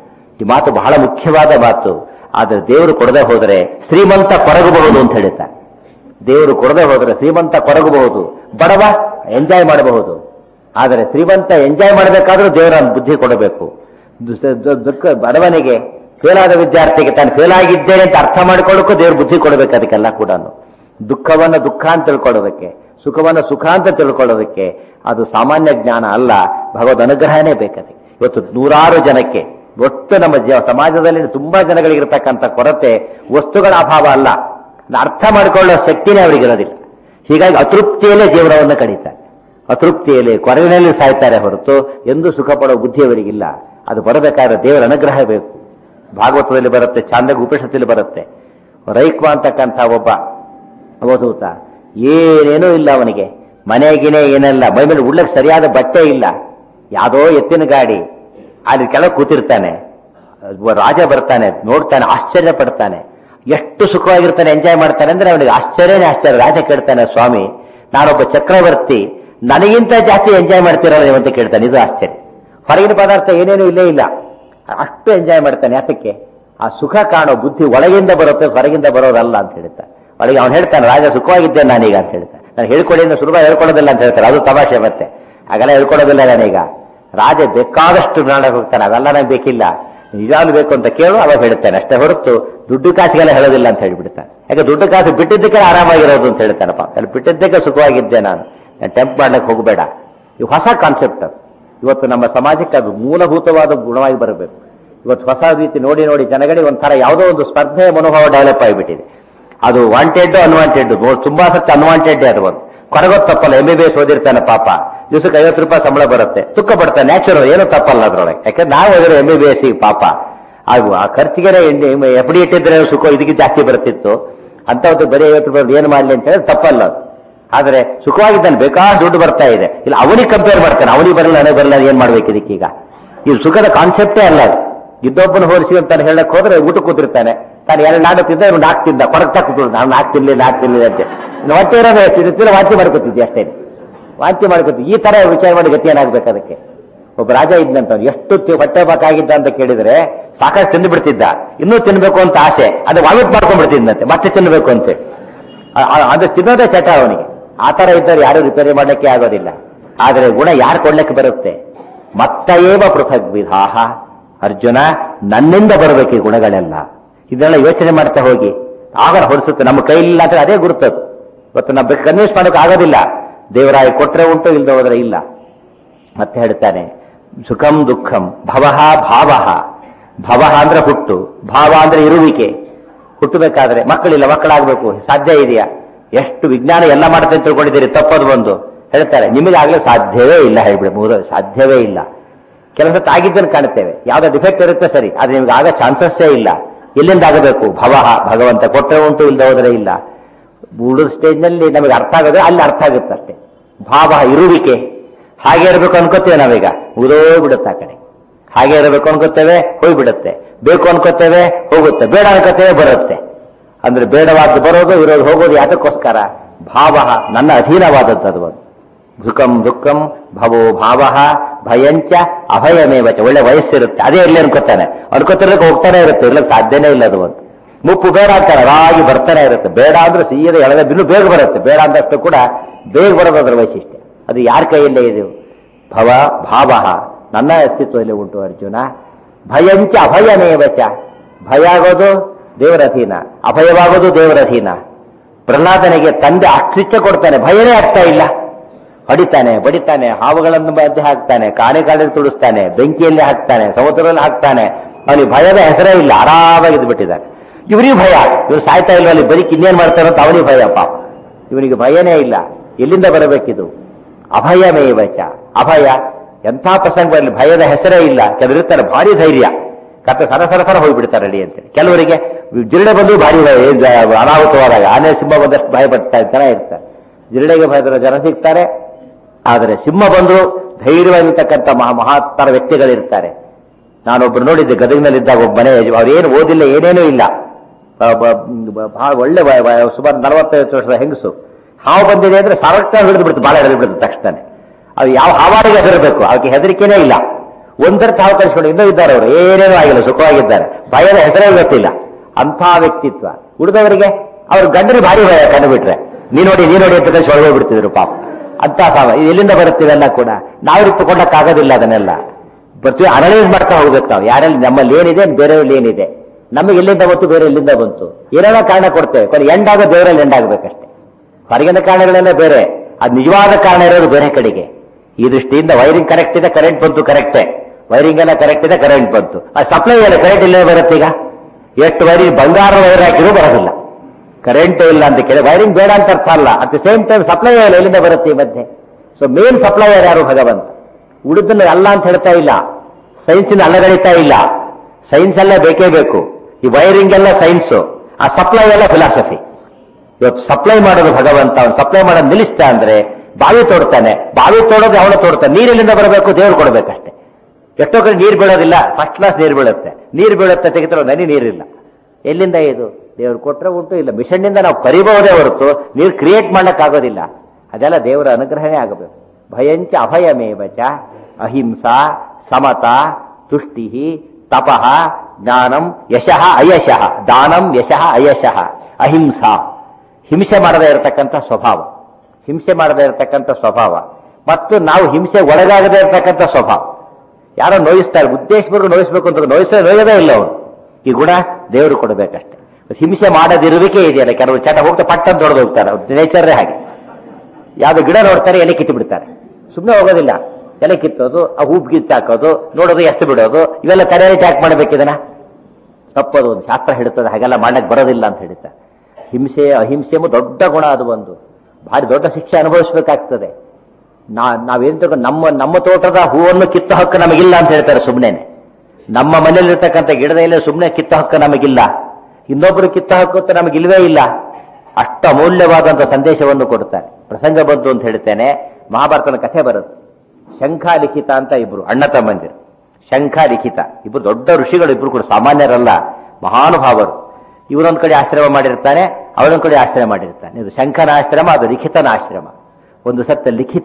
Speaker 1: ಈ ಮಾತು ಬಹಳ ಮುಖ್ಯವಾದ ಮಾತು ಆದ್ರೆ ದೇವರು ಕೊಡದೆ ಹೋದರೆ ಶ್ರೀಮಂತ ಕೊರಗಬಹುದು ಅಂತ ಹೇಳ್ತಾರೆ ದೇವರು ಕೊಡದೆ ಹೋದರೆ ಶ್ರೀಮಂತ ಕೊರಗಬಹುದು ಬಡವ ಎಂಜಾಯ್ ಮಾಡಬಹುದು ಆದರೆ ಶ್ರೀಮಂತ ಎಂಜಾಯ್ ಮಾಡಬೇಕಾದ್ರೂ ದೇವರ ಬುದ್ಧಿ ಕೊಡಬೇಕು ದು- ದು- ದುಃಖ ಬಡವನಿಗೆ ಫೇಲ್ ಆದ ವಿದ್ಯಾರ್ಥಿಗೆ ತಾನು ಫೇಲ್ ಆಗಿದ್ದೇನೆ ಅಂತ ಅರ್ಥ ಮಾಡಿಕೊಳ್ಳೋಕ್ಕೂ ದೇವ್ರ ಬುದ್ಧಿ ಕೊಡಬೇಕು ಅದಕ್ಕೆಲ್ಲ ಕೂಡ ದುಃಖವನ್ನ ದುಃಖ ಅಂತ ತಿಳ್ಕೊಳ್ಳೋದಕ್ಕೆ ಸುಖವನ್ನ ಸುಖ ಅಂತ ತಿಳ್ಕೊಳ್ಳೋದಕ್ಕೆ ಅದು ಸಾಮಾನ್ಯ ಜ್ಞಾನ ಅಲ್ಲ ಭಗವದ್ ಅನುಗ್ರಹನೇ ಬೇಕದೆ ಇವತ್ತು ನೂರಾರು ಜನಕ್ಕೆ ಒಟ್ಟು ನಮ್ಮ ಜೀವ- ಸಮಾಜದಲ್ಲಿ ತುಂಬಾ ಜನಗಳಿಗಿರ್ತಕ್ಕಂಥ ಕೊರತೆ ವಸ್ತುಗಳ ಅಭಾವ ಅಲ್ಲ ಅದನ್ನ ಅರ್ಥ ಮಾಡಿಕೊಳ್ಳೋ ಶಕ್ತಿನೇ ಅವರಿಗಿರೋದಿಲ್ಲ ಹೀಗಾಗಿ ಅತೃಪ್ತಿಯಲ್ಲೇ ಜೀವನವನ್ನು ಕಳೀತಾರೆ ಅತೃಪ್ತಿಯಲ್ಲಿ ಕೊರಗಿನಲ್ಲಿ ಸಾಯ್ತಾರೆ ಹೊರತು ಎಂದು ಸುಖ ಪಡೋ ಬುದ್ಧಿ ಅವರಿಗಿಲ್ಲ ಅದು ಬರಬೇಕಾದ್ರೆ ದೇವರ ಅನುಗ್ರಹ ಬೇಕು ಭಾಗವತದಲ್ಲಿ ಬರುತ್ತೆ ಚಾಂದಗ ಉಪನಿಷತ್ತಲ್ಲಿ ಬರುತ್ತೆ ರೈಕ್ವ ಅಂತಕ್ಕಂಥ ಒಬ್ಬ ಅವಧೂತ ಏನೇನೂ ಇಲ್ಲ ಅವನಿಗೆ ಮನೆಗಿನೇ ಏನೆಲ್ಲ ಮೈ ಮೇಲೆ ಉಳ್ಳಕ್ಕೆ ಸರಿಯಾದ ಬಟ್ಟೆ ಇಲ್ಲ ಯಾವುದೋ ಎತ್ತಿನ ಗಾಡಿ ಅಲ್ಲಿ ಕೆಳಗೆ ಕೂತಿರ್ತಾನೆ ಒಬ್ಬ ರಾಜ ಬರ್ತಾನೆ ನೋಡ್ತಾನೆ ಆಶ್ಚರ್ಯ ಪಡ್ತಾನೆ ಎಷ್ಟು ಸುಖವಾಗಿರ್ತಾನೆ ಎಂಜಾಯ್ ಮಾಡ್ತಾನೆ ಅಂದ್ರೆ ಅವನಿಗೆ ಆಶ್ಚರ್ಯನೇ ಆಶ್ಚರ್ಯ ರಾಜ ಕೇಳ್ತಾನೆ ಸ್ವಾಮಿ ನಾನೊಬ್ಬ ಚಕ್ರವರ್ತಿ ನನಗಿಂತ ಜಾಸ್ತಿ ಎಂಜಾಯ್ ಮಾಡ್ತೀರಲ್ಲ ನೀವು ಅಂತ ಕೇಳ್ತಾನೆ ಇದು ಆಶ್ಚರ್ಯ ಹೊರಗಿನ ಪದಾರ್ಥ ಏನೇನು ಇಲ್ಲೇ ಇಲ್ಲ ಅಷ್ಟು ಎಂಜಾಯ್ ಮಾಡ್ತಾನೆ ಯಾತಕ್ಕೆ ಆ ಸುಖ ಕಾಣೋ ಬುದ್ಧಿ ಒಳಗಿಂದ ಬರುತ್ತೆ ಹೊರಗಿಂದ ಬರೋದಲ್ಲ ಅಂತ ಹೇಳ್ತಾನೆ ಒಳಗೆ ಅವ್ನು ಹೇಳ್ತಾನೆ ರಾಜ ಸುಖವಾಗಿದ್ದೇನೆ ನಾನೀಗ ಅಂತ ಹೇಳ್ತಾನೆ ನಾನು ಹೇಳ್ಕೊಳ್ಳಿ ಅಂದ್ರೆ ಸುಲಭ ಹೇಳ್ಕೊಳ್ಳೋದಿಲ್ಲ ಅಂತ ಹೇಳ್ತಾರೆ ಅದು ತಮಾಷೆ ಮತ್ತೆ ಹಾಗೆಲ್ಲ ಹೇಳ್ಕೊಳ್ಳೋದಿಲ್ಲ ನಾನೀಗ ರಾಜ ಬೇಕಾದಷ್ಟು ನಾಡಕ್ಕೆ ಹೋಗ್ತಾನೆ ಅದೆಲ್ಲ ನನಗೆ ಬೇಕಿಲ್ಲ ನಿಜಾಲು ಬೇಕು ಅಂತ ಕೇಳು ಅವಾಗ ಹೇಳ್ತಾನೆ ಅಷ್ಟೇ ಹೊರತು ದುಡ್ಡು ಕಾಸಿಗೆಲ್ಲ ಹೇಳೋದಿಲ್ಲ ಅಂತ ಹೇಳ್ಬಿಡ್ತಾನೆ ಯಾಕೆ ದುಡ್ಡು ಕಾಸು ಬಿಟ್ಟಿದ್ದಕ್ಕೆ ಆರಾಮಾಗಿರೋದು ಅಂತ ಹೇಳ್ತಾನಪ್ಪ ಅಲ್ಲಿ ಬಿಟ್ಟಿದ್ದಕ್ಕೆ ಸುಖವಾಗಿದ್ದೆ ನಾನು ನಾನು ಟೆಂಪ್ ಮಾಡ್ಲಿಕ್ಕೆ ಹೋಗಬೇಡ ಇದು ಹೊಸ ಕಾನ್ಸೆಪ್ಟ್ ಅದು ಇವತ್ತು ನಮ್ಮ ಸಮಾಜಕ್ಕೆ ಅದು ಮೂಲಭೂತವಾದ ಗುಣವಾಗಿ ಬರಬೇಕು ಇವತ್ತು ಹೊಸ ರೀತಿ ನೋಡಿ ನೋಡಿ ಜನಗಳಿಗೆ ಒಂಥರ ಯಾವುದೋ ಒಂದು ಸ್ಪರ್ಧೆ ಮನೋಭಾವ ಡೆವಲಪ್ ಆಗಿಬಿಟ್ಟಿದೆ ಅದು ವಾಂಟೆಡ್ ಅನ್ವಾಂಟೆಡ್ ತುಂಬಾ ಸತ್ತು ಅನ್ವಾಂಟೆಡ್ ಅದು ಒಂದು ಕೊರಗೋದ್ ತಪ್ಪಲ್ಲ ಎಂ ಬಿ ಬಿ ಎಸ್ ಓದಿರ್ತಾನೆ ಪಾಪ ದಿವಸಕ್ಕೆ ಐವತ್ತು ರೂಪಾಯಿ ಸಂಬಳ ಬರುತ್ತೆ ತುಕ್ಕ ಪಡ್ತಾನೆ ನ್ಯಾಚುರಲ್ ಏನು ತಪ್ಪಲ್ಲ ಅದ್ರೊಳಗೆ ಯಾಕಂದ್ರೆ ನಾವು ಓದಿರೋ ಎಂ ಬಿ ಬಿ ಎಸ್ ಪಾಪ ಅದು ಆ ಖರ್ಚಿಗೆ ಎಫ್ ಡಿ ಇಟ್ಟಿದ್ರೆ ಸುಖ ಇದಕ್ಕೆ ಜಾಸ್ತಿ ಬರ್ತಿತ್ತು ಅಂತವತ್ತು ಬರೀ ಐವತ್ತು ರೂಪಾಯಿ ಏನು ಮಾಡ್ಲಿ ಅಂತ ಹೇಳಿ ತಪ್ಪಲ್ಲ ಅದು ಆದ್ರೆ ಸುಖವಾಗಿದ್ದಾನೆ ಬೇಕಾದಷ್ಟು ದುಡ್ಡು ಬರ್ತಾ ಇದೆ ಇಲ್ಲ ಅವನಿಗೆ ಕಂಪೇರ್ ಮಾಡ್ತಾನೆ ಅವನಿಗೆ ಬರಲ್ಲ ನನಗೆ ಬರಲ್ಲ ಏನ್ ಮಾಡ್ಬೇಕು ಇದಕ್ಕೀಗ ಈ ಸುಖದ ಕಾನ್ಸೆಪ್ಟೇ ಅಲ್ಲ ಅದು ಇದ್ದೊಬ್ಬನ ಹೋಲಿಸಿ ಅಂತ ಹೇಳಕ್ ಹೋದ್ರೆ ಊಟ ಕೂತಿರ್ತಾನೆ ತಾನು ಎರಡು ನಾಡು ತಿಂದ ಇವ್ನು ನಾಲ್ಕು ತಿಂದ ಕೊರಗ್ತಾ ಕೂತು ನಾನು ನಾಲ್ಕು ತಿನ್ಲಿ ನಾಲ್ಕು ತಿನ್ಲಿ ಅಂತ ಇನ್ನು ಹೊಟ್ಟೆ ಇರೋದು ತಿಂತಿಲ್ಲ ವಾಂತಿ ಮಾಡ್ಕೊತಿದ್ದೆ ಅಷ್ಟೇ ವಾಂತಿ ಮಾಡ್ಕೊತಿದ್ದೆ ಈ ತರ ವಿಚಾರ ಮಾಡಿ ಗತಿ ಏನಾಗ್ಬೇಕು ಅದಕ್ಕೆ ಒಬ್ಬ ರಾಜ ಇದ್ನಂತ ಅವ್ನು ಎಷ್ಟು ತಿ- ಹೊಟ್ಟೆ ಬಾಕಾಗಿದ್ದ ಅಂತ ಕೇಳಿದ್ರೆ ಸಾಕಷ್ಟು ತಿಂದು ಬಿಡ್ತಿದ್ದ ಇನ್ನೂ ತಿನ್ಬೇಕು ಅಂತ ಆಸೆ ಅದು ವಾಮಿಟ್ ಮಾಡ್ಕೊಂಡ್ಬಿಡ್ತಿದ್ದಂತೆ ಮತ್ತೆ ತಿನ್ಬೇಕು ಅಂತೇಳಿ ಆ- ಆ- ಅದು ತಿನ್ನೋದೇ ಚಟ ಅವನಿಗೆ ಆ ತರ ಇದ್ದರೆ ಯಾರು ರಿಪೇರಿ ಮಾಡಲಿಕ್ಕೆ ಆಗೋದಿಲ್ಲ ಆದರೆ ಗುಣ ಯಾರು ಕೊಡ್ಲಿಕ್ಕೆ ಬರುತ್ತೆ ಮತ್ತಏವ ಪೃಥಗ್ ವಿಧಾಹ ಅರ್ಜುನ ನನ್ನಿಂದ ಬರಬೇಕು ಈ ಗುಣಗಳೆಲ್ಲ ಇದೆಲ್ಲ ಯೋಚನೆ ಮಾಡ್ತಾ ಹೋಗಿ ಆಗ ಹೊರಿಸುತ್ತೆ ನಮ್ಮ ಕೈಲಿಲ್ಲ ಅಂದ್ರೆ ಅದೇ ಗುರುತದು ಇವತ್ತು ನಾವು ಕನ್ವಿನ್ಸ್ ಮಾಡೋಕೆ ಆಗೋದಿಲ್ಲ ದೇವರಾಯ ಕೊಟ್ರೆ ಉಂಟು ಇಲ್ಲದೆ ಹೋದ್ರೆ ಇಲ್ಲ ಮತ್ತೆ ಹೇಳ್ತಾನೆ ಸುಖಂ ದುಃಖಂ ಭವಃ ಭಾವಃ ಭವಃ ಅಂದ್ರೆ ಹುಟ್ಟು ಭಾವ ಅಂದ್ರೆ ಇರುವಿಕೆ ಹುಟ್ಟಬೇಕಾದ್ರೆ ಮಕ್ಕಳಿಲ್ಲ ಮಕ್ಕಳಾಗಬೇಕು ಸಾಧ್ಯ ಇದೆಯಾ ಎಷ್ಟು ವಿಜ್ಞಾನ ಎಲ್ಲ ಮಾಡುತ್ತೆ ಅಂತ ತಿಳ್ಕೊಂಡಿದ್ದೀರಿ ತಪ್ಪದು ಬಂದು ಹೇಳ್ತಾರೆ ನಿಮಗಾಗಲೇ ಸಾಧ್ಯವೇ ಇಲ್ಲ ಹೇಳ್ಬಿಡಿ ಮೂರು ಸಾಧ್ಯವೇ ಇಲ್ಲ ಕೆಲಸ ಆಗಿದ್ದನ್ನು ಕಾಣುತ್ತೇವೆ ಯಾವ್ದೋ ಡಿಫೆಕ್ಟ್ ಇರುತ್ತೆ ಸರಿ ಆದ್ರೆ ನಿಮ್ಗೆ ಆಗ ಚಾನ್ಸಸ್ಸೇ ಇಲ್ಲ ಎಲ್ಲಿಂದ ಆಗಬೇಕು ಭವಃ ಭಗವಂತ ಕೊಟ್ಟರೆ ಉಂಟು ಇಲ್ಲದೆ ಹೋದರೆ ಇಲ್ಲ ಮೂಡು ಸ್ಟೇಜ್ನಲ್ಲಿ ನಮಗೆ ಅರ್ಥ ಆಗೋದ್ರೆ ಅಲ್ಲಿ ಅರ್ಥ ಆಗುತ್ತೆ ಅಷ್ಟೇ ಭಾವ ಇರುವಿಕೆ ಹಾಗೆ ಇರಬೇಕು ಅನ್ಕೋತೇವೆ ನಾವೀಗ ಉದೋ ಬಿಡುತ್ತೆ ಆ ಕಡೆ ಹಾಗೆ ಇರಬೇಕು ಅನ್ಕೋತೇವೆ ಹೋಗ್ಬಿಡುತ್ತೆ ಬೇಕು ಅನ್ಕೋತೇವೆ ಹೋಗುತ್ತೆ ಬೇಡ ಅನ್ಕೋತೇವೆ ಬರುತ್ತೆ ಅಂದ್ರೆ ಬೇಡವಾದ್ದು ಬರೋದು ಇರೋದು ಹೋಗೋದು ಯಾತಕ್ಕೋಸ್ಕರ ಭಾವ ನನ್ನ ಅಧೀನವಾದದ್ದು ಅದು ಒಂದು ಸುಖಂ ದುಃಖಂ ಭವೋ ಭಾವ ಭಯಂಚ ಅಭಯಮೇವ ಚ ಒಳ್ಳೆ ವಯಸ್ಸಿರುತ್ತೆ ಅದೇ ಇರ್ಲಿ ಅನ್ಕೋತಾನೆ ಅನ್ಕೋತಿರ್ಲಿಕ್ಕೆ ಹೋಗ್ತಾನೆ ಇರುತ್ತೆ ಇರ್ಲಿಕ್ಕೆ ಸಾಧ್ಯನೇ ಇಲ್ಲ ಅದು ಒಂದು ಮುಪ್ಪು ಬೇಡ ಅಂತಾರೆ ರಾಗಿ ಬರ್ತಾನೆ ಇರುತ್ತೆ ಬೇಡ ಅಂದ್ರೆ ಸೀದ ಎಳೆದ ಬಿನ್ನು ಬೇಗ ಬರುತ್ತೆ ಬೇಡ ಅಂದಷ್ಟು ಕೂಡ ಬೇಗ ಬರೋದು ಅದರ ವೈಶಿಷ್ಟ್ಯ ಅದು ಯಾರ ಕೈಯಲ್ಲೇ ಇದೆ ಭವ ಭಾವ ನನ್ನ ಅಸ್ತಿತ್ವದಲ್ಲಿ ಉಂಟು ಅರ್ಜುನ ಭಯಂಚ ಅಭಯಮೇವ ಚ ಭಯ ಆಗೋದು ದೇವರ ಅಧೀನ ಅಭಯವಾಗೋದು ದೇವರ ಅಧೀನ ಪ್ರಹ್ಲಾದನಿಗೆ ತಂದೆ ಅಷ್ಟಿಚ್ಛೆ ಕೊಡ್ತಾನೆ ಭಯನೇ ಆಗ್ತಾ ಇಲ್ಲ ಹೊಡಿತಾನೆ ಬಡಿತಾನೆ ಹಾವುಗಳನ್ನು ಮಧ್ಯೆ ಹಾಕ್ತಾನೆ ಕಾಣೆ ಕಾಲಿಗೆ ತುಡಿಸ್ತಾನೆ ಬೆಂಕಿಯಲ್ಲಿ ಹಾಕ್ತಾನೆ ಸಮುದ್ರದಲ್ಲಿ ಹಾಕ್ತಾನೆ ಅವನಿಗೆ ಭಯದ ಹೆಸರೇ ಇಲ್ಲ ಆರಾಮಾಗಿ ಇದ್ಬಿಟ್ಟಿದ್ದಾನೆ ಇವರಿಗೆ ಭಯ ಇವ್ರು ಸಾಯ್ತಾ ಇಲ್ವ ಅಲ್ಲಿ ಬರೀಕ್ ಇನ್ನೇನ್ ಮಾಡ್ತಾರೋ ಅಂತ ಅವನಿಗೆ ಭಯ ಪಾಪ ಇವನಿಗೆ ಭಯನೇ ಇಲ್ಲ ಎಲ್ಲಿಂದ ಬರಬೇಕಿದು ಅಭಯಮೇವಚ ಅಭಯ ಎಂಥ ಪ್ರಸಂಗ ಬರಲಿ ಭಯದ ಹೆಸರೇ ಇಲ್ಲ ಕೆಲವರು ಇರ್ತಾರೆ ಭಾರಿ ಧೈರ್ಯ ಕತ್ತ ಸರ ಸರ ಸರ ಹೋಗ್ಬಿಡ್ತಾರೆ ರೆಡಿ ಅಂತೇಳಿ ಕೆಲವರಿಗೆ ಜಿರಳೆ ಬಂದು ಭಾರಿ ಭಯ, ಏನ್ ಜ- ಅನಾಹುತವಾದಾಗ ಆನೆ ಸಿಂಹ ಬಂದಷ್ಟು ಭಯ ಪಡ್ತಾ ಜನ ಇರ್ತಾರೆ ಜಿರಳೆಗೆ ಭಯದ ಜನ ಸಿಗ್ತಾರೆ ಆದರೆ ಸಿಂಹ ಬಂದು ಧೈರ್ಯವಾಗಿರ್ತಕ್ಕಂಥ ಮಹಾ ಮಹಾತ್ತರ ವ್ಯಕ್ತಿಗಳಿರ್ತಾರೆ ನಾನೊಬ್ರು ನೋಡಿದ್ದೆ ಗದಗಿನಲ್ಲಿದ್ದಾಗ ಒಬ್ಬ ಮನೆ ಯಜ- ಅವ್ರೇನು ಓದಿಲ್ಲ ಏನೇನೂ ಇಲ್ಲ ಬ- ಬ- ಬ- ಬಹಳ ಒಳ್ಳೆ ವಯ- ವಯ- ಸುಮಾರು ನಲವತ್ತೈವತ್ತು ವರ್ಷದ ಹೆಂಗಸು ಹಾವು ಬಂದಿದೆ ಅಂದ್ರೆ ಸಾರ್ವತ್ರಿಕ ಹಿಡಿದು ಬಿಡುತ್ತೆ ಬಾಳ ಹಿಡಿದು ಬಿಡುತ್ತೆ ತಕ್ಷಣ ಅದು ಯಾವ ಹಾವಾಡಿಗೆ ಹೆದರಬೇಕು ಅದಕ್ಕೆ ಹೆದರಿಕೆನೇ ಇಲ್ಲ ಒಂದರ ಹಾವು ಕಳಿಸ್ಕೊಂಡು ಇನ್ನೂ ಇದ್ದಾರೆ ಅವರು ಏನೇನೂ ಆಗಿಲ್ಲ ಸುಖವಾಗಿದ್ದಾರೆ ಭಯದ ಹೆಸರೇ ಗೊತ್ತಿಲ್ಲ ಅಂಥ ವ್ಯಕ್ತಿತ್ವ ಉಳಿದವರಿಗೆ ಅವ್ರ ಗಂಡನಿಗೆ ಭಾರಿ ಭಯ ಕಂಡು ಬಿಟ್ರೆ ನೀ ನೋಡಿ ನೀ ನೋಡಿ ಅಂತ ಕಳಿಸಿ ಒಳಗೆ ಬಿಡ್ತಿದ್ರು ಪಾಪ ಅಂತ ಸಾವ ಇದು ಎಲ್ಲಿಂದ ಬರುತ್ತಿವೆಲ್ಲ ಕೂಡ ನಾವು ಇಟ್ಟುಕೊಳ್ಳಕ್ಕಾಗೋದಿಲ್ಲ ಅದನ್ನೆಲ್ಲ ಬರ್ತೀವಿ ಅನಲೈಸ್ ಮಾಡ್ತಾ ಹೋಗ್ಬೇಕು ನಾವು ಯಾರಲ್ಲಿ ನಮ್ಮಲ್ಲಿ ಏನಿದೆ ಬೇರೆಯವ್ರಲ್ಲಿ ಏನಿದೆ ನಮಗೆ ಎಲ್ಲಿಂದ ಬಂತು ಬೇರೆ ಎಲ್ಲಿಂದ ಬಂತು ಏನೇನೋ ಕಾರಣ ಕೊಡ್ತೇವೆ ಕೊನೆ ಎಂಡಾಗೋ ದೇವರಲ್ಲಿ ಎಂಡಾಗಬೇಕಷ್ಟೇ ಹೊರಗಿನ ಕಾರಣಗಳೆಲ್ಲ ಬೇರೆ ಅದು ನಿಜವಾದ ಕಾರಣ ಇರೋದು ಬೇರೆ ಕಡೆಗೆ ಈ ದೃಷ್ಟಿಯಿಂದ ವೈರಿಂಗ್ ಕರೆಕ್ಟ್ ಇದೆ ಕರೆಂಟ್ ಬಂತು ಕರೆಕ್ಟೇ ವೈರಿಂಗ್ ಎಲ್ಲ ಕರೆಕ್ಟ್ ಇದೆ ಕರೆಂಟ್ ಬಂತು ಆ ಸಪ್ಲೈ ಎಲ್ಲ ಕರೆಂಟ್ ಇಲ್ಲೇ ಬರುತ್ತೆ ಈಗ ಎಷ್ಟು ವೈರಿಂಗ್ ಬಂಗಾರ ವೈರ್ ಹಾಕಿರೂ ಬರೋದಿಲ್ಲ ಕರೆಂಟ್ ಇಲ್ಲ ಅಂತ ಕೇಳಿ ವೈರಿಂಗ್ ಬೇಡ ಅಂತ ಅರ್ಥ ಅಲ್ಲ at the same time supply ಇಲ್ಲ ಎಲ್ಲಿಂದ ಬರುತ್ತೆ ಈ ಮಧ್ಯೆ ಸೊ ಮೇನ್ ಸಪ್ಲೈಯರ್ ಯಾರು ಭಗವಂತ ಉಳಿದನ್ನ ಅಲ್ಲ ಅಂತ ಹೇಳ್ತಾ ಇಲ್ಲ ಸೈನ್ಸಿನ ಅಲ್ಲಗಳಿತಾ ಇಲ್ಲ ಸೈನ್ಸ್ ಎಲ್ಲ ಬೇಕೇ ಬೇಕು ಈ ವೈರಿಂಗ್ ಎಲ್ಲ ಸೈನ್ಸು ಆ ಸಪ್ಲೈ ಎಲ್ಲ ಫಿಲಾಸಫಿ ಇವತ್ತು ಸಪ್ಲೈ ಮಾಡೋದು ಭಗವಂತ ಅವನು ಸಪ್ಲೈ ಮಾಡೋದು ನಿಲ್ಲಿಸ್ತಾ ಅಂದ್ರೆ ಬಾವಿ ತೋಡ್ತಾನೆ ಬಾವಿ ತೋಡೋದು ಅವನು ತೋಡ್ತಾನೆ ನೀರೆಲ್ಲಿಂದ ಬರಬೇಕು ದೇವ್ರು ಕೊಡಬೇಕಷ್ಟೇ ಎಷ್ಟೋ ಕಡೆ ನೀರು ಬೀಳೋದಿಲ್ಲ ಫಸ್ಟ್ ಕ್ಲಾಸ್ ನೀರು ಬೀಳುತ್ತೆ ನೀರು ಬೀಳುತ್ತೆ ತೆಗಿತಾರೆ ನದಿ ನೀರಿಲ್ಲ ಎಲ್ಲಿಂದ ಇದು ದೇವ್ರು ಕೊಟ್ರೆ ಉಂಟು ಇಲ್ಲ ಮಿಷನ್ನಿಂದ ನಾವು ಕರಿಬಹುದೇ ಹೊರತು ನೀರು ಕ್ರಿಯೇಟ್ ಮಾಡಕ್ಕಾಗೋದಿಲ್ಲ ಅದೆಲ್ಲ ದೇವರ ಅನುಗ್ರಹನೇ ಆಗಬೇಕು ಭಯಂಚ ಅಭಯಮೇವ ಚ ಅಹಿಂಸಾ ಸಮತ ತುಷ್ಟಿ ತಪಃ ಜ್ಞಾನಂ ಯಶಃ ಅಯಶಃ ದಾನಂ ಯಶಃ ಅಯಶಃ ಅಹಿಂಸಾ ಹಿಂಸೆ ಮಾಡದೇ ಇರತಕ್ಕಂಥ ಸ್ವಭಾವ ಹಿಂಸೆ ಮಾಡದೇ ಇರತಕ್ಕಂಥ ಸ್ವಭಾವ ಮತ್ತು ನಾವು ಹಿಂಸೆ ಒಳಗಾಗದೇ ಇರತಕ್ಕಂಥ ಸ್ವಭಾವ ಯಾರೋ ನೋಯಿಸ್ತಾರೆ ಉದ್ದೇಶಪೂರ್ವಕ ನೋಯಿಸ್ಬೇಕು ಅಂತ ನೋಯಿಸ ನೋಯೋದೇ ಇಲ್ಲ ಅವನು ಈ ಗುಣ ದೇವರು ಕೊಡಬೇಕಷ್ಟೇ ಹಿಂಸೆ ಮಾಡದಿರುವಿಕೆ ಇದೆಯಲ್ಲ ಕೆಲವರು ಚಟ ಹೋಗ್ತಾ ಪಟ್ಟ ಅಂತ ಹೊಡೆದು ಹೋಗ್ತಾರೆ ನೇಚರೇ ಹಾಗೆ ಯಾವ್ದು ಗಿಡ ನೋಡ್ತಾರೆ ಎಲೆ ಕಿತ್ತು ಬಿಡ್ತಾರೆ ಸುಮ್ಮನೆ ಹೋಗೋದಿಲ್ಲ ಎಲೆ ಕಿತ್ತೋದು ಆ ಹೂಬ್ ಕಿತ್ತು ಹಾಕೋದು ನೋಡೋದು ಎಷ್ಟು ಬಿಡೋದು ಇವೆಲ್ಲ ತಲೆಯಲ್ಲಿ ಟ್ಯಾಕ್ ಮಾಡಬೇಕಿದನ ತಪ್ಪದು ಒಂದು ಶಾಸ್ತ್ರ ಹಿಡುತ್ತದೆ ಹಾಗೆಲ್ಲ ಮಾಡಕ್ ಬರೋದಿಲ್ಲ ಅಂತ ಹೇಳ್ತಾರೆ ಹಿಂಸೆ ಅಹಿಂಸೆ ಎಂಬ ದೊಡ್ಡ ಗುಣ ಅದು ಒಂದು ಭಾರಿ ದೊಡ್ಡ ಶಿಕ್ಷೆ ಅನುಭವಿಸಬೇಕಾಗ್ತದೆ ನಾ ನಾವೇನ್ ತಿಳ್ಕೊಂಡು ನಮ್ಮ ನಮ್ಮ ತೋಟದ ಹೂವನ್ನು ಕಿತ್ತ ಹಕ್ಕು ನಮಗಿಲ್ಲ ಅಂತ ಹೇಳ್ತಾರೆ ಸುಮ್ಮನೆ ನಮ್ಮ ಮನೆಯಲ್ಲಿರ್ತಕ್ಕಂಥ ಗಿಡದ ಎಲೆ ಸುಮ್ಮನೆ ಕಿತ್ತ ಹಕ್ಕು ನಮಗಿಲ್ಲ ಇನ್ನೊಬ್ಬರು ಕಿತ್ತ ಹಕ್ಕು ಅಂತ ನಮಗಿಲ್ವೇ ಇಲ್ಲ ಅಷ್ಟು ಅಮೂಲ್ಯವಾದಂಥ ಸಂದೇಶವನ್ನು ಕೊಡ್ತಾರೆ ಪ್ರಸಂಗ ಬಂತು ಅಂತ ಹೇಳ್ತೇನೆ ಮಹಾಭಾರತನ ಕಥೆ ಬರುತ್ತೆ ಶಂಖ ಲಿಖಿತ ಅಂತ ಇಬ್ರು ಅಣ್ಣ ತಮ್ಮಂದಿರು ಶಂಖ ಲಿಖಿತ ಇಬ್ರು ದೊಡ್ಡ ಋಷಿಗಳು ಇಬ್ರು ಕೂಡ ಸಾಮಾನ್ಯರಲ್ಲ ಮಹಾನುಭಾವರು ಇವನೊಂದ್ ಕಡೆ ಆಶ್ರಮ ಮಾಡಿರ್ತಾನೆ ಅವನೊಂದ್ ಕಡೆ ಆಶ್ರಮ ಮಾಡಿರ್ತಾನೆ ಇದು ಶಂಖನ ಆಶ್ರಮ ಅದು ಲಿಖಿತನ ಆಶ್ರಮ ಒಂದು ಸತ್ತ ಲಿಖಿತ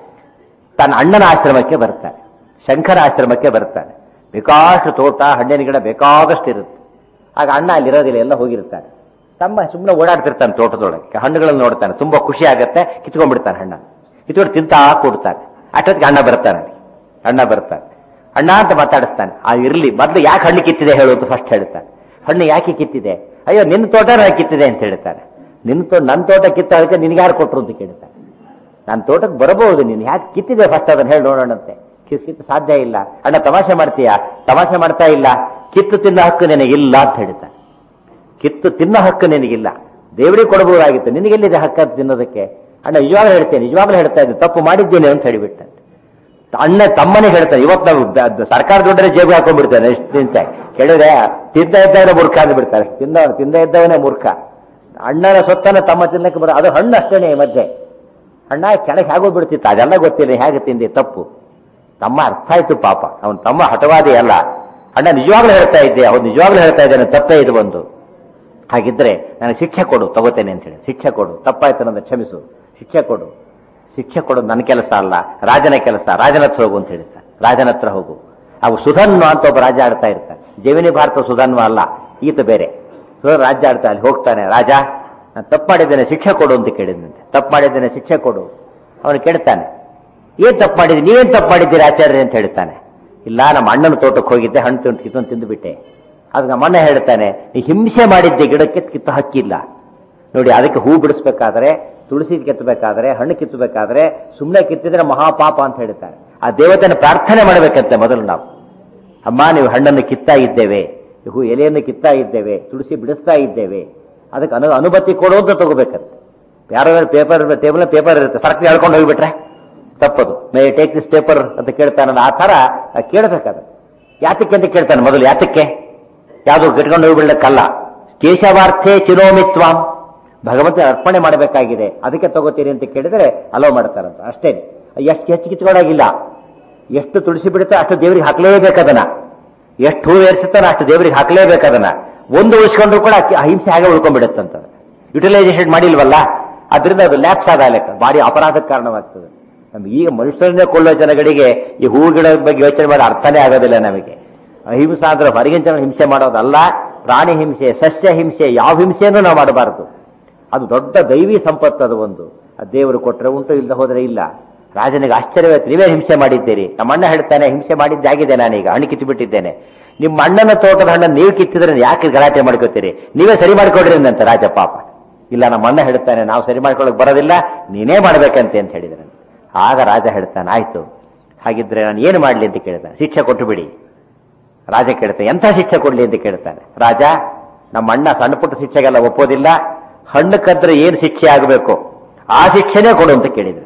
Speaker 1: ತನ್ನ ಅಣ್ಣನ ಆಶ್ರಮಕ್ಕೆ ಬರ್ತಾನೆ ಶಂಕರ ಆಶ್ರಮಕ್ಕೆ ಬರ್ತಾನೆ ಬೇಕಾಷ್ಟು ತೋಟ ಹಣ್ಣಿನ ಗಿಡ ಬೇಕಾದಷ್ಟು ಇರುತ್ತೆ ಆಗ ಅಣ್ಣ ಅಲ್ಲಿರೋದಿಲ್ಲ ಎಲ್ಲ ಹೋಗಿರ್ತಾನೆ ತಮ್ಮ ಸುಮ್ಮನೆ ಓಡಾಡ್ತಿರ್ತಾನೆ ತೋಟದೊಳಗೆ ಹಣ್ಣುಗಳನ್ನು ನೋಡ್ತಾನೆ ತುಂಬಾ ಖುಷಿ ಆಗತ್ತೆ ಕಿತ್ಕೊಂಡ್ಬಿಡ್ತಾನೆ ಹಣ್ಣ ಕಿತ್ಕೊಂಡು ತಿಂತಾ ಕೊಡ್ತಾನೆ ಅಷ್ಟೊತ್ತಿಗೆ ಅಣ್ಣ ಬರ್ತಾನೆ ಅಲ್ಲಿ. ಅಣ್ಣ ಬರ್ತಾನೆ ಅಣ್ಣ ಅಂತ ಮಾತಾಡಿಸ್ತಾನೆ ಆ ಇರ್ಲಿ ಮೊದ್ಲು ಯಾಕೆ ಹಣ್ಣು ಕಿತ್ತಿದೆ ಹೇಳು ಅಂತ ಫಸ್ಟ್ ಹೇಳ್ತಾನೆ ಹಣ್ಣು ಯಾಕೆ ಕಿತ್ತಿದೆ ಅಯ್ಯೋ ನಿನ್ನ ತೋಟ ಕಿತ್ತಿದೆ ಅಂತ ಹೇಳ್ತಾನೆ ನಿನ್ನ ತೋಟ ನನ್ನ ತೋಟ ಕಿತ್ತ ಅದಕ್ಕೆ ನಿನ್ಗೆ ಯಾರು ಕೊಟ್ರು ಅಂತ ಕೇಳ್ತಾನೆ ನನ್ನ ತೋಟಕ್ಕೆ ಬರಬಹುದು ನೀನು ಯಾಕೆ ಕಿತ್ತಿದೆ ಫಸ್ಟ್ ಅದನ್ನ ಹೇಳಿ ನೋಡೋಣಂತೆ ಕಿತ್ತು ಕಿತ್ತು ಸಾಧ್ಯ ಇಲ್ಲ ಅಣ್ಣ ತಮಾಷೆ ಮಾಡ್ತೀಯಾ ತಮಾಷೆ ಮಾಡ್ತಾ ಇಲ್ಲ ಕಿತ್ತು ತಿನ್ನ ಹಕ್ಕು ನಿನಗಿಲ್ಲ ಅಂತ ಹೇಳ್ತಾನೆ ಕಿತ್ತು ತಿನ್ನೋ ಹಕ್ಕು ನಿನಗಿಲ್ಲ ದೇವರಿಗೆ ಕೊಡಬಹುದಾಗಿತ್ತು ನಿನಗೆಲ್ಲಿದೆ ಹಕ್ಕ ತಿನ್ನೋದಕ್ಕೆ ಅಣ್ಣ ನಿಜವಾಗ್ಲೂ ಹೇಳ್ತೇನೆ ನಿಜವಾಗ್ಲೂ ಹೇಳ್ತಾ ಇದ್ದೆ ತಪ್ಪು ಮಾಡಿದ್ದೇನೆ ಅಂತ ಹೇಳಿಬಿಟ್ಟಂತೆ ಅಣ್ಣ ತಮ್ಮನೇ ಹೇಳ್ತಾನೆ ಇವತ್ತು ನಾವು ಬ- ಅದು ಸರ್ಕಾರ ದುಡ್ಡರೆ ಜೇಬು ಹಾಕೊಂಡ್ಬಿಡ್ತಾನೆ ಎಷ್ಟು ತಿಂತ ಕೇಳಿದ್ರೆ ತಿಂದ ಇದ್ದವನೇ ಮೂರ್ಖ ಅಂದ್ಬಿಡ್ತಾರೆ ತಿಂದ ತಿಂದ ಇದ್ದವನೇ ಮೂರ್ಖ ಅಣ್ಣನ ಸೊತ್ತನ್ನ ತಮ್ಮ ತಿನ್ನಕ್ಕೆ ಬರೋ ಅದು ಹಣ್ಣು ಅಷ್ಟೇನೆ ಈ ಮಧ್ಯೆ ಅಣ್ಣ ಕೆಳಗೆ ಹೇಗೋಗ್ಬಿಡ್ತಿತ್ತು ಅದೆಲ್ಲ ಗೊತ್ತಿಲ್ಲ ಹೇಗೆ ತಿಂದೆ ತಪ್ಪು ತಮ್ಮ ಅರ್ಥ ಆಯ್ತು ಪಾಪ ಅವನು ತಮ್ಮ ಹಠವಾದಿ ಅಲ್ಲ ಅಣ್ಣ ನಿಜವಾಗ್ಲೂ ಹೇಳ್ತಾ ಇದ್ದೆ ಅವ್ನು ನಿಜವಾಗ್ಲೂ ಹೇಳ್ತಾ ಇದ್ದಾನೆ ತಪ್ಪೇ ಇದು ಬಂದು ಹಾಗಿದ್ರೆ ನನಗೆ ಶಿಕ್ಷೆ ಕೊಡು ತಗೋತೇನೆ ಅಂತ ಹೇಳಿ ಶಿಕ್ಷೆ ಕೊಡು ತಪ್ಪಾಯ್ತು ನನ್ನ ಕ್ಷಮಿಸು ಶಿಕ್ಷೆ ಕೊಡು ಶಿಕ್ಷೆ ಕೊಡೋದು ನನ್ನ ಕೆಲಸ ಅಲ್ಲ ರಾಜನ ಕೆಲಸ ರಾಜನ ಹತ್ರ ಹೋಗು ಅಂತ ಹೇಳ್ತಾನೆ ರಾಜನ ಹತ್ರ ಹೋಗು ಅವು ಸುಧನ್ವ ಅಂತ ಒಬ್ಬ ರಾಜ ಆಡ್ತಾ ಇರ್ತಾನೆ ಜಮಿನಿ ಭಾರತ ಸುಧನ್ವ ಅಲ್ಲ ಈತ ಬೇರೆ ಸುಧನ್ ರಾಜ್ಯ ಆಡ್ತಾ ಅಲ್ಲಿ ಹೋಗ್ತಾನೆ ರಾಜ ನಾನು ತಪ್ಪು ಮಾಡಿದ್ದೇನೆ ಶಿಕ್ಷೆ ಕೊಡು ಅಂತ ಕೇಳಿದಂತೆ ತಪ್ಪು ಮಾಡಿದ್ದೇನೆ ಶಿಕ್ಷೆ ಕೊಡು ಅವನು ಕೇಳ್ತಾನೆ ಏನ್ ತಪ್ಪು ಮಾಡಿದ್ರಿ ನೀವೇನ್ ತಪ್ಪು ಮಾಡಿದ್ದೀರಿ ಆಚಾರ್ಯ ಅಂತ ಹೇಳ್ತಾನೆ ಇಲ್ಲ ನಮ್ಮ ಅಣ್ಣನ ತೋಟಕ್ಕೆ ಹೋಗಿದ್ದೆ ಹಣ್ಣು ತಿಂದು ಕಿತ್ತೊಂದು ತಿಂದುಬಿಟ್ಟೆ ಅದು ನಮ್ಮ ಅಣ್ಣ ಹೇಳ್ತಾನೆ ನೀ ಹಿಂಸೆ ಮಾಡಿದ್ದೆ ಗಿಡಕ್ಕೆ ಕಿತ್ತು ಹಕ್ಕಿಲ್ಲ ನೋಡಿ ಅದಕ್ಕೆ ಹೂ ಬಿಡಿಸ್ಬೇಕಾದ್ರೆ ತುಳಸಿ ಕಿತ್ತಬೇಕಾದ್ರೆ ಹಣ್ಣು ಕಿತ್ತಬೇಕಾದ್ರೆ ಸುಮ್ಮನೆ ಕಿತ್ತಿದ್ರೆ ಮಹಾಪಾಪ ಅಂತ ಹೇಳ್ತಾರೆ ಆ ದೇವತೆಯನ್ನು ಪ್ರಾರ್ಥನೆ ಮಾಡಬೇಕಂತೆ ಮೊದಲು ನಾವು ಅಮ್ಮ ನೀವು ಹಣ್ಣನ್ನು ಕಿತ್ತಾ ಇದ್ದೇವೆ ಹೂ ಎಲೆಯನ್ನು ಕಿತ್ತಾ ಇದ್ದೇವೆ ತುಳಸಿ ಬಿಡಿಸ್ತಾ ಇದ್ದೇವೆ ಅದಕ್ಕೆ ಅನು ಅನುಮತಿ ಕೊಡು ಅಂತ ತಗೋಬೇಕಂತೆ ಯಾರೋ ಪೇಪರ್ ಟೇಬಲ್ ಪೇಪರ್ ಇರುತ್ತೆ ಸರ್ಕಲ್ ಹೇಳ್ಕೊಂಡು ಹೋಗ್ಬಿಟ್ರೆ ತಪ್ಪದು ಮೇ ಟೇಕ್ ದಿಸ್ ಪೇಪರ್ ಅಂತ ಕೇಳ್ತಾನಲ್ಲ ಆ ತರ ಕೇಳಬೇಕಾದ ಯಾತಕ್ಕೆ ಅಂತ ಕೇಳ್ತಾನೆ ಮೊದಲು ಯಾತಕ್ಕೆ ಯಾವುದು ಗಿಟ್ಕೊಂಡು ಹೋಗ್ಬಿಡ್ಲಿಕ್ಕಲ್ಲ ಕೇಶವಾರ್ಥೇ ಚಿನೋಮಿತ್ವಾಂ ಭಗವಂತ ಅರ್ಪಣೆ ಮಾಡಬೇಕಾಗಿದೆ ಅದಕ್ಕೆ ತಗೋತೀರಿ ಅಂತ ಕೇಳಿದರೆ ಅಲೋ ಮಾಡ್ತಾರಂತ ಅಷ್ಟೇ ಎಷ್ಟು ಹೆಚ್ಚು ಕಿತ್ಕೊಳ್ಳೋಗಿಲ್ಲ ಎಷ್ಟು ತುಳಸಿ ಬಿಡುತ್ತೋ ಅಷ್ಟು ದೇವರಿಗೆ ಹಾಕಲೇಬೇಕದನ್ನ ಎಷ್ಟು ಹೂ ಏರಿಸುತ್ತಾನೋ ಅಷ್ಟು ದೇವರಿಗೆ ಹಾಕಲೇಬೇಕದನ್ನ ಒಂದು ಉಳಿಸ್ಕೊಂಡ್ರು ಕೂಡ ಅಕ್ಕಿ- ಅಹಿಂಸೆ ಹಾಗೆ ಉಳ್ಕೊಂಡ್ಬಿಡುತ್ತಂತ ಯುಟಿಲೈಸೇಷನ್ ಮಾಡಿಲ್ವಲ್ಲ ಅದರಿಂದ ಅದು ಲ್ಯಾಪ್ಸ್ ಆದ ಲೆಕ್ಕ ಭಾರಿ ಅಪರಾಧಕ್ಕೆ ಕಾರಣವಾಗ್ತದೆ ನಮ್ಗೆ ಈಗ ಮನುಷ್ಯರನ್ನೇ ಕೊಳ್ಳೋ ಜನಗಳಿಗೆ ಈ ಹೂ ಗಿಡದ ಬಗ್ಗೆ ಯೋಚನೆ ಮಾಡೋ ಅರ್ಥನೇ ಆಗೋದಿಲ್ಲ ನಮಗೆ ಅಹಿಂಸಾ ಅಂದ್ರೆ ಹೊರಗಿನ ಜನ ಹಿಂಸೆ ಮಾಡೋದಲ್ಲ ಪ್ರಾಣಿ ಹಿಂಸೆ ಸಸ್ಯ ಹಿಂಸೆ ಯಾವ ಹಿಂಸೆಯನ್ನು ನಾವು ಮಾಡಬಾರದು ಅದು ದೊಡ್ಡ ದೈವಿ ಸಂಪತ್ತು ಅದು ಒಂದು ಆ ದೇವರು ಕೊಟ್ಟರೆ ಉಂಟು ಇಲ್ಲದೆ ಹೋದ್ರೆ ಇಲ್ಲ ರಾಜನಿಗೆ ಆಶ್ಚರ್ಯವಾಯ್ತು ನೀವೇ ಹಿಂಸೆ ಮಾಡಿದ್ದೀರಿ ನಮ್ಮ ಅಣ್ಣ ಹೇಳ್ತಾನೆ ಹಿಂಸೆ ಮಾಡಿದ್ದಾಗಿದೆ ನಾನೀಗ ಹಣ್ಣು ಕಿತ್ತು ಬಿಟ್ಟಿದ್ದೇನೆ ನಿಮ್ಮ ಅಣ್ಣನ ತೋಟದ ಹಣ್ಣನ್ನು ನೀವು ಕಿತ್ತಿದ್ರೆ ಯಾಕೆ ಗಲಾಟೆ ಮಾಡ್ಕೋತೀರಿ ನೀವೇ ಸರಿ ಮಾಡ್ಕೊಡ್ರಿ ಅಂದಂತೆ ರಾಜ ಪಾಪ ಇಲ್ಲ ನಮ್ಮ ಅಣ್ಣ ಹೇಳ್ತಾನೆ ನಾವು ಸರಿ ಮಾಡ್ಕೊಳಕ್ ಬರೋದಿಲ್ಲ ನೀನೇ ಮಾಡ್ಬೇಕಂತೆ ಅಂತ ಹೇಳಿದ್ರೆ ಆಗ ರಾಜ ಹೇಳ್ತಾನೆ ಆಯ್ತು ಹಾಗಿದ್ರೆ ನಾನು ಏನು ಮಾಡ್ಲಿ ಅಂತ ಕೇಳ್ತಾನೆ ಶಿಕ್ಷೆ ಕೊಟ್ಟು ಬಿಡಿ ರಾಜ ಕೇಳ್ತಾನೆ ಎಂಥ ಶಿಕ್ಷೆ ಕೊಡ್ಲಿ ಅಂತ ಕೇಳ್ತಾನೆ ರಾಜ ನಮ್ಮ ಅಣ್ಣ ಸಣ್ಣ ಪುಟ್ಟ ಶಿಕ್ಷೆಗೆಲ್ಲ ಒಪ್ಪೋದಿಲ್ಲ ಹಣ್ಣು ಕದ್ರೆ ಏನು ಶಿಕ್ಷೆ ಆಗಬೇಕು ಆ ಶಿಕ್ಷೆನೇ ಕೊಡು ಅಂತ ಕೇಳಿದ್ರು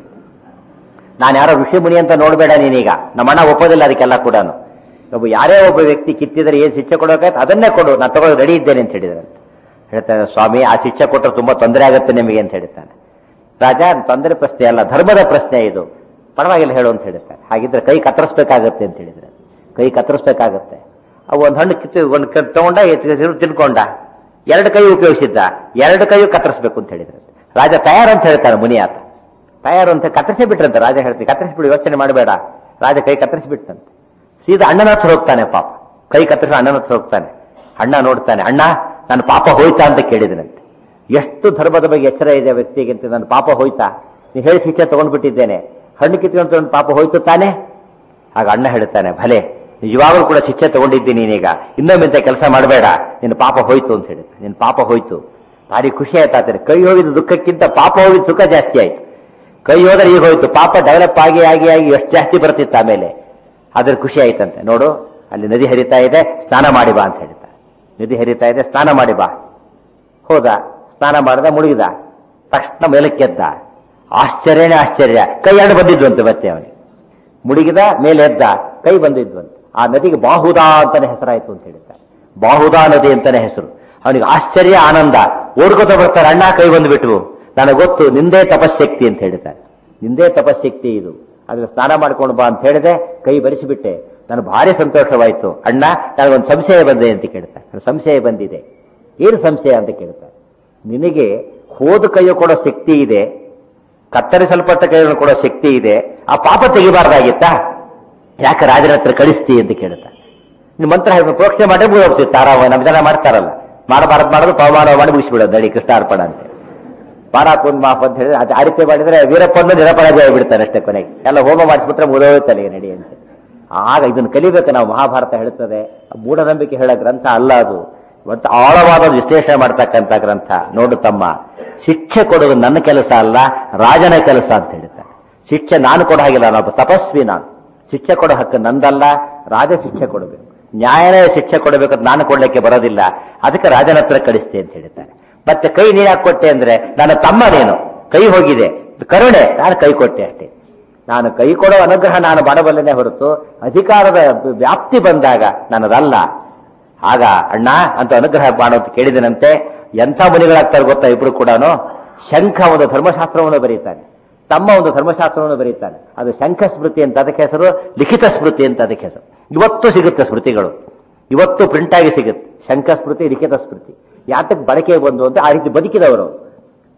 Speaker 1: ನಾನು ಯಾರೋ ಋಷಿ ಮುನಿ ಅಂತ ನೋಡಬೇಡ ನೀನೀಗ ನಮ್ಮ ಅಣ್ಣ ಒಪ್ಪೋದಿಲ್ಲ ಅದಕ್ಕೆಲ್ಲ ಕೂಡ ಒಬ್ಬ ಯಾರೇ ಒಬ್ಬ ವ್ಯಕ್ತಿ ಕಿತ್ತಿದ್ರೆ ಏನು ಶಿಕ್ಷೆ ಕೊಡಬೇಕಾಯ್ತು ಅದನ್ನೇ ಕೊಡು ನಾನು ತಗೊಳ್ಳೋದು ರೆಡಿ ಇದ್ದೇನೆ ಅಂತ ಹೇಳಿದ್ರೆ ಹೇಳ್ತಾನೆ ಸ್ವಾಮಿ ಆ ಶಿಕ್ಷೆ ಕೊಟ್ಟರೆ ತುಂಬಾ ತೊಂದರೆ ಆಗುತ್ತೆ ನಿಮಗೆ ಅಂತ ಹೇಳ್ತಾನೆ ರಾಜ ತೊಂದರೆ ಪ್ರಶ್ನೆ ಅಲ್ಲ ಧರ್ಮದ ಪ್ರಶ್ನೆ ಇದು ಪರವಾಗಿಲ್ಲ ಹೇಳು ಅಂತ ಹೇಳ್ತಾನೆ ಹಾಗಿದ್ರೆ ಕೈ ಕತ್ತರಿಸ್ಬೇಕಾಗತ್ತೆ ಅಂತ ಹೇಳಿದ್ರೆ ಕೈ ಕತ್ತರಿಸ್ಬೇಕಾಗತ್ತೆ ಅವು ಒಂದು ಹಣ್ಣು ಕಿತ್ತು ಒಂದು ಕ- ತಗೊಂಡ ಎತ್ತಿ- ತಿನ್ಕೊಂಡ ಎರಡು ಕೈ ಉಪಯೋಗಿಸಿದ್ದ ಎರಡು ಕೈಯು ಕತ್ತರಿಸ್ಬೇಕು ಅಂತ ಹೇಳಿದ್ರೆ ರಾಜ ತಯಾರು ಅಂತ ಹೇಳ್ತಾನೆ ಮುನಿಯಾತ ತಯಾರು ಅಂತ ಕತ್ತರಿಸಿ ಬಿಟ್ರಂತೆ ರಾಜ ಹೇಳ್ತೀವಿ ಕತ್ತರಿಸ್ಬಿಡು ಯೋಚನೆ ಮಾಡಬೇಡ ರಾಜ ಕೈ ಕತ್ತರಿಸಿ ಬಿಟ್ಟಂತೆ ಸೀದಾ ಅಣ್ಣನ ಹತ್ರ ಹೋಗ್ತಾನೆ ಪಾಪ ಕೈ ಕತ್ತರಿಸಿ ಅಣ್ಣನ ಹತ್ರ ಹೋಗ್ತಾನೆ ಅಣ್ಣ ನೋಡ್ತಾನೆ ಅಣ್ಣ ನನ್ನ ಪಾಪ ಹೋಯ್ತಾ ಅಂತ ಕೇಳಿದನಂತೆ ಎಷ್ಟು ಧರ್ಮದ ಬಗ್ಗೆ ಎಚ್ಚರ ಇದೆ ಆ ವ್ಯಕ್ತಿಗೆ ಅಂತ ನನ್ನ ಪಾಪ ಹೋಯ್ತಾ ನೀನು ಹೇಳಿ ಶಿಕ್ಷೆ ತಗೊಂಡ್ಬಿಟ್ಟಿದ್ದೇನೆ ಹಣ್ಣು ಕಿತ್ಕೊಂಡು ನನ್ನ ಪಾಪ ಹೋಯ್ತು ತಾನೆ ಆಗ ಅಣ್ಣ ಹೇಳ್ತಾನೆ ಭಲೆ ನಿಜವಾಗ್ಲೂ ಕೂಡ ಶಿಕ್ಷೆ ತಗೊಂಡಿದ್ದೀನಿ ನೀನೀಗ ಇನ್ನೊಮ್ಮೆ ಇಂಥ ಕೆಲಸ ಮಾಡಬೇಡ ನಿನ್ನ ಪಾಪ ಹೋಯ್ತು ಅಂತ ಹೇಳಿದ ನಿನ್ನ ಪಾಪ ಹೋಯ್ತು ಭಾರಿ ಖುಷಿ ಆಯ್ತಾದ್ರೆ ಕೈ ಹೋಗಿದ ದುಃಖಕ್ಕಿಂತ ಪಾಪ ಹೋಗಿದ ಸುಖ ಜಾಸ್ತಿ ಆಯ್ತು ಕೈ ಹೋದ್ರೆ ಈಗ ಹೋಯ್ತು ಪಾಪ ಡೆವಲಪ್ ಆಗಿ ಆಗಿ ಆಗಿ ಎಷ್ಟು ಜಾಸ್ತಿ ಬರ್ತಿತ್ತು ಆಮೇಲೆ ಅದ್ರ ಖುಷಿ ಆಯ್ತಂತೆ ನೋಡು ಅಲ್ಲಿ ನದಿ ಹರಿತಾ ಇದೆ ಸ್ನಾನ ಮಾಡಿ ಬಾ ಅಂತ ಹೇಳ್ತಾರೆ ನದಿ ಹರಿತಾ ಇದೆ ಸ್ನಾನ ಮಾಡಿ ಬಾ ಹೋದ ಸ್ನಾನ ಮಾಡಿದ ಮುಳುಗಿದ ತಕ್ಷಣ ಮೇಲಕ್ಕೆದ್ದ ಆಶ್ಚರ್ಯನೇ ಆಶ್ಚರ್ಯ ಕೈ ಎರಡು ಬಂದಿದ್ವಂತೆ ಮತ್ತೆ ಅವನಿಗೆ ಮುಳುಗಿದ ಮೇಲೆ ಎದ್ದ ಕೈ ಬಂದಿದ್ವಂತೆ ಆ ನದಿಗೆ ಬಾಹುದಾ ಅಂತಾನೆ ಹೆಸರಾಯ್ತು ಅಂತ ಹೇಳ್ತಾರೆ ಬಾಹುದಾ ನದಿ ಅಂತಾನೆ ಹೆಸರು ಅವನಿಗೆ ಆಶ್ಚರ್ಯ ಆನಂದ ಓಡ್ಕೋತ ಬರ್ತಾರೆ ಅಣ್ಣ ಕೈ ಬಂದ್ಬಿಟ್ವು ನನಗೆ ಗೊತ್ತು ನಿಂದೇ ತಪಶಕ್ತಿ ಅಂತ ಹೇಳ್ತಾರೆ ನಿಂದೇ ತಪಶಕ್ತಿ ಇದು ಅದ್ರ ಸ್ನಾನ ಮಾಡ್ಕೊಂಡು ಬಾ ಅಂತ ಹೇಳಿದೆ ಕೈ ಬರಿಸಿಬಿಟ್ಟೆ ನನಗೆ ಭಾರಿ ಸಂತೋಷವಾಯ್ತು ಅಣ್ಣ ನನಗೊಂದು ಸಂಶಯ ಬಂದೆ ಅಂತ ಕೇಳ್ತಾರೆ ನನಗೆ ಸಂಶಯ ಬಂದಿದೆ ಏನು ಸಂಶಯ ಅಂತ ಕೇಳ್ತಾರೆ ನಿನಗೆ ಹೋದ ಕೈಯು ಕೊಡೋ ಶಕ್ತಿ ಇದೆ ಕತ್ತರಿಸಲ್ಪಟ್ಟ ಕೈಯನ್ನು ಕೊಡೋ ಶಕ್ತಿ ಇದೆ ಆ ಪಾಪ ತೆಗಿಬಾರ್ದಾಗಿತ್ತಾ ಯಾಕೆ ರಾಜನ ಹತ್ರ ಕಳಿಸ್ತಿ ಅಂತ ಕೇಳ್ತಾ ನೀವು ಮಂತ್ರ ಹೇಳಿ ಪ್ರೋಕ್ಷಣೆ ಮಾಡಿ ಮುಗಿ ಹೋಗ್ತೀವಿ ತಾರಾವ ನಮ್ಮ ಜನ ಮಾಡ್ತಾರಲ್ಲ ಮಾಡಬಾರದು ಮಾಡೋದು ಪವಮಾನ ಮಾಡಿ ಮುಗಿಸ್ಬಿಡೋದು ನಡಿ ಕೃಷ್ಣಾರ್ಪಣ ಅಂತ ಪಾರಾಕೊಂದ್ ಮಾಪ್ ಅಂತ ಹೇಳಿದ್ರೆ ಅದು ಆ ರೀತಿ ಮಾಡಿದ್ರೆ ವೀರಪ್ಪಂದು ನಿರಪರಾಧಿ ಆಗಿಬಿಡ್ತಾನೆ ಅಷ್ಟೇ ಕೊನೆಗೆ ಎಲ್ಲ ಹೋಮ ಮಾಡಿಸ್ಬಿಟ್ರೆ ಮುಗಿದೋಗ್ತಾನೆ ನಡಿ ಅಂತ ಆಗ ಇದನ್ನು ಕಲಿಬೇಕು ನಾವು ಮಹಾಭಾರತ ಹೇಳ್ತದೆ ಮೂಢನಂಬಿಕೆ ಹೇಳೋ ಗ್ರಂಥ ಅಲ್ಲ ಅದು ಮತ್ತು ಆಳವಾದ ವಿಶ್ಲೇಷಣೆ ಮಾಡ್ತಕ್ಕಂಥ ಗ್ರಂಥ ನೋಡು ತಮ್ಮ ಶಿಕ್ಷೆ ಕೊಡೋದು ನನ್ನ ಕೆಲಸ ಅಲ್ಲ ರಾಜನ ಕೆಲಸ ಅಂತ ಹೇಳ್ತಾರೆ ಶಿಕ್ಷೆ ನಾನು ಕೊಡೋ ಹಾಗಿಲ್ಲ ನಾನು ತಪಸ್ವಿ ನಾನು ಶಿಕ್ಷೆ ಕೊಡೋ ಹಕ್ಕು ನಂದಲ್ಲ ರಾಜ ಶಿಕ್ಷೆ ಕೊಡಬೇಕು ನ್ಯಾಯನೇ ಶಿಕ್ಷೆ ಕೊಡಬೇಕು ಅಂತ ನಾನು ಕೊಡ್ಲಿಕ್ಕೆ ಬರೋದಿಲ್ಲ ಅದಕ್ಕೆ ರಾಜನ ಹತ್ರ ಕಳಿಸ್ತೆ ಅಂತ ಹೇಳ್ತಾರೆ ಮತ್ತೆ ಕೈ ನೀನು ಯಾಕೆ ಕೊಟ್ಟೆ ಅಂದ್ರೆ ನನ್ನ ತಮ್ಮ ನೀನು ಕೈ ಹೋಗಿದೆ ಕರುಣೆ ನಾನು ಕೈ ಕೊಟ್ಟೆ ಅಷ್ಟೇ ನಾನು ಕೈ ಕೊಡೋ ಅನುಗ್ರಹ ನಾನು ಮಾಡಬಲ್ಲನೆ ಹೊರತು ಅಧಿಕಾರದ ವ್ಯಾಪ್ತಿ ಬಂದಾಗ ನನ್ನದಲ್ಲ ಆಗ ಅಣ್ಣ ಅಂತ ಅನುಗ್ರಹ ಮಾಡು ಅಂತ ಕೇಳಿದನಂತೆ ಎಂಥ ಮುನಿಗಳಾಗ್ತಾರೆ ಗೊತ್ತಾ ಇಬ್ರು ಕೂಡ ಶಂಖ ಒಂದು ಧರ್ಮಶಾಸ್ತ್ರವನ್ನು ಬರೀತಾನೆ ತಮ್ಮ ಒಂದು ಧರ್ಮಶಾಸ್ತ್ರವನ್ನು ಬರೀತಾನೆ ಅದು ಶಂಖ ಸ್ಮೃತಿ ಅಂತ ಅದಕ್ಕೆ ಹೆಸರು ಲಿಖಿತ ಸ್ಮೃತಿ ಅಂತ ಅದಕ್ಕೆ ಹೆಸರು ಇವತ್ತು ಸಿಗುತ್ತೆ ಸ್ಮೃತಿಗಳು ಇವತ್ತು ಪ್ರಿಂಟ್ ಆಗಿ ಸಿಗುತ್ತೆ ಶಂಖ ಸ್ಮೃತಿ ಲಿಖಿತ ಸ್ಮೃತಿ ಯಾತಕ್ಕೆ ಬಳಕೆ ಬಂದು ಅಂತ ಆ ರೀತಿ ಬದುಕಿದವರು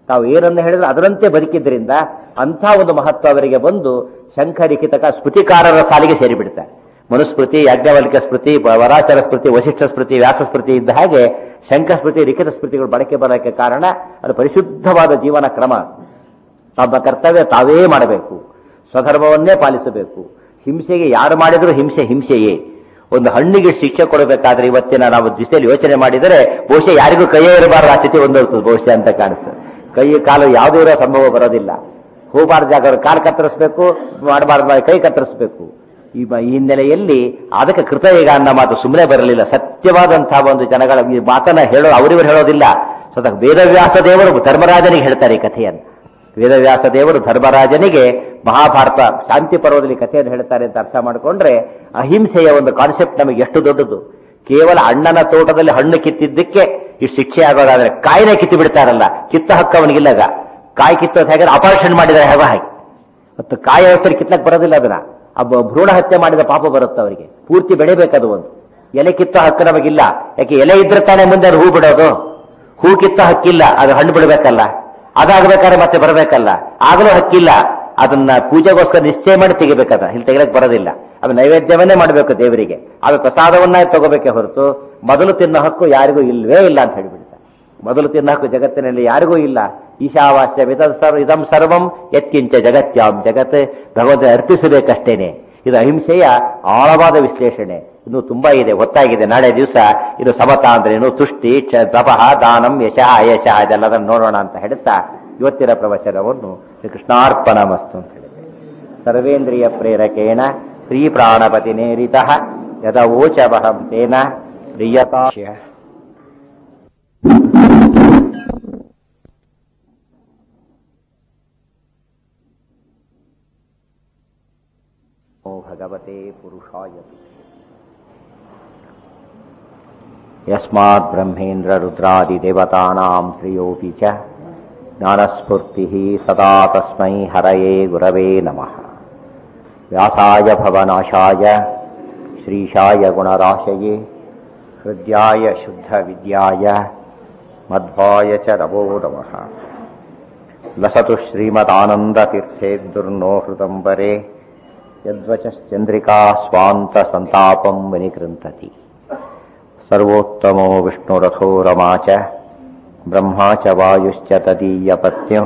Speaker 1: ತಾವು ಏನನ್ನು ಹೇಳಿದ್ರು ಅದರಂತೆ ಬದುಕಿದ್ರಿಂದ ಅಂಥ ಒಂದು ಮಹತ್ವ ಅವರಿಗೆ ಬಂದು ಶಂಖಲಿಖಿತಕ ಸ್ಮೃತಿಕಾರರ ಸಾಲಿಗೆ ಸೇರಿಬಿಡ್ತಾರೆ ಮನುಸ್ಮೃತಿ ಯಾಜ್ಞವಲ್ಕ ಸ್ಮೃತಿ ವ- ವರಾಚರ ಸ್ಮೃತಿ ವಶಿಷ್ಠ ಸ್ಮೃತಿ ವ್ಯಾಸ ಸ್ಮೃತಿ ಇದ್ದ ಹಾಗೆ ಶಂಖ ಸ್ಮೃತಿ ಲಿಖಿತ ಸ್ಮೃತಿಗಳು ಬಳಕೆ ಬರೋಕ್ಕೆ ಕಾರಣ ಅದು ಪರಿಶುದ್ಧವಾದ ಜೀವನ ಕ್ರಮ ತಮ್ಮ ಕರ್ತವ್ಯ ತಾವೇ ಮಾಡಬೇಕು ಸ್ವಧರ್ಮವನ್ನೇ ಪಾಲಿಸಬೇಕು ಹಿಂಸೆಗೆ ಯಾರು ಮಾಡಿದರೂ ಹಿಂಸೆ ಹಿಂಸೆಯೇ ಒಂದು ಹಣ್ಣಿಗೆ ಶಿಕ್ಷೆ ಕೊಡಬೇಕಾದ್ರೆ ಇವತ್ತಿನ ನಾವು ದಿಸೆಯಲ್ಲಿ ಯೋಚನೆ ಮಾಡಿದರೆ ಬಹುಶಃ ಯಾರಿಗೂ ಕೈಯೇ ಇರಬಾರದು ಆ ಸ್ಥಿತಿ ಒಂದೋಗ್ತದೆ ಬಹುಶಃ ಅಂತ ಕಾಣಿಸ್ತದೆ ಕೈ ಕಾಲು ಯಾವುದೇ ಇರೋ ಸಂಭವ ಬರೋದಿಲ್ಲ ಹೋಗಬಾರ್ದು ಜಾಗ ಕಾಲು ಕತ್ತರಿಸ್ಬೇಕು ಮಾಡಬಾರ್ದು ಕೈ ಕತ್ತರಿಸ್ಬೇಕು ಈ ಮ- ಈ ಹಿನ್ನೆಲೆಯಲ್ಲಿ ಅದಕ್ಕೆ ಕೃತ ಈಗ ಅನ್ನೋ ಮಾತು ಸುಮ್ಮನೆ ಬರಲಿಲ್ಲ ಸತ್ಯವಾದಂತಹ ಒಂದು ಜನಗಳ ಈ ಮಾತನ್ನ ಹೇಳೋ ಅವರಿವರು ಹೇಳೋದಿಲ್ಲ ಸ್ವತಃ ವೇದವ್ಯಾಸ ದೇವರು ಧರ್ಮರಾಜನಿಗೆ ಹೇಳ್ತಾರೆ ಈ ಕಥೆಯನ್ನು ವೇದವ್ಯಾಸ ದೇವರು ಧರ್ಮರಾಜನಿಗೆ ಮಹಾಭಾರತ ಶಾಂತಿ ಪರ್ವದಲ್ಲಿ ಕಥೆಯನ್ನು ಹೇಳ್ತಾರೆ ಅಂತ ಅರ್ಥ ಮಾಡಿಕೊಂಡ್ರೆ ಅಹಿಂಸೆಯ ಒಂದು ಕಾನ್ಸೆಪ್ಟ್ ನಮಗೆ ಎಷ್ಟು ದೊಡ್ಡದು ಕೇವಲ ಅಣ್ಣನ ತೋಟದಲ್ಲಿ ಹಣ್ಣು ಕಿತ್ತಿದ್ದಕ್ಕೆ ಇಷ್ಟು ಶಿಕ್ಷೆ ಆಗೋದಾದ್ರೆ ಕಾಯಿನೇ ಕಿತ್ತು ಬಿಡ್ತಾರಲ್ಲ ಕಿತ್ತ ಹಕ್ಕು ಅವನಿಗಿಲ್ಲಗ ಕಾಯಿ ಕಿತ್ತೋದು ಹೇಗೆ ಅಪಾರೇಷನ್ ಮಾಡಿದರೆ ಹೇಗೋ ಹಾಗೆ ಮತ್ತು ಕಾಯಿ ಅವಸ್ಥೆ ಕಿತ್ತಕ್ಕೆ ಬರೋದಿಲ್ಲ ಅದನ್ನ ಅಬ್ಬ ಭ್ರೂಣ ಹತ್ಯೆ ಮಾಡಿದ ಪಾಪ ಬರುತ್ತೆ ಅವರಿಗೆ ಪೂರ್ತಿ ಬೆಳಿಬೇಕದು ಒಂದು ಎಲೆ ಕಿತ್ತ ಹಕ್ಕು ನಮಗಿಲ್ಲ ಯಾಕೆ ಎಲೆ ಇದ್ರೆ ತಾನೇ ಮುಂದೆ ಅದು ಹೂ ಬಿಡೋದು ಹೂ ಕಿತ್ತ ಹಕ್ಕಿಲ್ಲ ಅದು ಹಣ್ಣು ಬಿಡಬೇಕಲ್ಲ ಅದಾಗಬೇಕಾದ್ರೆ ಮತ್ತೆ ಬರಬೇಕಲ್ಲ ಆಗಲೂ ಹಕ್ಕಿಲ್ಲ ಅದನ್ನ ಪೂಜೆಗೋಸ್ಕರ ನಿಶ್ಚಯ ಮಾಡಿ ತೆಗಿಬೇಕದ ಇಲ್ಲಿ ತೆಗಿಲಕ್ಕೆ ಬರೋದಿಲ್ಲ ಅದು ನೈವೇದ್ಯವನ್ನೇ ಮಾಡಬೇಕು ದೇವರಿಗೆ ಅದು ಪ್ರಸಾದವನ್ನ ತಗೋಬೇಕೆ ಹೊರತು ಮೊದಲು ತಿನ್ನೋ ಹಕ್ಕು ಯಾರಿಗೂ ಇಲ್ವೇ ಇಲ್ಲ ಅಂತ ಹೇಳಿಬಿಡ್ತಾರೆ ಮೊದಲು ತಿನ್ನೋ ಹಕ್ಕು ಜಗತ್ತಿನಲ್ಲಿ ಯಾರಿಗೂ ಇಲ್ಲ ಈಶಾವಾಸ್ಯ ವಿಧಂ ಸರ್ವ ಇದಂ ಸರ್ವಂ ಯತ್ಕಿಂಚ ಜಗತ್ಯಾಂ ಜಗತ್ ಭಗವಂತ ಅರ್ಪಿಸಬೇಕಷ್ಟೇನೆ ಇದು ಅಹಿಂಸೆಯ ಆಳವಾದ ವಿಶ್ಲೇಷಣೆ ಇನ್ನು ತುಂಬಾ ಇದೆ ಗೊತ್ತಾಗಿದೆ ನಾಳೆ ದಿವಸ ಇದು ಸಮತ ಅಂದ್ರೆ ಏನು ತುಷ್ಟಿ ಕ್ಷ ತಪಃ ದಾನಂ ಯಶಃ ಅಯಶಃ ಇದೆಲ್ಲದನ್ನು ನೋಡೋಣ ಅಂತ ಹೇಳ್ತಾ ಇವತ್ತಿನ ಪ್ರವಚನವನ್ನು ಶ್ರೀ ಕೃಷ್ಣಾರ್ಪಣ ಮಸ್ತು ಅಂತ ಹೇಳಿದೆ ಸರ್ವೇಂದ್ರಿಯ ಪ್ರೇರಕೇಣ ಶ್ರೀ ಪ್ರಾಣಪತಿ ನೇರಿತ ಯದವೋಚವಹಂ ತೇನ ಪ್ರಿಯತಾ ಓ ಭಗವತೆ ಪುರುಷಾಯ ಯಸ್ಮಾತ್ ಬ್ರಹ್ಮೇಂದ್ರ ರುದ್ರಾದಿದೇವತಾನಾಂ ಶ್ರೇಯೋಪಿ ಚ ಜ್ಞಾನಸ್ಫೂರ್ತಿಃ ಸದಾ ತಸ್ಮೈ ಹರಯೇ ಗುರವೇ ನಮಃ ವ್ಯಾಸಾಯ ಭವನಾಶಾಯ ಶ್ರೀಶಾಯ ಗುಣರಾಶಯೇ ಹೃದ್ಯಾಯ ಶುದ್ಧವಿದ್ಯಾಯ ಮಧ್ವಾಯ ಚ ನಮೋ ನಮಃ ಲಸತು ಶ್ರೀಮದಾನಂದತೀರ್ಥೇದ್ದುರ್ನೋ ಹೃದಂಬರೆ ಯದ್ವಚಶ್ಚಂದ್ರಿಕಾ ಸ್ವಾಂತ ಸಂತಾಪಂ ವಿನಿಕೃಂತತಿ ಸರ್ವೋತ್ತಮೋ ವಿಷ್ಣುರಥೋ रमा च ब्रह्मा च वायुश्च तदीयपत्न्यम्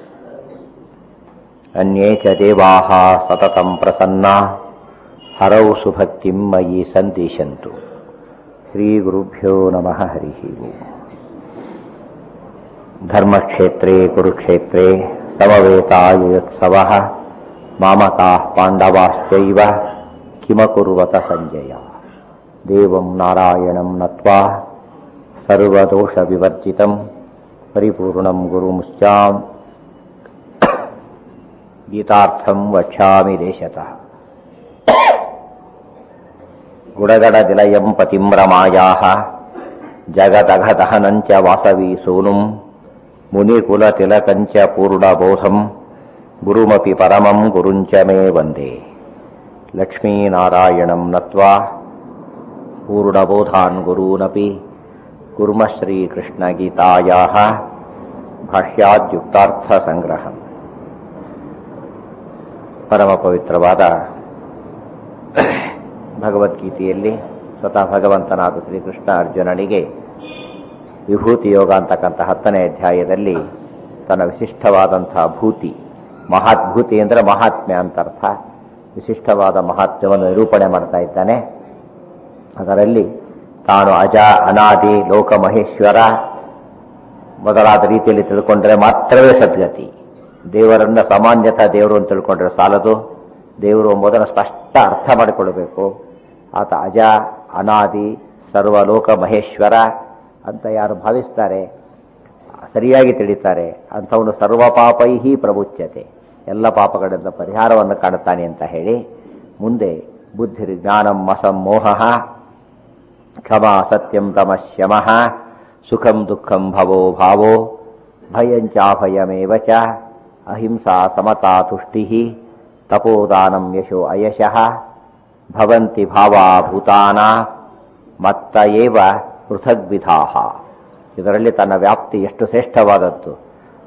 Speaker 1: अन्ये च देवाः सततं प्रसन्ना हरौ सुभक्तिं मयि सन्दिशन्तु श्रीगुरुभ्यो नमः हरिः ओम् धर्मक्षेत्रे कुरुक्षेत्रे समवेतायुत्सवः मामकाः पाण्डवाश्चैव किमकुर्वत सञ्जय देवं नारायणं नत्वा सर्वदोषविवर्जितं परिपूर्णं गुरुमुश्चां गीतार्थं वक्ष्यामि देशतः गुडगडदिलयं पतिं रमायाः जगदघदहनं च वासवी सूनुं मुनिकुलतिलकञ्च पूर्णबोधं गुरुमपि परमं गुरुञ्च मे वन्दे लक्ष्मीनारायणं नत्वा पूर्णबोधान् गुरूनपि कुर्मः श्रीकृष्णगीतायाः ಭಾಷ್ಯಾದ್ಯುಕ್ತಾರ್ಥಸಂಗ್ರಹಂ ಪರಮ ಪವಿತ್ರವಾದ ಭಗವದ್ಗೀತೆಯಲ್ಲಿ ಸ್ವತಃ ಭಗವಂತನಾದ ಶ್ರೀಕೃಷ್ಣ ಅರ್ಜುನನಿಗೆ ವಿಭೂತಿ ಯೋಗ ಅಂತಕ್ಕಂಥ ಹತ್ತನೇ ಅಧ್ಯಾಯದಲ್ಲಿ ತನ್ನ ವಿಶಿಷ್ಟವಾದಂತಹ ಭೂತಿ ಮಹಾತ್ಭೂತಿ ಅಂದರೆ ಮಹಾತ್ಮ್ಯ ಅಂತ ಅರ್ಥ ವಿಶಿಷ್ಟವಾದ ಮಹಾತ್ಮ್ಯವನ್ನು ನಿರೂಪಣೆ ಮಾಡ್ತಾ ಇದ್ದಾನೆ ಅದರಲ್ಲಿ ತಾನು ಅಜ ಅನಾದಿ ಲೋಕ ಮಹೇಶ್ವರ ಮೊದಲಾದ ರೀತಿಯಲ್ಲಿ ತಿಳ್ಕೊಂಡ್ರೆ ಮಾತ್ರವೇ ಸದ್ಗತಿ ದೇವರನ್ನ ಸಾಮಾನ್ಯತ ದೇವರು ಅಂತ ತಿಳ್ಕೊಂಡ್ರೆ ಸಾಲದು ದೇವರು ಎಂಬುದನ್ನು ಸ್ಪಷ್ಟ ಅರ್ಥ ಮಾಡಿಕೊಳ್ಬೇಕು ಆತ ಅಜ ಅನಾದಿ ಸರ್ವಲೋಕ ಮಹೇಶ್ವರ ಅಂತ ಯಾರು ಭಾವಿಸ್ತಾರೆ ಸರಿಯಾಗಿ ತಿಳಿತಾರೆ ಅಂಥವನು ಸರ್ವ ಪಾಪೈಹಿ ಪ್ರಮುಚ್ಯತೆ ಎಲ್ಲ ಪಾಪಗಳಿಂದ ಪರಿಹಾರವನ್ನು ಕಾಣುತ್ತಾನೆ ಅಂತ ಹೇಳಿ ಮುಂದೆ ಬುದ್ಧಿ ಜ್ಞಾನಂ ಅಸಮ್ಮೋಹ ಕ್ಷಮಾ ಸತ್ಯಂ ತಮಶ್ಯಮಃ ಸುಖಂ ದುಃಖಂ ಭವೋ ಭಾವೋ ಭಯಂಚಾಭಯಮೇವ ಚ ಅಹಿಂಸಾ ಸಮತಾ ತುಷ್ಟಿ ತಪೋದಾನಂ ಯಶೋ ಅಯಶಃ ಭವಂತಿ ಭಾವಾ ಭೂತಾನ ಮತ್ತ ಏವ ಪೃಥಗ್ವಿಧಾ ಇದರಲ್ಲಿ ತನ್ನ ವ್ಯಾಪ್ತಿ ಎಷ್ಟು ಶ್ರೇಷ್ಠವಾದದ್ದು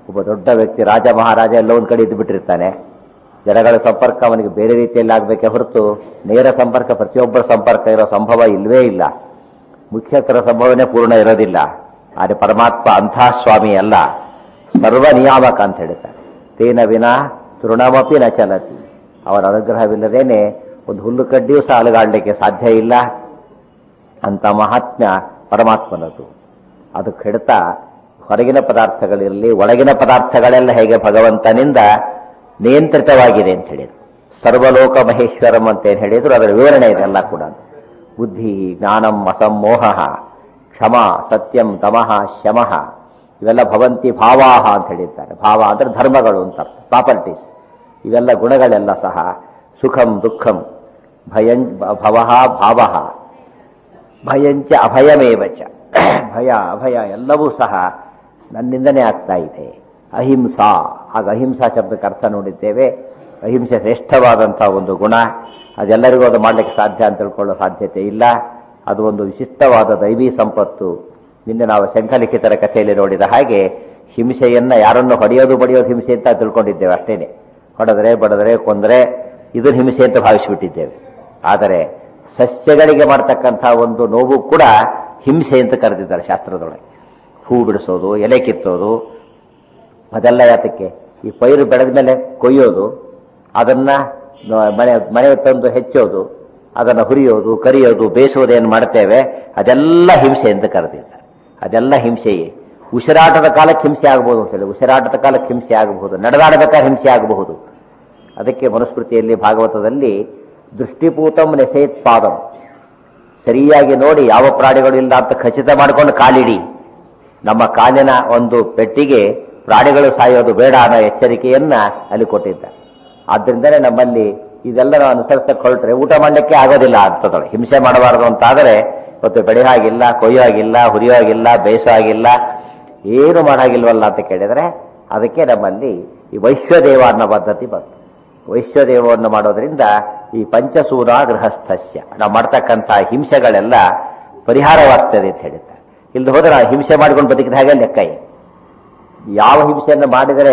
Speaker 1: ಒಬ್ಬ ದೊಡ್ಡ ವ್ಯಕ್ತಿ ರಾಜ ಮಹಾರಾಜ ಎಲ್ಲ ಒಂದ್ ಕಡೆ ಇದ್ದು ಬಿಟ್ಟಿರ್ತಾನೆ ಜನಗಳ ಸಂಪರ್ಕ ಅವನಿಗೆ ಬೇರೆ ರೀತಿಯಲ್ಲಿ ಆಗಬೇಕೆ ಹೊರತು ನೇರ ಸಂಪರ್ಕ ಪ್ರತಿಯೊಬ್ಬರ ಸಂಪರ್ಕ ಇರೋ ಸಂಭವ ಇಲ್ವೇ ಇಲ್ಲ ಮುಖ್ಯಸ್ಥರ ಸಂಭವನೆ ಪೂರ್ಣ ಇರೋದಿಲ್ಲ ಆದರೆ ಪರಮಾತ್ಮ ಅಂಥ ಸ್ವಾಮಿ ಅಲ್ಲ ಸರ್ವ ನಿಯಾಮಕ ಅಂತ ಹೇಳ್ತಾರೆ ತೇನ ವಿನ ತೃಣಮಪಿ ನ ಚಲತಿ ಅವರ ಅನುಗ್ರಹವಿಲ್ಲದೇನೆ ಒಂದು ಹುಲ್ಲು ಕಡ್ಡಿಯೂ ಸಹ ಅಲುಗಾಡಲಿಕ್ಕೆ ಸಾಧ್ಯ ಇಲ್ಲ ಅಂತ ಮಹಾತ್ಮ್ಯ ಪರಮಾತ್ಮನದು ಅದು ಕೆಡ್ತ ಹೊರಗಿನ ಪದಾರ್ಥಗಳಿರಲಿ ಒಳಗಿನ ಪದಾರ್ಥಗಳೆಲ್ಲ ಹೇಗೆ ಭಗವಂತನಿಂದ ನಿಯಂತ್ರಿತವಾಗಿದೆ ಅಂತ ಹೇಳಿದ್ರು ಸರ್ವಲೋಕ ಮಹೇಶ್ವರಂ ಅಂತ ಏನು ಹೇಳಿದ್ರು ಅದರ ವಿವರಣೆ ಇದೆ ಎಲ್ಲ ಕೂಡ ಬುದ್ಧಿ ಜ್ಞಾನಂ ಅಸಮ್ಮೋಹ ಕ್ಷಮ ಸತ್ಯಂ ತಮಃ ಶಮಃ ಇವೆಲ್ಲ ಭವಂತಿ ಭಾವಾಹ ಅಂತ ಹೇಳಿದ್ದಾರೆ ಭಾವ ಅಂದ್ರೆ ಧರ್ಮಗಳು ಅಂತ ಪ್ರಾಪರ್ಟೀಸ್ ಇವೆಲ್ಲ ಗುಣಗಳೆಲ್ಲ ಸಹ ಸುಖಂ ದುಃಖಂ ಭಯಂ ಭವಃ ಭಾವಃ ಭಯಂಚ ಅಭಯಮೇವಚ ಭಯ ಅಭಯ ಎಲ್ಲವೂ ಸಹ ನನ್ನಿಂದನೇ ಆಗ್ತಾ ಇದೆ ಅಹಿಂಸಾ ಆಗ ಅಹಿಂಸಾ ಶಬ್ದಕ್ಕೆ ಅರ್ಥ ನೋಡಿದ್ದೇವೆ ಅಹಿಂಸೆ ಶ್ರೇಷ್ಠವಾದಂಥ ಒಂದು ಗುಣ ಅದೆಲ್ಲರಿಗೂ ಅದು ಮಾಡಲಿಕ್ಕೆ ಸಾಧ್ಯ ಅಂತ ತಿಳ್ಕೊಳ್ಳೋ ಸಾಧ್ಯತೆ ಇಲ್ಲ ಅದು ಒಂದು ವಿಶಿಷ್ಟವಾದ ದೈವಿ ಸಂಪತ್ತು ನಿನ್ನೆ ನಾವು ಶಂಖಲಿಖಿತರ ಕಥೆಯಲ್ಲಿ ನೋಡಿದ ಹಾಗೆ ಹಿಂಸೆಯನ್ನ ಯಾರನ್ನು ಹೊಡೆಯೋದು ಬಡಿಯೋದು ಹಿಂಸೆ ಅಂತ ತಿಳ್ಕೊಂಡಿದ್ದೇವೆ ಅಷ್ಟೇನೆ ಹೊಡೆದ್ರೆ ಬಡದ್ರೆ ಕೊಂದರೆ ಇದು ಹಿಂಸೆ ಅಂತ ಭಾವಿಸಿಬಿಟ್ಟಿದ್ದೇವೆ ಆದರೆ ಸಸ್ಯಗಳಿಗೆ ಮಾಡ್ತಕ್ಕಂಥ ಒಂದು ನೋವು ಕೂಡ ಹಿಂಸೆ ಅಂತ ಕರೆದಿದ್ದಾರೆ ಶಾಸ್ತ್ರದೊಳಗೆ ಹೂ ಬಿಡಿಸೋದು ಎಲೆ ಕಿತ್ತೋದು ಅದೆಲ್ಲ ಯಾತಕ್ಕೆ ಈ ಪೈರು ಬೆಳೆದ ಮೇಲೆ ಕೊಯ್ಯೋದು ಅದನ್ನ ನ- ಮನೆ ಮನೆ ತಂದು ಹೆಚ್ಚೋದು ಅದನ್ನು ಹುರಿಯೋದು ಕರಿಯೋದು ಬೇಯಿಸೋದು ಏನು ಮಾಡ್ತೇವೆ ಅದೆಲ್ಲ ಹಿಂಸೆ ಅಂತ ಕರೆದಿದ್ದಾರೆ ಅದೆಲ್ಲ ಹಿಂಸೆಯೇ ಉಸಿರಾಟದ ಕಾಲಕ್ಕೆ ಹಿಂಸೆ ಆಗಬಹುದು ಅಂತ ಹೇಳಿ ಉಸಿರಾಟದ ಕಾಲಕ್ಕೆ ಹಿಂಸೆ ಆಗಬಹುದು ನಡೆದಾಡಬೇಕಾದ್ರೆ ಹಿಂಸೆ ಆಗಬಹುದು ಅದಕ್ಕೆ ಮನುಸ್ಮೃತಿಯಲ್ಲಿ ಭಾಗವತದಲ್ಲಿ ದೃಷ್ಟಿಪೂತಂ ನೆಸೇತ್ಪಾದಂ ಸರಿಯಾಗಿ ನೋಡಿ ಯಾವ ಪ್ರಾಣಿಗಳು ಇಲ್ಲ ಅಂತ ಖಚಿತ ಮಾಡಿಕೊಂಡು ಕಾಲಿಡಿ ನಮ್ಮ ಕಾಲಿನ ಒಂದು ಪೆಟ್ಟಿಗೆ ಪ್ರಾಣಿಗಳು ಸಾಯೋದು ಬೇಡ ಅನ್ನೋ ಎಚ್ಚರಿಕೆಯನ್ನ ಅಲ್ಲಿ ಕೊಟ್ಟಿದ್ದ ಆದ್ರಿಂದಲೇ ನಮ್ಮಲ್ಲಿ ಇದೆಲ್ಲ ನಾವು ಅನುಸರಿಸ್ತಾ ಹೊರಟ್ರೆ ಊಟ ಮಾಡಲಿಕ್ಕೆ ಆಗೋದಿಲ್ಲ ಅಂತದಳು ಹಿಂಸೆ ಮಾಡಬಾರದು ಅಂತಾದರೆ ಇವತ್ತು ಬೆಳೆ ಹಾಗಿಲ್ಲ ಕೊಯ್ಯೋ ಹಾಗಿಲ್ಲ ಹುರಿಯೋ ಹಾಗಿಲ್ಲ ಬೇಯಿಸೋ ಹಾಗಿಲ್ಲ ಏನು ಮಾಡಾಗಿಲ್ವಲ್ಲ ಅಂತ ಕೇಳಿದ್ರೆ ಅದಕ್ಕೆ ನಮ್ಮಲ್ಲಿ ಈ ವೈಶ್ವದೇವ ಅನ್ನೋ ಪದ್ಧತಿ ಬಂತು ವೈಶ್ವದೇವವನ್ನು ಮಾಡೋದ್ರಿಂದ ಈ ಪಂಚಸೂರ ಗೃಹಸ್ಥಸ್ಯ ನಾವು ಮಾಡ್ತಕ್ಕಂಥ ಹಿಂಸೆಗಳೆಲ್ಲ ಪರಿಹಾರವಾಗ್ತದೆ ಅಂತ ಹೇಳಿದ್ದಾರೆ ಇಲ್ಲದೆ ಹೋದ್ರೆ ನಾವು ಹಿಂಸೆ ಮಾಡ್ಕೊಂಡು ಬದುಕಿದ ಹಾಗೆ ಲೆಕ್ಕ ಇದೆ. ಯಾವ ಹಿಂಸೆಯನ್ನು ಮಾಡಿದರೆ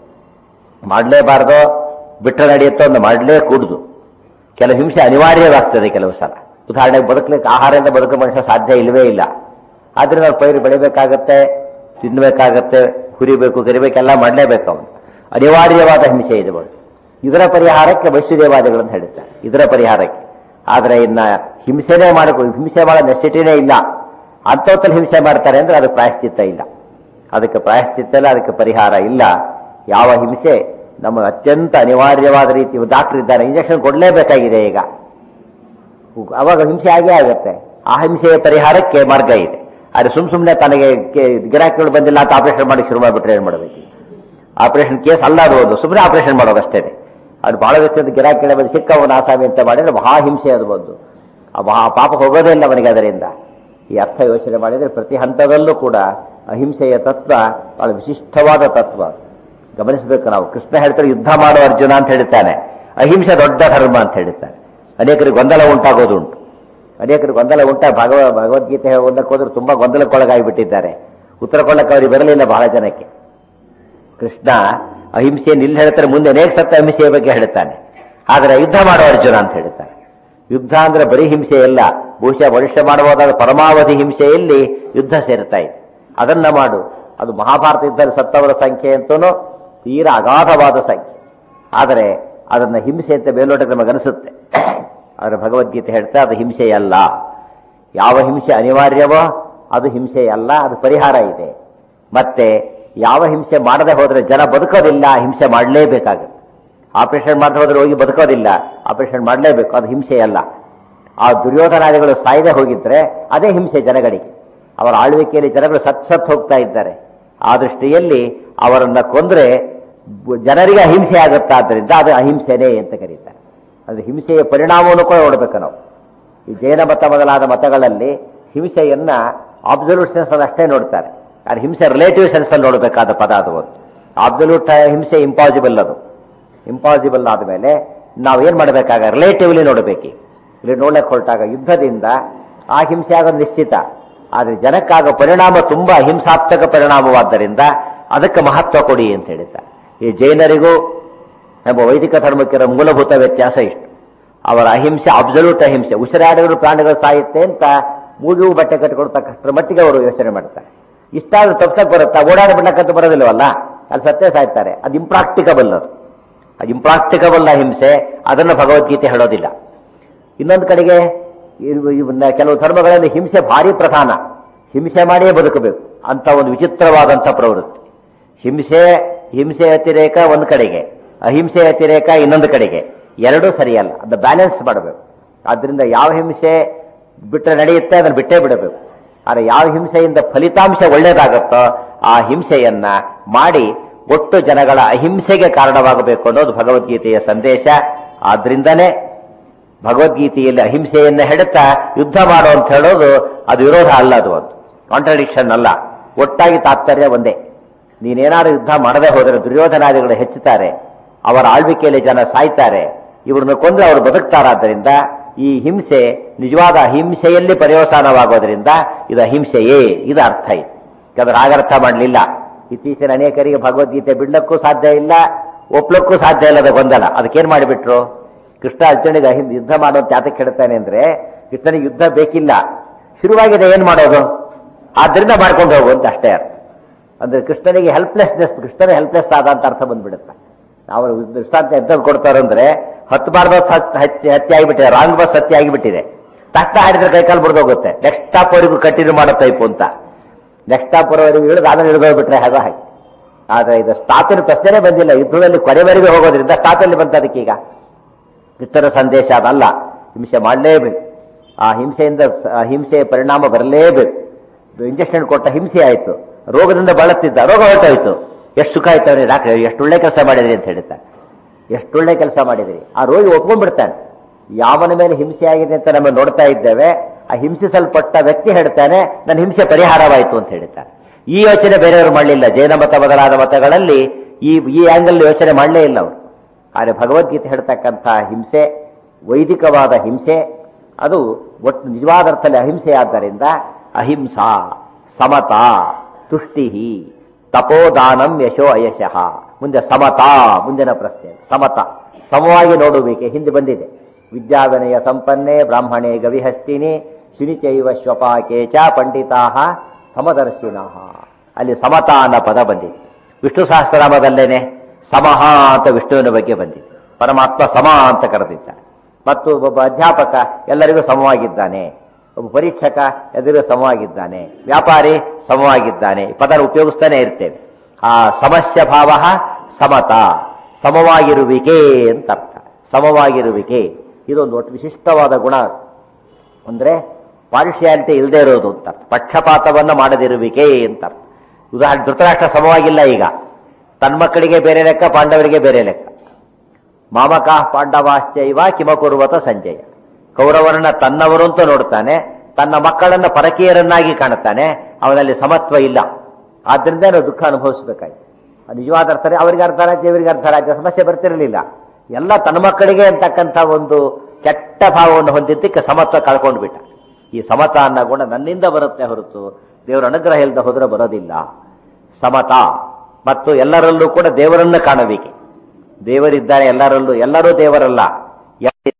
Speaker 1: ಮಾಡಲೇಬಾರ್ದೋ ಬಿಟ್ಟರೆ ನಡೆಯುತ್ತೋ ಒಂದು ಮಾಡಲೇ ಕೂಡುದು ಕೆಲವು ಹಿಂಸೆ ಅನಿವಾರ್ಯವಾಗ್ತದೆ ಕೆಲವು ಸಲ ಉದಾಹರಣೆಗೆ ಬದುಕಲಿಕ್ಕೆ ಆಹಾರದಿಂದ ಬದುಕೋ ಮನುಷ್ಯ ಸಾಧ್ಯ ಇಲ್ಲವೇ ಇಲ್ಲ ಆದ್ರೆ ನಾವು ಪೈರು ಬೆಳಿಬೇಕಾಗತ್ತೆ ತಿನ್ನಬೇಕಾಗತ್ತೆ ಹುರಿಬೇಕು ಕರಿಬೇಕೆಲ್ಲ ಮಾಡಲೇಬೇಕು ಅವನು ಅನಿವಾರ್ಯವಾದ ಹಿಂಸೆ ಇದು ಬಂದು ಇದರ ಪರಿಹಾರಕ್ಕೆ ವೈಶ್ವದೇವಾದಿಗಳು ಅಂತ ಹೇಳುತ್ತಾರೆ ಇದರ ಪರಿಹಾರಕ್ಕೆ ಆದ್ರೆ ಇನ್ನ ಹಿಂಸೆನೇ ಮಾಡಬೇಕು ಹಿಂಸೆ ಮಾಡೋ ನೆಸಿಟಿನೇ ಇಲ್ಲ ಅಂಥವತ್ತಲ್ಲಿ ಹಿಂಸೆ ಮಾಡ್ತಾರೆ ಅಂದ್ರೆ ಅದಕ್ಕೆ ಪ್ರಾಯಶ್ಚಿತ್ತ ಇಲ್ಲ ಅದಕ್ಕೆ ಪ್ರಾಯಶ್ಚಿತ್ತ ಇಲ್ಲ ಅದಕ್ಕೆ ಪರಿಹಾರ ಇಲ್ಲ ಯಾವ ಹಿಂಸೆ ನಮ್ಮ ಅತ್ಯಂತ ಅನಿವಾರ್ಯವಾದ ರೀತಿ ಡಾಕ್ಟರ್ ಇದ್ದಾರೆ ಇಂಜೆಕ್ಷನ್ ಕೊಡಲೇಬೇಕಾಗಿದೆ ಈಗ ಅವಾಗ ಹಿಂಸೆ ಆಗೇ ಆಗುತ್ತೆ ಆ ಹಿಂಸೆಯ ಪರಿಹಾರಕ್ಕೆ ಮಾರ್ಗ ಇದೆ ಆದ್ರೆ ಸುಮ್ ಸುಮ್ಮನೆ ತನಗೆ ಕೆ- ಗಿರಾಕಿಗಳು ಬಂದಿಲ್ಲ ಅಂತ ಆಪರೇಷನ್ ಮಾಡಿ ಶುರು ಮಾಡಿಬಿಟ್ರೆ ಏನ್ ಮಾಡಬೇಕು ಆಪರೇಷನ್ ಕೇಸ್ ಅಲ್ಲ ಅದು ಒಂದು ಸುಮ್ಮನೆ ಆಪರೇಷನ್ ಮಾಡೋದಷ್ಟೇ ಅದು ಬಹಳ ವ್ಯಕ್ತಿ ಗಿರಾಕಿಗಳ ಬಂದು ಸಿಕ್ಕವನ ಆಸಾಮಿ ಅಂತ ಮಾಡಿದ್ರೆ ಮಹಾ ಹಿಂಸೆ ಅದು ಬಂದು ಆ ಮಹಾ ಪಾಪ ಹೋಗೋದೇ ಇಲ್ಲ ಅವನಿಗೆ ಅದರಿಂದ ಈ ಅರ್ಥ ಯೋಚನೆ ಮಾಡಿದ್ರೆ ಪ್ರತಿ ಹಂತದಲ್ಲೂ ಕೂಡ ಅಹಿಂಸೆಯ ತತ್ವ ಬಹಳ ವಿಶಿಷ್ಟವಾದ ತತ್ವ ಗಮನಿಸಬೇಕು ನಾವು ಕೃಷ್ಣ ಹೇಳ್ತಾರೆ ಯುದ್ಧ ಮಾಡೋ ಅರ್ಜುನ ಅಂತ ಹೇಳ್ತಾನೆ ಅಹಿಂಸೆ ದೊಡ್ಡ ಧರ್ಮ ಅಂತ ಹೇಳ್ತಾನೆ ಅನೇಕರಿಗೆ ಗೊಂದಲ ಉಂಟಾಗೋದುಂಟು ಅನೇಕರಿಗೆ ಗೊಂದಲ ಉಂಟ ಭಗವ ಭಗವದ್ಗೀತೆ ಓದಕ್ಕೆ ಹೋದ್ರೆ ತುಂಬಾ ಗೊಂದಲಕ್ಕೊಳಗಾಗಿಬಿಟ್ಟಿದ್ದಾರೆ ಉತ್ತರ ಕೊಡಕ್ಕೆ ಅವರಿಗೆ ಬರಲಿಲ್ಲ ಬಹಳ ಜನಕ್ಕೆ ಕೃಷ್ಣ ಅಹಿಂಸೆಯನ್ನು ಇಲ್ಲಿ ಹೇಳ್ತಾರೆ ಮುಂದೆ ಅನೇಕ ಸತ್ತ ಅಹಿಂಸೆಯ ಬಗ್ಗೆ ಹೇಳ್ತಾನೆ ಆದರೆ ಯುದ್ಧ ಮಾಡೋ ಅರ್ಜುನ ಅಂತ ಹೇಳ್ತಾನೆ ಯುದ್ಧ ಅಂದ್ರೆ ಬರೀ ಹಿಂಸೆ ಇಲ್ಲ ಬಹುಶಃ ಮನುಷ್ಯ ಮಾಡಬಹುದಾದ ಪರಮಾವಧಿ ಹಿಂಸೆಯಲ್ಲಿ ಯುದ್ಧ ಸೇರ್ತಾ ಇದೆ ಅದನ್ನ ಮಾಡು ಅದು ಮಹಾಭಾರತ ಯುದ್ಧದಲ್ಲಿ ಸತ್ತವರ ಸಂಖ್ಯೆ ಅಂತೂ ತೀರಾ ಅಗಾಧವಾದ ಸಂಖ್ಯೆ ಆದರೆ ಅದನ್ನ ಹಿಂಸೆ ಅಂತ ಮೇಲ್ನೋಟಕ್ಕೆ ನಮಗನಿಸುತ್ತೆ ಆದರೆ ಭಗವದ್ಗೀತೆ ಹೇಳ್ತಾ ಅದು ಹಿಂಸೆಯಲ್ಲ ಯಾವ ಹಿಂಸೆ ಅನಿವಾರ್ಯವೋ ಅದು ಹಿಂಸೆಯಲ್ಲ ಅದು ಪರಿಹಾರ ಇದೆ ಮತ್ತೆ ಯಾವ ಹಿಂಸೆ ಮಾಡದೆ ಹೋದ್ರೆ ಜನ ಬದುಕೋದಿಲ್ಲ ಹಿಂಸೆ ಮಾಡಲೇಬೇಕಾಗುತ್ತೆ ಆಪರೇಷನ್ ಮಾಡದೆ ಹೋದ್ರೆ ಹೋಗಿ ಬದುಕೋದಿಲ್ಲ ಆಪರೇಷನ್ ಮಾಡಲೇಬೇಕು ಅದು ಹಿಂಸೆಯಲ್ಲ ಆ ದುರ್ಯೋಧನಾದಿಗಳು ಸಾಯದೆ ಹೋಗಿದ್ರೆ ಅದೇ ಹಿಂಸೆ ಜನಗಳಿಗೆ ಅವರ ಆಳ್ವಿಕೆಯಲ್ಲಿ ಜನಗಳು ಸತ್ ಸತ್ ಹೋಗ್ತಾ ಇದ್ದಾರೆ ಆ ದೃಷ್ಟಿಯಲ್ಲಿ ಅವರನ್ನ ಕೊಂದ್ರೆ ಬ- ಜನರಿಗೆ ಅಹಿಂಸೆ ಆಗುತ್ತಾದ್ದರಿಂದ ಅದು ಅಹಿಂಸೆನೇ ಅಂತ ಕರೀತಾರೆ ಅದು ಹಿಂಸೆಯ ಪರಿಣಾಮವನ್ನು ಕೂಡ ನೋಡ್ಬೇಕು ನಾವು ಈ ಜೈನ ಮತ ಮೊದಲಾದ ಮತಗಳಲ್ಲಿ ಹಿಂಸೆಯನ್ನ ಆಬ್ಸಲ್ಯೂಟ್ ಸೆನ್ಸ್ ಅಲ್ಲಿ ಅಷ್ಟೇ ನೋಡ್ತಾರೆ ಆದ್ರೆ ಹಿಂಸೆ ರಿಲೇಟಿವ್ ಸೆನ್ಸ್ ಅಲ್ಲಿ ನೋಡಬೇಕಾದ ಪದ ಅದು ಒಂದು ಆಬ್ಸಲ್ಯೂಟ್ ಹಿಂಸೆ ಇಂಪಾಸಿಬಲ್ ಅದು ಇಂಪಾಸಿಬಲ್ ಆದಮೇಲೆ ನಾವು ಏನ್ ಮಾಡಬೇಕಾಗ ರಿಲೇಟಿವ್ಲಿ ನೋಡಬೇಕು ಇಲ್ಲಿ ನೋಡ್ಲಿಕ್ಕೆ ಹೊರಟಾಗ ಯುದ್ಧದಿಂದ ಆ ಹಿಂಸೆ ಆಗೋದು ನಿಶ್ಚಿತ ಆದ್ರೆ ಜನಕ್ಕಾಗ ಪರಿಣಾಮ ತುಂಬಾ ಹಿಂಸಾತ್ಮಕ ಪರಿಣಾಮವಾದ್ದರಿಂದ ಅದಕ್ಕೆ ಮಹತ್ವ ಕೊಡಿ ಅಂತ ಹೇಳಿದ್ದಾರೆ ಈ ಜೈನರಿಗೂ ನಮ್ಮ ವೈದಿಕ ಧರ್ಮಕ್ಕಿರೋ ಮೂಲಭೂತ ವ್ಯತ್ಯಾಸ ಇಷ್ಟು ಅವರ ಅಹಿಂಸೆ ಅಬ್ಸಲ್ಯೂಟ್ ಅಹಿಂಸೆ ಉಸಿರಾಡಿದ್ರು ಪ್ರಾಣಿಗಳು ಸಾಯುತ್ತೆ ಅಂತ ಮೂಗಿಗೂ ಬಟ್ಟೆ ಕಟ್ಟಿಕೊಡ್ತಕ್ಕಷ್ಟರ ಮಟ್ಟಿಗೆ ಅವರು ಯೋಚನೆ ಮಾಡ್ತಾರೆ ಇಷ್ಟಾದ್ರೂ ತಪ್ಸಕ್ ಬರುತ್ತಾ ಓಡಾಡಿ ಬಿಡಕ್ಕಂತ ಬರೋದಿಲ್ವಲ್ಲ ಅಲ್ಲಿ ಸತ್ಯ ಸಾಯ್ತಾರೆ ಅದು ಇಂಪ್ರಾಕ್ಟಿಕಬಲ್ ಅದು ಅದು ಇಂಪ್ರಾಕ್ಟಿಕಬಲ್ ಅಹಿಂಸೆ ಅದನ್ನು ಭಗವದ್ಗೀತೆ ಹೇಳೋದಿಲ್ಲ ಇನ್ನೊಂದು ಕಡೆಗೆ ಇವ್- ಇವನ್ನ ಕೆಲವು ಧರ್ಮಗಳಲ್ಲಿ ಹಿಂಸೆ ಭಾರಿ ಪ್ರಧಾನ ಹಿಂಸೆ ಮಾಡಿಯೇ ಬದುಕಬೇಕು ಅಂತ ಒಂದು ವಿಚಿತ್ರವಾದಂಥ ಪ್ರವೃತ್ತಿ ಹಿಂಸೆ ಹಿಂಸೆ ಅತಿರೇಕ ಒಂದು ಕಡೆಗೆ ಅಹಿಂಸೆ ಅತಿರೇಕ ಇನ್ನೊಂದು ಕಡೆಗೆ ಎರಡೂ ಸರಿಯಲ್ಲ ಅದು ಬ್ಯಾಲೆನ್ಸ್ ಮಾಡಬೇಕು ಆದ್ರಿಂದ ಯಾವ ಹಿಂಸೆ ಬಿಟ್ಟರೆ ನಡೆಯುತ್ತೆ ಅದನ್ನು ಬಿಟ್ಟೇ ಬಿಡಬೇಕು ಆದರೆ ಯಾವ ಹಿಂಸೆಯಿಂದ ಫಲಿತಾಂಶ ಒಳ್ಳೇದಾಗುತ್ತೋ ಆ ಹಿಂಸೆಯನ್ನ ಮಾಡಿ ಒಟ್ಟು ಜನಗಳ ಅಹಿಂಸೆಗೆ ಕಾರಣವಾಗಬೇಕು ಅನ್ನೋದು ಭಗವದ್ಗೀತೆಯ ಸಂದೇಶ ಆದ್ರಿಂದನೇ ಭಗವದ್ಗೀತೆಯಲ್ಲಿ ಅಹಿಂಸೆಯನ್ನ ಹೆಡುತ್ತಾ ಯುದ್ಧ ಮಾಡು ಅಂತ ಹೇಳೋದು ಅದು ವಿರೋಧ ಅಲ್ಲ ಅದು ಒಂದು ಕಾಂಟ್ರಡಿಕ್ಷನ್ ಅಲ್ಲ ಒಟ್ಟಾಗಿ ತಾತ್ಪರ್ಯ ಒಂದೇ ನೀನೇನಾದ್ರೂ ಯುದ್ಧ ಮಾಡದೆ ಹೋದರೆ ದುರ್ಯೋಧನಾದಿಗಳು ಹೆಚ್ಚುತ್ತಾರೆ ಅವರ ಆಳ್ವಿಕೆಯಲ್ಲಿ ಜನ ಸಾಯ್ತಾರೆ ಇವ್ರನ್ನ ಕೊಂದ್ರೆ ಅವರು ಬದುಕ್ತಾರಾದ್ದರಿಂದ ಈ ಹಿಂಸೆ ನಿಜವಾದ ಅಹಿಂಸೆಯಲ್ಲಿ ಪರ್ಯವಸಾನವಾಗೋದ್ರಿಂದ ಇದು ಅಹಿಂಸೆಯೇ ಇದು ಅರ್ಥ ಇದೆ ಯಾಕಂದ್ರೆ ಆಗರ್ಥ ಮಾಡಲಿಲ್ಲ ಇತ್ತೀಚಿನ ಅನೇಕರಿಗೆ ಭಗವದ್ಗೀತೆ ಬಿಡ್ಲಕ್ಕೂ ಸಾಧ್ಯ ಇಲ್ಲ ಒಪ್ಲಕ್ಕೂ ಸಾಧ್ಯ ಇಲ್ಲದ ಗೊಂದಲ ಅದಕ್ಕೇನ್ ಮಾಡಿಬಿಟ್ರು ಕೃಷ್ಣ ಅರ್ಜುನಿಗೆ ಅಹಿಂ ಯುದ್ಧ ಮಾಡುವಂತ ಯಾತಕ್ಕೆ ಹೇಳ್ತಾನೆ ಅಂದ್ರೆ ಕೃಷ್ಣನಿಗೆ ಯುದ್ಧ ಬೇಕಿಲ್ಲ ಶುರುವಾಗಿದೆ ಏನ್ ಮಾಡೋದು ಆದ್ರಿಂದ ಮಾಡ್ಕೊಂಡು ಹೋಗು ಅಂತ ಅಷ್ಟೇ ಅರ್ಥ ಅಂದ್ರೆ ಕೃಷ್ಣನಿಗೆ ಹೆಲ್ಪ್ಲೆಸ್ನೆಸ್ ಕೃಷ್ಣನ ಹೆಲ್ಪ್ಲೆಸ್ ಆದ ಅಂತ ಅರ್ಥ ಬಂದ್ಬಿಡುತ್ತೆ ಅವರು ದೃಷ್ಟಾಂತ ಎಂತ ಕೊಡ್ತಾರೆ ಅಂದ್ರೆ ಹತ್ತು ಬಾರ್ದ ಹತ್ಯೆ ಹತ್ಯೆ ಆಗಿಬಿಟ್ಟಿದೆ ರಾಂಗ್ ಬಸ್ ಹತ್ಯೆ ಆಗಿಬಿಟ್ಟಿದೆ ತಕ್ಕ ಹಾಡಿದ್ರೆ ಕೈಕಾಲು ಬಿಡ್ದೋಗುತ್ತೆ ನೆಕ್ಸ್ಟ್ ಸ್ಟಾಪ್ ವರೆಗೂ ಕಂಟಿನ್ಯೂ ಮಾಡೋ ಟೈಪು ಅಂತ ನೆಕ್ಸ್ಟ್ ಸ್ಟಾಪ್ ವರೆಗೂ ಇಳಿದು ಆಮೇಲೆ ಇಳಿದೋಗ್ಬಿಟ್ರೆ ಹಾಗೋ ಹಾಗೆ ಆದ್ರೆ ಇದು ಸ್ಟಾಪಿನ ಪ್ರಶ್ನೆ ಬಂದಿಲ್ಲ ಯುದ್ಧದಲ್ಲಿ ಕೊನೆವರೆಗೆ ಹೋಗೋದ್ರಿಂದ ಸ್ಟಾಪಲ್ಲಿ ಬಂತ ಅದಕ್ಕೀಗ ಕೃಷ್ಣನ ಸಂದೇಶ ಅದಲ್ಲ ಹಿಂಸೆ ಮಾಡಲೇಬೇಕು ಆ ಹಿಂಸೆಯಿಂದ ಆ ಹಿಂಸೆಯ ಪರಿಣಾಮ ಬರಲೇಬೇಕು ಇಂಜೆಕ್ಷನ್ ಕೊಟ್ಟ ಹಿಂಸೆ ಆಯ್ತು ರೋಗದಿಂದ ಬಳಲ್ತಿದ್ದ ರೋಗ ಹೊರಟೋಯ್ತು ಎಷ್ಟು ಸುಖ ಆಯ್ತು ಅವನಿಗೆ ಡಾಕ್ಟರ್ ಎಷ್ಟು ಒಳ್ಳೆ ಕೆಲಸ ಮಾಡಿದ್ರಿ ಅಂತ ಹೇಳ್ತಾರೆ ಎಷ್ಟು ಒಳ್ಳೆ ಕೆಲಸ ಮಾಡಿದ್ರಿ ಆ ರೋಗಿ ಒಪ್ಕೊಂಡ್ಬಿಡ್ತಾನೆ ಯಾವನ ಮೇಲೆ ಹಿಂಸೆ ಆಗಿದೆ ಅಂತ ನಮ್ಮ ನೋಡ್ತಾ ಇದ್ದೇವೆ ಆ ಹಿಂಸಿಸಲ್ಪಟ್ಟ ವ್ಯಕ್ತಿ ಹೇಳ್ತಾನೆ ನನ್ನ ಹಿಂಸೆ ಪರಿಹಾರವಾಯಿತು ಅಂತ ಹೇಳ್ತಾನೆ ಈ ಯೋಚನೆ ಬೇರೆಯವರು ಮಾಡಲಿಲ್ಲ ಜೈನ ಮತ ಮೊದಲಾದ ಮತಗಳಲ್ಲಿ ಈ ಈ ಆಂಗಲ್ ಯೋಚನೆ ಮಾಡಲೇ ಇಲ್ಲ ಅವರು ಆದರೆ ಭಗವದ್ಗೀತೆ ಹೇಳ್ತಕ್ಕಂಥ ಹಿಂಸೆ ವೈದಿಕವಾದ ಹಿಂಸೆ ಅದು ಒಟ್ಟು ನಿಜವಾದ ಅರ್ಥದಲ್ಲಿ ಅಹಿಂಸೆ ಆದ್ದರಿಂದ ಅಹಿಂಸಾ ಸಮತಾ ತುಷ್ಟಿ ತಪೋದಾನಂ ಯಶೋ ಅಯಶಃ ಮುಂದೆ ಸಮತಾ ಮುಂದಿನ ಪ್ರಶ್ನೆ ಸಮತ ಸಮವಾಗಿ ನೋಡುವಿಕೆ ಹಿಂದೆ ಬಂದಿದೆ ವಿದ್ಯಾವಿನಯ ಸಂಪನ್ನೆ ಬ್ರಾಹ್ಮಣೆ ಗವಿಹಸ್ತಿನಿ ಶುನಿಚೈವ ಶ್ವಪಾಕೆ ಚ ಪಂಡಿತಾ ಸಮದರ್ಶಿನಃ ಅಲ್ಲಿ ಸಮತಾ ಅನ್ನೋ ಪದ ಬಂದಿದೆ ವಿಷ್ಣು ಸಹಸ್ರನಾಮದಲ್ಲೇನೆ ಸಮಹ ಅಂತ ವಿಷ್ಣುವಿನ ಬಗ್ಗೆ ಬಂದಿದೆ ಪರಮಾತ್ಮ ಸಮ ಅಂತ ಕರೆದಿದ್ದಾನೆ ಮತ್ತು ಒಬ್ಬ ಅಧ್ಯಾಪಕ ಎಲ್ಲರಿಗೂ ಸಮವಾಗಿದ್ದಾನೆ ಒಬ್ಬ ಪರೀಕ್ಷಕ ಎದುರು ಸಮವಾಗಿದ್ದಾನೆ ವ್ಯಾಪಾರಿ ಸಮವಾಗಿದ್ದಾನೆ ಈ ಪದ ಉಪಯೋಗಿಸ್ತಾನೆ ಇರ್ತೇವೆ ಆ ಸಮಸ್ಯ ಭಾವ ಸಮತ ಸಮವಾಗಿರುವಿಕೆ ಅಂತ ಅರ್ಥ ಸಮವಾಗಿರುವಿಕೆ ಇದೊಂದು ಒಟ್ಟು ವಿಶಿಷ್ಟವಾದ ಗುಣ ಅಂದ್ರೆ ಪಾರ್ಶಿಯಾಲಿಟಿ ಇಲ್ಲದೆ ಇರೋದು ಅಂತ ಅರ್ಥ. ಪಕ್ಷಪಾತವನ್ನ ಮಾಡದಿರುವಿಕೆ ಅಂತ ಅರ್ಥ. ಉದಾಹರಣೆ ಧೃತರಾಷ್ಟ್ರ ಸಮವಾಗಿಲ್ಲ ಈಗ ತನ್ನ ಮಕ್ಕಳಿಗೆ ಬೇರೆ ಲೆಕ್ಕ ಪಾಂಡವರಿಗೆ ಬೇರೆ ಲೆಕ್ಕ ಮಾಮಕ ಪಾಂಡವಾಶ್ಚೈವ ಕಿಮಕುರುವತ ಸಂಜಯ ಕೌರವರನ್ನ ತನ್ನವರು ಅಂತ ನೋಡ್ತಾನೆ ತನ್ನ ಮಕ್ಕಳನ್ನ ಪರಕೀಯರನ್ನಾಗಿ ಕಾಣುತ್ತಾನೆ ಅವನಲ್ಲಿ ಸಮತ್ವ ಇಲ್ಲ ಆದ್ರಿಂದ ನಾವು ದುಃಖ ಅನುಭವಿಸಬೇಕಾಯ್ತು ನಿಜವಾದ ಅರ್ಥನೇ ಅವರಿಗೆ ಅರ್ಧ ರಾಜ್ಯ ಇವರಿಗೆ ಅರ್ಧ ರಾಜ್ಯ ಸಮಸ್ಯೆ ಬರ್ತಿರಲಿಲ್ಲ ಎಲ್ಲ ತನ್ನ ಮಕ್ಕಳಿಗೆ ಅಂತಕ್ಕಂಥ ಒಂದು ಕೆಟ್ಟ ಭಾವವನ್ನು ಹೊಂದಿದ್ದಕ್ಕೆ ಸಮತ್ವ ಕಳ್ಕೊಂಡು ಬಿಟ್ಟ ಈ ಸಮತ ಅನ್ನೋ ಗುಣ ನನ್ನಿಂದ ಬರುತ್ತೆ ಹೊರತು ದೇವರ ಅನುಗ್ರಹ ಇಲ್ಲದೆ ಹೋದ್ರೆ ಬರೋದಿಲ್ಲ ಸಮತ ಮತ್ತು ಎಲ್ಲರಲ್ಲೂ ಕೂಡ ದೇವರನ್ನ ಕಾಣಬೇಕೆ ದೇವರಿದ್ದಾರೆ ಎಲ್ಲರಲ್ಲೂ ಎಲ್ಲರೂ ದೇವರಲ್ಲ